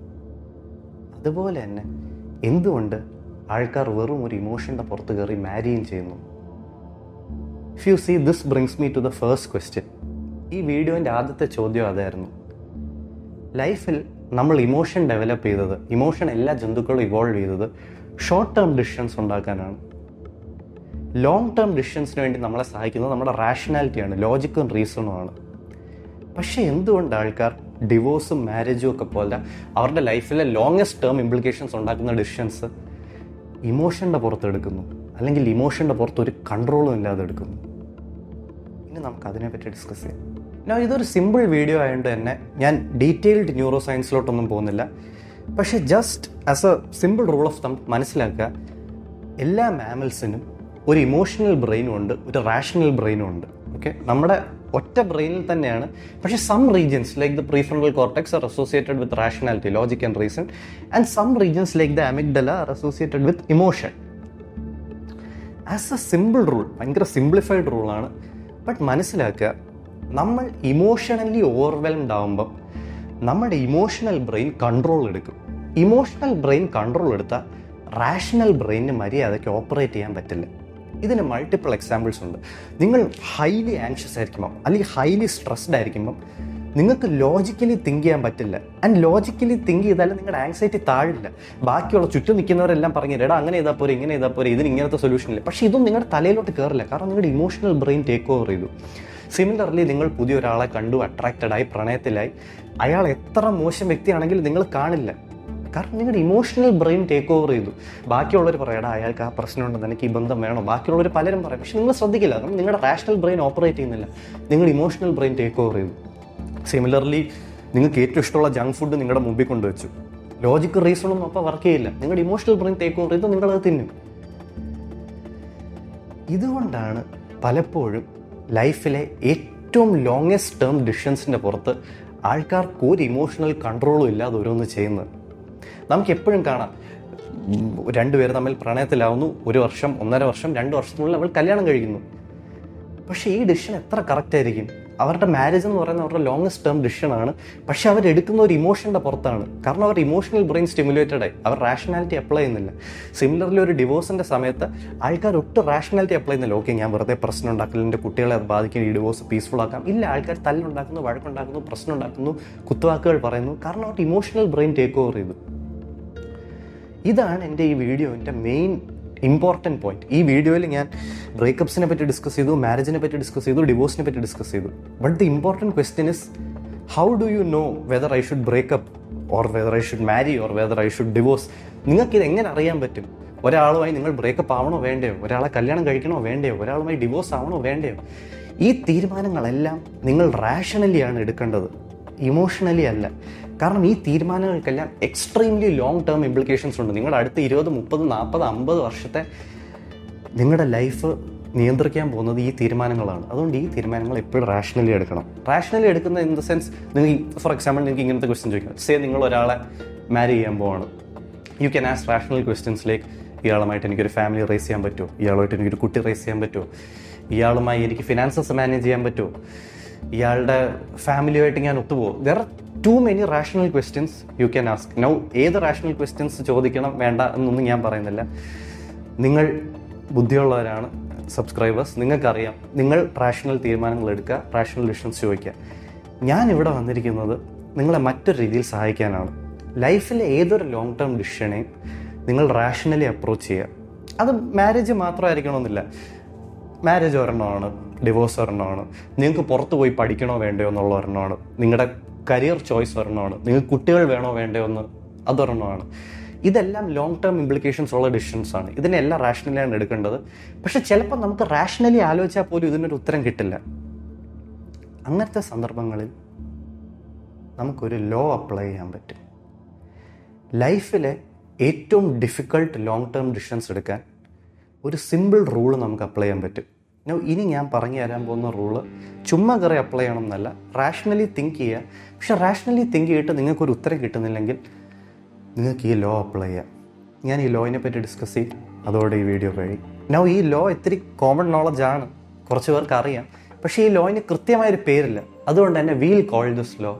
അതുപോലെ തന്നെ എന്തുകൊണ്ട് ആൾക്കാർ വെറും ഒരു ഇമോഷൻ്റെ പുറത്ത് കയറി മാരിയും ചെയ്യുന്നു if you see this brings me to the first question ഈ വീഡിയോൻ്റെ ആദ്യത്തെ ചോദ്യം അതായിരുന്നു ലൈഫിൽ നമ്മൾ ഇമോഷൻ ഡെവലപ്പ് ചെയ്തത് ഇമോഷൻ എല്ലാ ജന്തുക്കളും ഇവോൾവ് ചെയ്തത് ഷോർട്ട് ടേം ഡിസിഷൻസ് ഉണ്ടാക്കാനാണ് ലോങ് ടേം ഡിസിഷൻസിന് വേണ്ടി നമ്മളെ സഹായിക്കുന്നത് നമ്മുടെ റാഷണാലിറ്റിയാണ് ലോജിക്കും റീസണുമാണ് പക്ഷേ എന്തുകൊണ്ട് ആൾക്കാർ ഡിവോഴ്സും മാരേജും ഒക്കെ പോലെ അവരുടെ ലൈഫിലെ ലോങ്ങസ്റ്റ് ടേം ഇംപ്ലിക്കേഷൻസ് ഉണ്ടാക്കുന്ന ഡിസിഷൻസ് ഇമോഷൻ്റെ പുറത്ത് എടുക്കുന്നു അല്ലെങ്കിൽ ഇമോഷൻ്റെ പുറത്ത് ഒരു കൺട്രോളും ഇല്ലാതെ എടുക്കുന്നു ഇനി നമുക്ക് അതിനെപ്പറ്റി ഡിസ്കസ് ചെയ്യാം ഞാൻ ഇതൊരു സിമ്പിൾ വീഡിയോ ആയതുകൊണ്ട് തന്നെ ഞാൻ ഡീറ്റെയിൽഡ് ന്യൂറോ സയൻസിലോട്ടൊന്നും പോകുന്നില്ല പക്ഷേ just as a simple rule of thumb മനസ്സിലാക്കുക എല്ലാ മാമൽസിനും ഒരു ഇമോഷണൽ ബ്രെയിനും ഉണ്ട് ഒരു റാഷണൽ ബ്രെയിനും ഉണ്ട് ഓക്കെ നമ്മുടെ ഒറ്റ ബ്രെയിനിൽ തന്നെയാണ് പക്ഷേ some regions like the prefrontal cortex are associated with rationality logic and reason and some regions like the amygdala are associated with emotion as a simple rule ഭയങ്കര സിംപ്ലിഫൈഡ് റൂളാണ് ബട്ട് മനസ്സിലാക്കുക നമ്മൾ ഇമോഷണലി ഓവർവെൽംഡ് ആകുമ്പം നമ്മുടെ ഇമോഷണൽ ബ്രെയിൻ കൺട്രോൾ എടുക്കും ഇമോഷണൽ ബ്രെയിൻ കൺട്രോൾ എടുത്താൽ റാഷണൽ ബ്രെയിനിന് മര്യാദയ്ക്ക് ഓപ്പറേറ്റ് ചെയ്യാൻ പറ്റില്ല ഇതിന് മൾട്ടിപ്പിൾ എക്സാമ്പിൾസ് ഉണ്ട് നിങ്ങൾ ഹൈലി ആൻഷ്യസ് ആയിരിക്കുമ്പം അല്ലെങ്കിൽ ഹൈലി സ്ട്രെസ്ഡ് ആയിരിക്കുമ്പം നിങ്ങൾക്ക് ലോജിക്കലി തിങ്ക് ചെയ്യാൻ പറ്റില്ല ആൻഡ് ലോജിക്കലി തിങ്ക് ചെയ്താൽ നിങ്ങളുടെ ആങ്സൈറ്റി താഴില്ല ബാക്കിയുള്ള ചുറ്റും നിൽക്കുന്നവരെല്ലാം പറഞ്ഞു എടാ അങ്ങനെ ചെയ്താൽ പോരെ ഇങ്ങനെ ചെയ്താൽ പോരെ ഇതിന് ഇങ്ങനത്തെ സൊല്യൂഷൻ ഇല്ല പക്ഷേ ഇതും നിങ്ങളുടെ തലയിലോട്ട് കയറില്ല കാരണം നിങ്ങളുടെ ഇമോഷണൽ ബ്രെയിൻ ടേക്ക് ഓവർ ചെയ്തു സിമിലർലി നിങ്ങൾ പുതിയ ഒരാളെ കണ്ടു അട്രാക്റ്റഡ് ആയി പ്രണയത്തിലായി അയാൾ എത്ര മോശം വ്യക്തിയാണെങ്കിലും നിങ്ങൾ കാണില്ല കാരണം നിങ്ങളുടെ ഇമോഷണൽ ബ്രെയിൻ ടേക്ക് ഓവർ ചെയ്തു ബാക്കിയുള്ളവർ പറയടാ അയാൾക്ക് ആ പ്രശ്നമുണ്ട് എനിക്ക് ഈ ബന്ധം വേണം ബാക്കിയുള്ളവർ പലരും പറയും പക്ഷെ നിങ്ങൾ ശ്രദ്ധിക്കില്ല കാരണം നിങ്ങളുടെ റാഷണൽ ബ്രെയിൻ ഓപ്പറേറ്റ് ചെയ്യുന്നില്ല നിങ്ങൾ ഇമോഷണൽ ബ്രെയിൻ ടേക്ക് ഓവർ ചെയ്തു സിമിലർലി നിങ്ങൾക്ക് ഏറ്റവും ഇഷ്ടമുള്ള ജങ്ക് ഫുഡ് നിങ്ങളുടെ മുമ്പിൽ കൊണ്ടുവച്ചു ലോജിക്കൽ റീസണൊന്നും അപ്പോൾ വർക്ക് ചെയ്യില്ല നിങ്ങളുടെ ഇമോഷണൽ ബ്രെയിൻ ടേക്ക് ഓവർ ചെയ്ത് നിങ്ങളത് തിന്നും ഇതുകൊണ്ടാണ് പലപ്പോഴും ലൈഫിലെ ഏറ്റവും ലോങ്ങസ്റ്റ് ടേം ഡിസിഷൻസിൻ്റെ പുറത്ത് ആൾക്കാർക്ക് ഒരു ഇമോഷണൽ കൺട്രോളും ഇല്ലാതെ ഓരോന്ന് ചെയ്യുന്നത് നമുക്ക് എപ്പോഴും കാണാം ഉം, രണ്ടുപേർ തമ്മിൽ പ്രണയത്തിലാവുന്നു ഒരു വർഷം ഒന്നര വർഷം രണ്ട് വർഷത്തിനുള്ളിൽ അവൾ കല്യാണം കഴിക്കുന്നു പക്ഷേ ഈ ഡിസിഷൻ എത്ര കറക്റ്റ് ആയിരിക്കും അവരുടെ മാരേജ് എന്ന് പറയുന്നത് അവരുടെ ലോങ്സ്റ്റ് ടേം ഡിസിഷനാണ് പക്ഷെ അവരെടുക്കുന്ന ഒരു ഇമോഷൻ്റെ പുറത്താണ് കാരണം അവർ ഇമോഷണൽ ബ്രെയിൻ സ്റ്റിമുലേറ്റഡ് ആയി അവർ റാഷണാലിറ്റി അപ്ലൈ ചെയ്യുന്നില്ല സിമിലർലി ഒരു ഡിവോഴ്സിൻ്റെ സമയത്ത് ആൾക്കാർ ഒട്ടും റാഷണാലിറ്റി അപ്ലൈ ചെയ്യുന്നില്ല ഓക്കെ ഞാൻ വെറുതെ പ്രശ്നം ഉണ്ടാക്കില്ല എൻ്റെ കുട്ടികളെ അത് ബാധിക്കും ഈ ഡിവോഴ്സ് പീസ്ഫുൾ ആക്കാം ഇല്ല ആൾക്കാർ തല്ലുണ്ടാക്കുന്നു വഴക്കുണ്ടാക്കുന്നു പ്രശ്നം ഉണ്ടാക്കുന്നു കുത്തുവാക്കുകൾ പറയുന്നു കാരണം അവരുടെ ഇമോഷണൽ ബ്രെയിൻ ടേക്ക് ഓവർ ചെയ്തു ഇതാണ് എൻ്റെ ഈ വീഡിയോൻ്റെ മെയിൻ ഇമ്പോർട്ടൻറ്റ് പോയിന്റ് ഈ വീഡിയോയിൽ ഞാൻ ബ്രേക്കപ്സിനെ പറ്റി ഡിസ്കസ് ചെയ്തു മാരേജിനെ പറ്റി ഡിസ്കസ് ചെയ്തു ഡിവോഴ്സിനെ പറ്റി ഡിസ്കസ് ചെയ്തു but the important question is how do you know whether I should break up or whether I should marry or whether I should divorce നിങ്ങൾക്ക് ഇത് എങ്ങനെ അറിയാൻ പറ്റും ഒരാളുമായി നിങ്ങൾ ബ്രേക്കപ്പ് ആവണോ വേണ്ടയോ ഒരാളെ കല്യാണം കഴിക്കണോ വേണ്ടയോ ഒരാളുമായി ഡിവോഴ്സ് ആവണോ വേണ്ടയോ ഈ തീരുമാനങ്ങളെല്ലാം നിങ്ങൾ റാഷണലിയാണ് എടുക്കേണ്ടത് ഇമോഷണലി അല്ല കാരണം ഈ തീരുമാനങ്ങൾക്കെല്ലാം എക്സ്ട്രീംലി ലോങ് ടേം ഇംപ്ലിക്കേഷൻസ് ഉണ്ട് നിങ്ങളുടെ അടുത്ത ഇരുപത് മുപ്പത് നാൽപ്പത് അമ്പത് വർഷത്തെ നിങ്ങളുടെ ലൈഫ് നിയന്ത്രിക്കാൻ പോകുന്നത് ഈ തീരുമാനങ്ങളാണ് അതുകൊണ്ട് ഈ തീരുമാനങ്ങൾ എപ്പോഴും റാഷണലി എടുക്കണം റാഷണലി എടുക്കുന്ന ഇൻ ദ സെൻസ് നിങ്ങൾ ഫോർ എക്സാമ്പിൾ നിങ്ങൾക്ക് ഇങ്ങനത്തെ ക്വസ്റ്റ്യൻ ചോദിക്കാം സേ നിങ്ങൾ ഒരാളെ മാരി ചെയ്യാൻ പോവാണ് you can ask rational questions like ഇയാളുമായിട്ട് എനിക്കൊരു ഫാമിലി റേസ് ചെയ്യാൻ പറ്റുമോ ഇയാളുമായിട്ട് എനിക്കൊരു കുട്ടി റേസ് ചെയ്യാൻ പറ്റുമോ ഇയാളുമായി എനിക്ക് ഫിനാൻസസ് മാനേജ് ചെയ്യാൻ പറ്റുമോ ഇയാളുടെ ഫാമിലിയുമായിട്ട് ഞാൻ ഒത്തുപോകും there are too many rational questions you can ask now ഏത് റാഷണൽ ക്വസ്റ്റ്യൻസ് ചോദിക്കണം വേണ്ട എന്നൊന്നും ഞാൻ പറയുന്നില്ല നിങ്ങൾ ബുദ്ധിയുള്ളവരാണ് സബ്സ്ക്രൈബേഴ്സ് നിങ്ങൾക്കറിയാം നിങ്ങൾ റാഷണൽ തീരുമാനങ്ങൾ എടുക്കുക റാഷണൽ ഡിസിഷൻസ് ചോദിക്കുക ഞാൻ ഇവിടെ വന്നിരിക്കുന്നത് നിങ്ങളെ മറ്റൊരു രീതിയിൽ സഹായിക്കാനാണ് ലൈഫിലെ ഏതൊരു ലോങ് ടേം ഡിസിഷനെയും നിങ്ങൾ റാഷണലി അപ്രോച്ച് ചെയ്യുക അത് മാരേജ് മാത്രമായിരിക്കണമെന്നില്ല മാരേജ് ഒരെണ്ണമാണ് ഡിവോഴ്സ് ഒരെണ്ണമാണ് നിങ്ങൾക്ക് പുറത്ത് പോയി പഠിക്കണോ വേണ്ടയോ എന്നുള്ള ഒരെണ്ണമാണ് നിങ്ങളുടെ കരിയർ ചോയ്സ് ഒരെണ്ണമാണ് നിങ്ങൾക്ക് കുട്ടികൾ വേണോ വേണ്ടയോ എന്ന് അതൊരെണ്ണമാണ് ഇതെല്ലാം ലോങ് ടേം ഇംപ്ലിക്കേഷൻസ് ഉള്ള ഡിസിഷൻസ് ആണ് ഇതിനെല്ലാം റാഷണലിയാണ് എടുക്കേണ്ടത് പക്ഷെ ചിലപ്പോൾ നമുക്ക് റാഷണലി ആലോചിച്ചാൽ പോലും ഇതിനൊരു ഉത്തരം കിട്ടില്ല അങ്ങനത്തെ സന്ദർഭങ്ങളിൽ നമുക്കൊരു ലോ അപ്ലൈ ചെയ്യാൻ പറ്റും ലൈഫിലെ ഏറ്റവും ഡിഫിക്കൾട്ട് ലോങ് ടേം ഡിസിഷൻസ് എടുക്കാൻ ഒരു സിമ്പിൾ റൂള് നമുക്ക് അപ്ലൈ ചെയ്യാൻ പറ്റും Now, ഇനി ഞാൻ പറഞ്ഞു തരാൻ പോകുന്ന റൂള് ചുമ്മാ കയറി അപ്ലൈ ചെയ്യണം എന്നല്ല റാഷണലി തിങ്ക് ചെയ്യുക പക്ഷെ റാഷണലി തിങ്ക് ചെയ്തിട്ട് നിങ്ങൾക്കൊരു ഉത്തരം കിട്ടുന്നില്ലെങ്കിൽ നിങ്ങൾക്ക് ഈ ലോ അപ്ലൈ ചെയ്യാം ഞാൻ ഈ ലോയിനെ പറ്റി ഡിസ്കസ് ചെയ്യും അതോടെ ഈ വീഡിയോ കഴിയും നൗ ഈ ലോ ഇത്തിരി കോമൺ നോളജ് ആണ് കുറച്ച് പേർക്ക് അറിയാം പക്ഷേ ഈ ലോയിന് കൃത്യമായൊരു പേരില്ല അതുകൊണ്ട് തന്നെ we'll call this law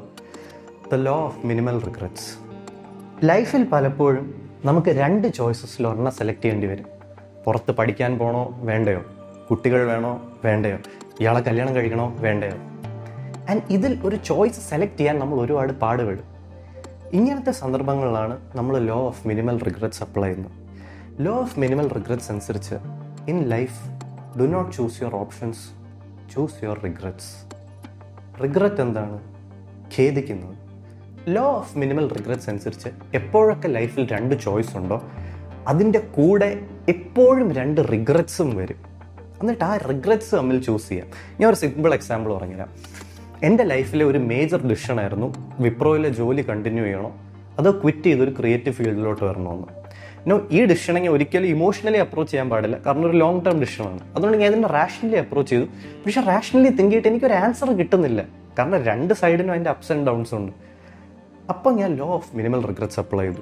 the law of minimal regrets ലൈഫിൽ പലപ്പോഴും നമുക്ക് രണ്ട് ചോയ്സസിൽ ഒരെണ്ണം സെലക്ട് ചെയ്യേണ്ടി വരും പുറത്ത് പഠിക്കാൻ പോകണോ വേണ്ടയോ കുട്ടികൾ വേണോ വേണ്ടയോ ഇയാളെ കല്യാണം കഴിക്കണോ വേണ്ടയോ ആൻഡ് ഇതിൽ ഒരു ചോയ്സ് സെലക്ട് ചെയ്യാൻ നമ്മൾ ഒരുപാട് പാടുപെടും ഇങ്ങനത്തെ സന്ദർഭങ്ങളിലാണ് നമ്മൾ law of minimal regrets apply ചെയ്യുന്നത് ലോ ഓഫ് മിനിമൽ റിഗ്രറ്റ്സ് അനുസരിച്ച് in life do not choose your options choose your regrets regret എന്താണ് ഖേദിക്കുന്നത് ലോ ഓഫ് മിനിമൽ റിഗ്രറ്റ്സ് അനുസരിച്ച് എപ്പോഴൊക്കെ ലൈഫിൽ രണ്ട് ചോയ്സ് ഉണ്ടോ അതിൻ്റെ കൂടെ എപ്പോഴും രണ്ട് റിഗ്രറ്റ്സും വരും എന്നിട്ട് ആ റിഗ്രറ്റ്സ് തമ്മിൽ ചൂസ് ചെയ്യാം ഞാൻ ഒരു സിമ്പിൾ എക്സാമ്പിൾ പറഞ്ഞുതരാം എൻ്റെ ലൈഫിലെ ഒരു മേജർ ഡിസിഷൻ ആയിരുന്നു വിപ്രോയിലെ ജോലി കണ്ടിന്യൂ ചെയ്യണോ അതോ ക്വിറ്റ് ചെയ്തൊരു ക്രിയേറ്റീവ് ഫീൽഡിലോട്ട് വരണമെന്ന് നോ ഈ ഡിസിഷനെ ഞാൻ ഒരിക്കലും ഇമോഷണലി അപ്രോച്ച് ചെയ്യാൻ പാടില്ല കാരണം ഒരു ലോങ് ടേം ഡിസിഷനാണ് അതുകൊണ്ട് ഞാൻ ഇതിനെ റാഷണലി അപ്രോച്ച് ചെയ്തു പക്ഷേ റാഷണലി തിങ്ക് ചെയ്തിട്ട് എനിക്കൊരു ആൻസർ കിട്ടുന്നില്ല കാരണം രണ്ട് സൈഡിനും അതിൻ്റെ അപ്സ് ആൻഡ് ഡൗൺസ് ഉണ്ട് അപ്പോൾ ഞാൻ law of minimal regrets apply ചെയ്തു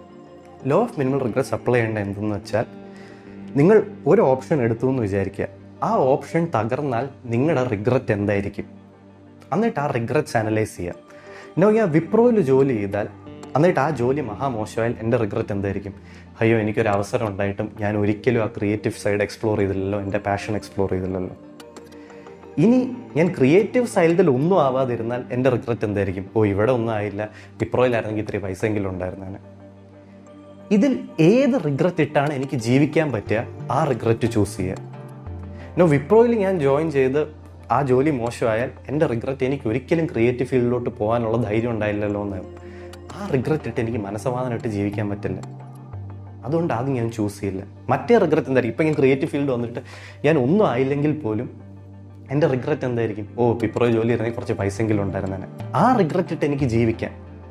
law of minimal regrets apply ചെയ്യേണ്ട എന്തെന്ന് വെച്ചാൽ നിങ്ങൾ ഒരു ഓപ്ഷൻ എടുത്തു എന്ന് വിചാരിക്കുക ആ ഓപ്ഷൻ തകർന്നാൽ നിങ്ങളുടെ റിഗ്രറ്റ് എന്തായിരിക്കും എന്നിട്ട് ആ റിഗ്രറ്റ്സ് അനലൈസ് ചെയ്യുക നോ ഞാൻ വിപ്രോയിൽ ജോലി ചെയ്താൽ എന്നിട്ട് ആ ജോലി മഹാമോശമായാൽ എൻ്റെ റിഗ്രറ്റ് എന്തായിരിക്കും അയ്യോ എനിക്കൊരു അവസരം ഉണ്ടായിട്ടും ഞാൻ ഒരിക്കലും ആ ക്രിയേറ്റീവ് സൈഡ് എക്സ്പ്ലോർ ചെയ്തില്ലല്ലോ എൻ്റെ പാഷൻ എക്സ്പ്ലോർ ചെയ്തില്ലല്ലോ ഇനി ഞാൻ ക്രിയേറ്റീവ് സൈഡിൽ ഒന്നും ആവാതിരുന്നാൽ എൻ്റെ റിഗ്രറ്റ് എന്തായിരിക്കും ഓ ഇവിടെ ഒന്നും ആയില്ല വിപ്രോയിലായിരുന്നെങ്കിൽ ഇത്തിരി പൈസ എങ്കിലും ഉണ്ടായിരുന്നേനെ ഇതിൽ ഏത് റിഗ്രറ്റ് ഇട്ടാണ് എനിക്ക് ജീവിക്കാൻ പറ്റുക ആ റിഗ്രറ്റ് ചൂസ് ചെയ്യുക നോ വിപ്രോയിൽ ഞാൻ ജോയിൻ ചെയ്ത് ആ ജോലി മോശമായാൽ എൻ്റെ റിഗ്രറ്റ് എനിക്ക് ഒരിക്കലും ക്രിയേറ്റീവ് ഫീൽഡിലോട്ട് പോകാനുള്ള ധൈര്യം ഉണ്ടായില്ലല്ലോ എന്നാണ് ആ റിഗ്രറ്റ് ഇട്ട് എനിക്ക് മനസ്സമാധാനമായിട്ട് ജീവിക്കാൻ പറ്റില്ല അതുകൊണ്ട് ആദ്യം ഞാൻ ചൂസ് ചെയ്യില്ല മറ്റേ റിഗ്രറ്റ് എന്തായിരിക്കും ഇപ്പം ഞാൻ ക്രിയേറ്റീവ് ഫീൽഡ് വന്നിട്ട് ഞാൻ ഒന്നും ആയില്ലെങ്കിൽ പോലും എൻ്റെ റിഗ്രറ്റ് എന്തായിരിക്കും ഓ വിപ്രോ ജോലി ഇരുന്നെങ്കിൽ കുറച്ച് പൈസയെങ്കിലും ഉണ്ടായിരുന്നേനെ ആ റിഗ്രറ്റ് ഇട്ട് എനിക്ക് ജീവിക്കാൻ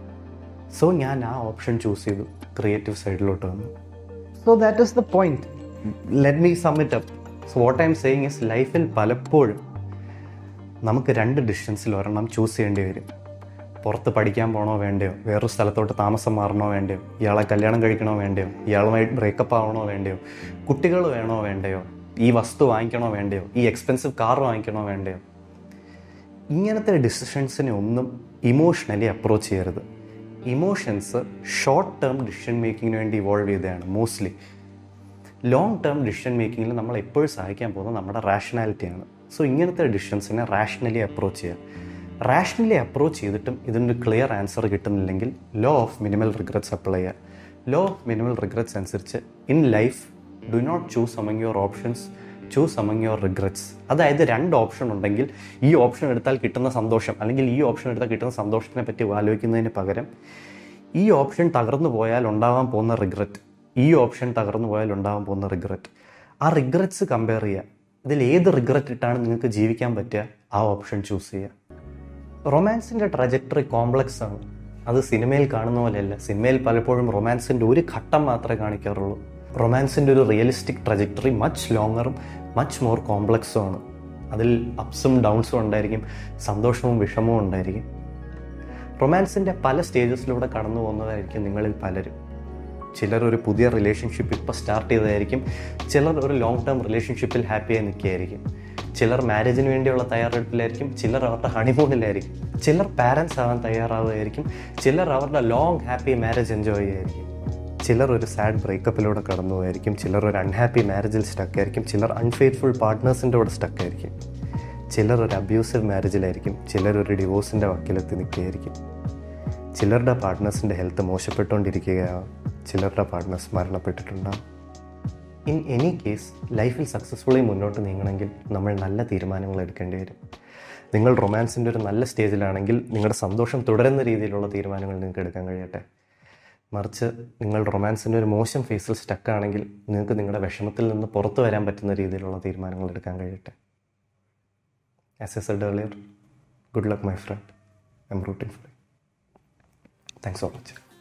സോ ഞാൻ ആ ഓപ്ഷൻ ചൂസ് ചെയ്തു ക്രിയേറ്റീവ് സൈഡിലോട്ട് വന്നു so that is the point let me sum it up so what I am saying is ലൈഫിൽ പലപ്പോഴും നമുക്ക് രണ്ട് ഡിസ്റ്റൻസിൽ ഒരെണ്ണം ചൂസ് ചെയ്യേണ്ടി വരും പുറത്ത് പഠിക്കാൻ പോകണോ വേണ്ടയോ വേറൊരു സ്ഥലത്തോട്ട് താമസം മാറണോ വേണ്ടയോ ഇയാളെ കല്യാണം കഴിക്കണോ വേണ്ടയോ ഇയാളുമായി ബ്രേക്കപ്പ് ആവണോ വേണ്ടയോ കുട്ടികൾ വേണോ വേണ്ടയോ ഈ വസ്തു വാങ്ങിക്കണോ വേണ്ടയോ ഈ എക്സ്പെൻസീവ് കാർ വാങ്ങിക്കണോ വേണ്ടയോ ഇങ്ങനത്തെ ഡിസിഷൻസിനെ ഒന്നും ഇമോഷണലി അപ്രോച്ച് ചെയ്യരുത് ഇമോഷൻസ് ഷോർട്ട് ടേം ഡിസിഷൻ മേക്കിങ്ങിന് വേണ്ടി ഇവോൾവ് ചെയ്തതാണ് മോസ്റ്റ്ലി ലോങ് ടേം ഡിസിഷൻ മേക്കിങ്ങിൽ നമ്മൾ എപ്പോഴും സഹായിക്കാൻ പോകുന്നത് നമ്മുടെ റാഷണാലിറ്റിയാണ് സോ ഇങ്ങനത്തെ ഡിസിഷൻസിനെ റാഷണലി അപ്രോച്ച് ചെയ്യുക റാഷണലി അപ്രോച്ച് ചെയ്തിട്ടും ഇതിനൊരു ക്ലിയർ ആൻസർ കിട്ടുന്നില്ലെങ്കിൽ law of minimal regrets apply ചെയ്യുക ലോ ഓഫ് മിനിമൽ റിഗ്രറ്റ്സ് അനുസരിച്ച് in life do not choose among your options choose among your regrets അതായത് രണ്ട് ഓപ്ഷൻ ഉണ്ടെങ്കിൽ ഈ ഓപ്ഷൻ എടുത്താൽ കിട്ടുന്ന സന്തോഷം അല്ലെങ്കിൽ ഈ ഓപ്ഷൻ എടുത്താൽ കിട്ടുന്ന സന്തോഷത്തിനെ പറ്റി ആലോചിക്കുന്നതിന് പകരം ഈ ഓപ്ഷൻ തകർന്നു പോയാൽ ഉണ്ടാവാൻ പോകുന്ന റിഗ്രറ്റ് ഈ ഓപ്ഷൻ തകർന്നു പോയാൽ ഉണ്ടാവാൻ പോകുന്ന റിഗ്രറ്റ് ആ റിഗ്രറ്റ്സ് കമ്പയർ ചെയ്യുക ഇതിൽ ഏത് റിഗ്രറ്റ് ഇട്ടാണ് നിങ്ങൾക്ക് ജീവിക്കാൻ പറ്റുക ആ ഓപ്ഷൻ ചൂസ് ചെയ്യുക റൊമാൻസിൻ്റെ ട്രജക്ടറി കോംപ്ലക്സ് ആണ് അത് സിനിമയിൽ കാണുന്ന പോലെയല്ല സിനിമയിൽ പലപ്പോഴും റൊമാൻസിൻ്റെ ഒരു ഘട്ടം മാത്രമേ കാണിക്കാറുള്ളൂ റൊമാൻസിൻ്റെ ഒരു റിയലിസ്റ്റിക് ട്രജക്ടറി മച്ച് ലോങ്ങറും മച്ച് മോർ കോംപ്ലക്സും ആണ് അതിൽ അപ്സും ഡൗൺസും ഉണ്ടായിരിക്കും സന്തോഷവും വിഷമവും ഉണ്ടായിരിക്കും റൊമാൻസിൻ്റെ പല സ്റ്റേജസിലൂടെ കടന്നു പോകുന്നതായിരിക്കും നിങ്ങളിൽ പലരും ചിലർ ഒരു പുതിയ റിലേഷൻഷിപ്പ് ഇപ്പോൾ സ്റ്റാർട്ട് ചെയ്തതായിരിക്കും ചിലർ ഒരു ലോങ് ടേം റിലേഷൻഷിപ്പിൽ ഹാപ്പിയായി നിൽക്കുകയായിരിക്കും ചിലർ മാരേജിന് വേണ്ടിയുള്ള തയ്യാറെടുപ്പിലായിരിക്കും ചിലർ അവരുടെ ഹണിമൂണിലായിരിക്കും ചിലർ പാരൻസ് ആവാൻ തയ്യാറാവുകയായിരിക്കും ചിലർ അവരുടെ ലോങ് ഹാപ്പി മാരേജ് എൻജോയ് ചെയ്യുമായിരിക്കും ചിലർ ഒരു സാഡ് ബ്രേക്കപ്പിലൂടെ കടന്നു പോയായിരിക്കും ചിലർ ഒരു അൺഹാപ്പി മാരേജിൽ സ്റ്റക്ക് ആയിരിക്കും ചിലർ അൺഫെയ്റ്റ്ഫുൾ പാർട്ട്നേഴ്സിൻ്റെ കൂടെ സ്റ്റക്ക് ആയിരിക്കും ചിലർ ഒരു അബ്യൂസീവ് മാരേജിലായിരിക്കും ചിലർ ഒരു ഡിവോഴ്സിൻ്റെ വക്കിലെത്തി നിൽക്കുകയായിരിക്കും ചിലരുടെ പാർട്ട്നേഴ്സിൻ്റെ ഹെൽത്ത് മോശപ്പെട്ടുകൊണ്ടിരിക്കുകയാവും ചിലരുടെ പാർട്ട്നേഴ്സ് മരണപ്പെട്ടിട്ടുണ്ടാവും ഇൻ എനി കേസ് ലൈഫിൽ സക്സസ്ഫുള്ളി മുന്നോട്ട് നീങ്ങണമെങ്കിൽ നമ്മൾ നല്ല തീരുമാനങ്ങൾ എടുക്കേണ്ടി വരും നിങ്ങൾ റൊമാൻസിൻ്റെ ഒരു നല്ല സ്റ്റേജിലാണെങ്കിൽ നിങ്ങളുടെ സന്തോഷം തുടരുന്ന രീതിയിലുള്ള തീരുമാനങ്ങൾ നിങ്ങൾക്ക് എടുക്കാൻ കഴിയട്ടെ മറിച്ച് നിങ്ങൾ റൊമാൻസിൻ്റെ ഒരു മോശം ഫേസിൽ സ്റ്റക്കാണെങ്കിൽ നിങ്ങൾക്ക് നിങ്ങളുടെ വിഷമത്തിൽ നിന്ന് പുറത്തു വരാൻ പറ്റുന്ന രീതിയിലുള്ള തീരുമാനങ്ങൾ എടുക്കാൻ കഴിയട്ടെ as I said earlier good luck my friend i'm rooting for you thanks for watching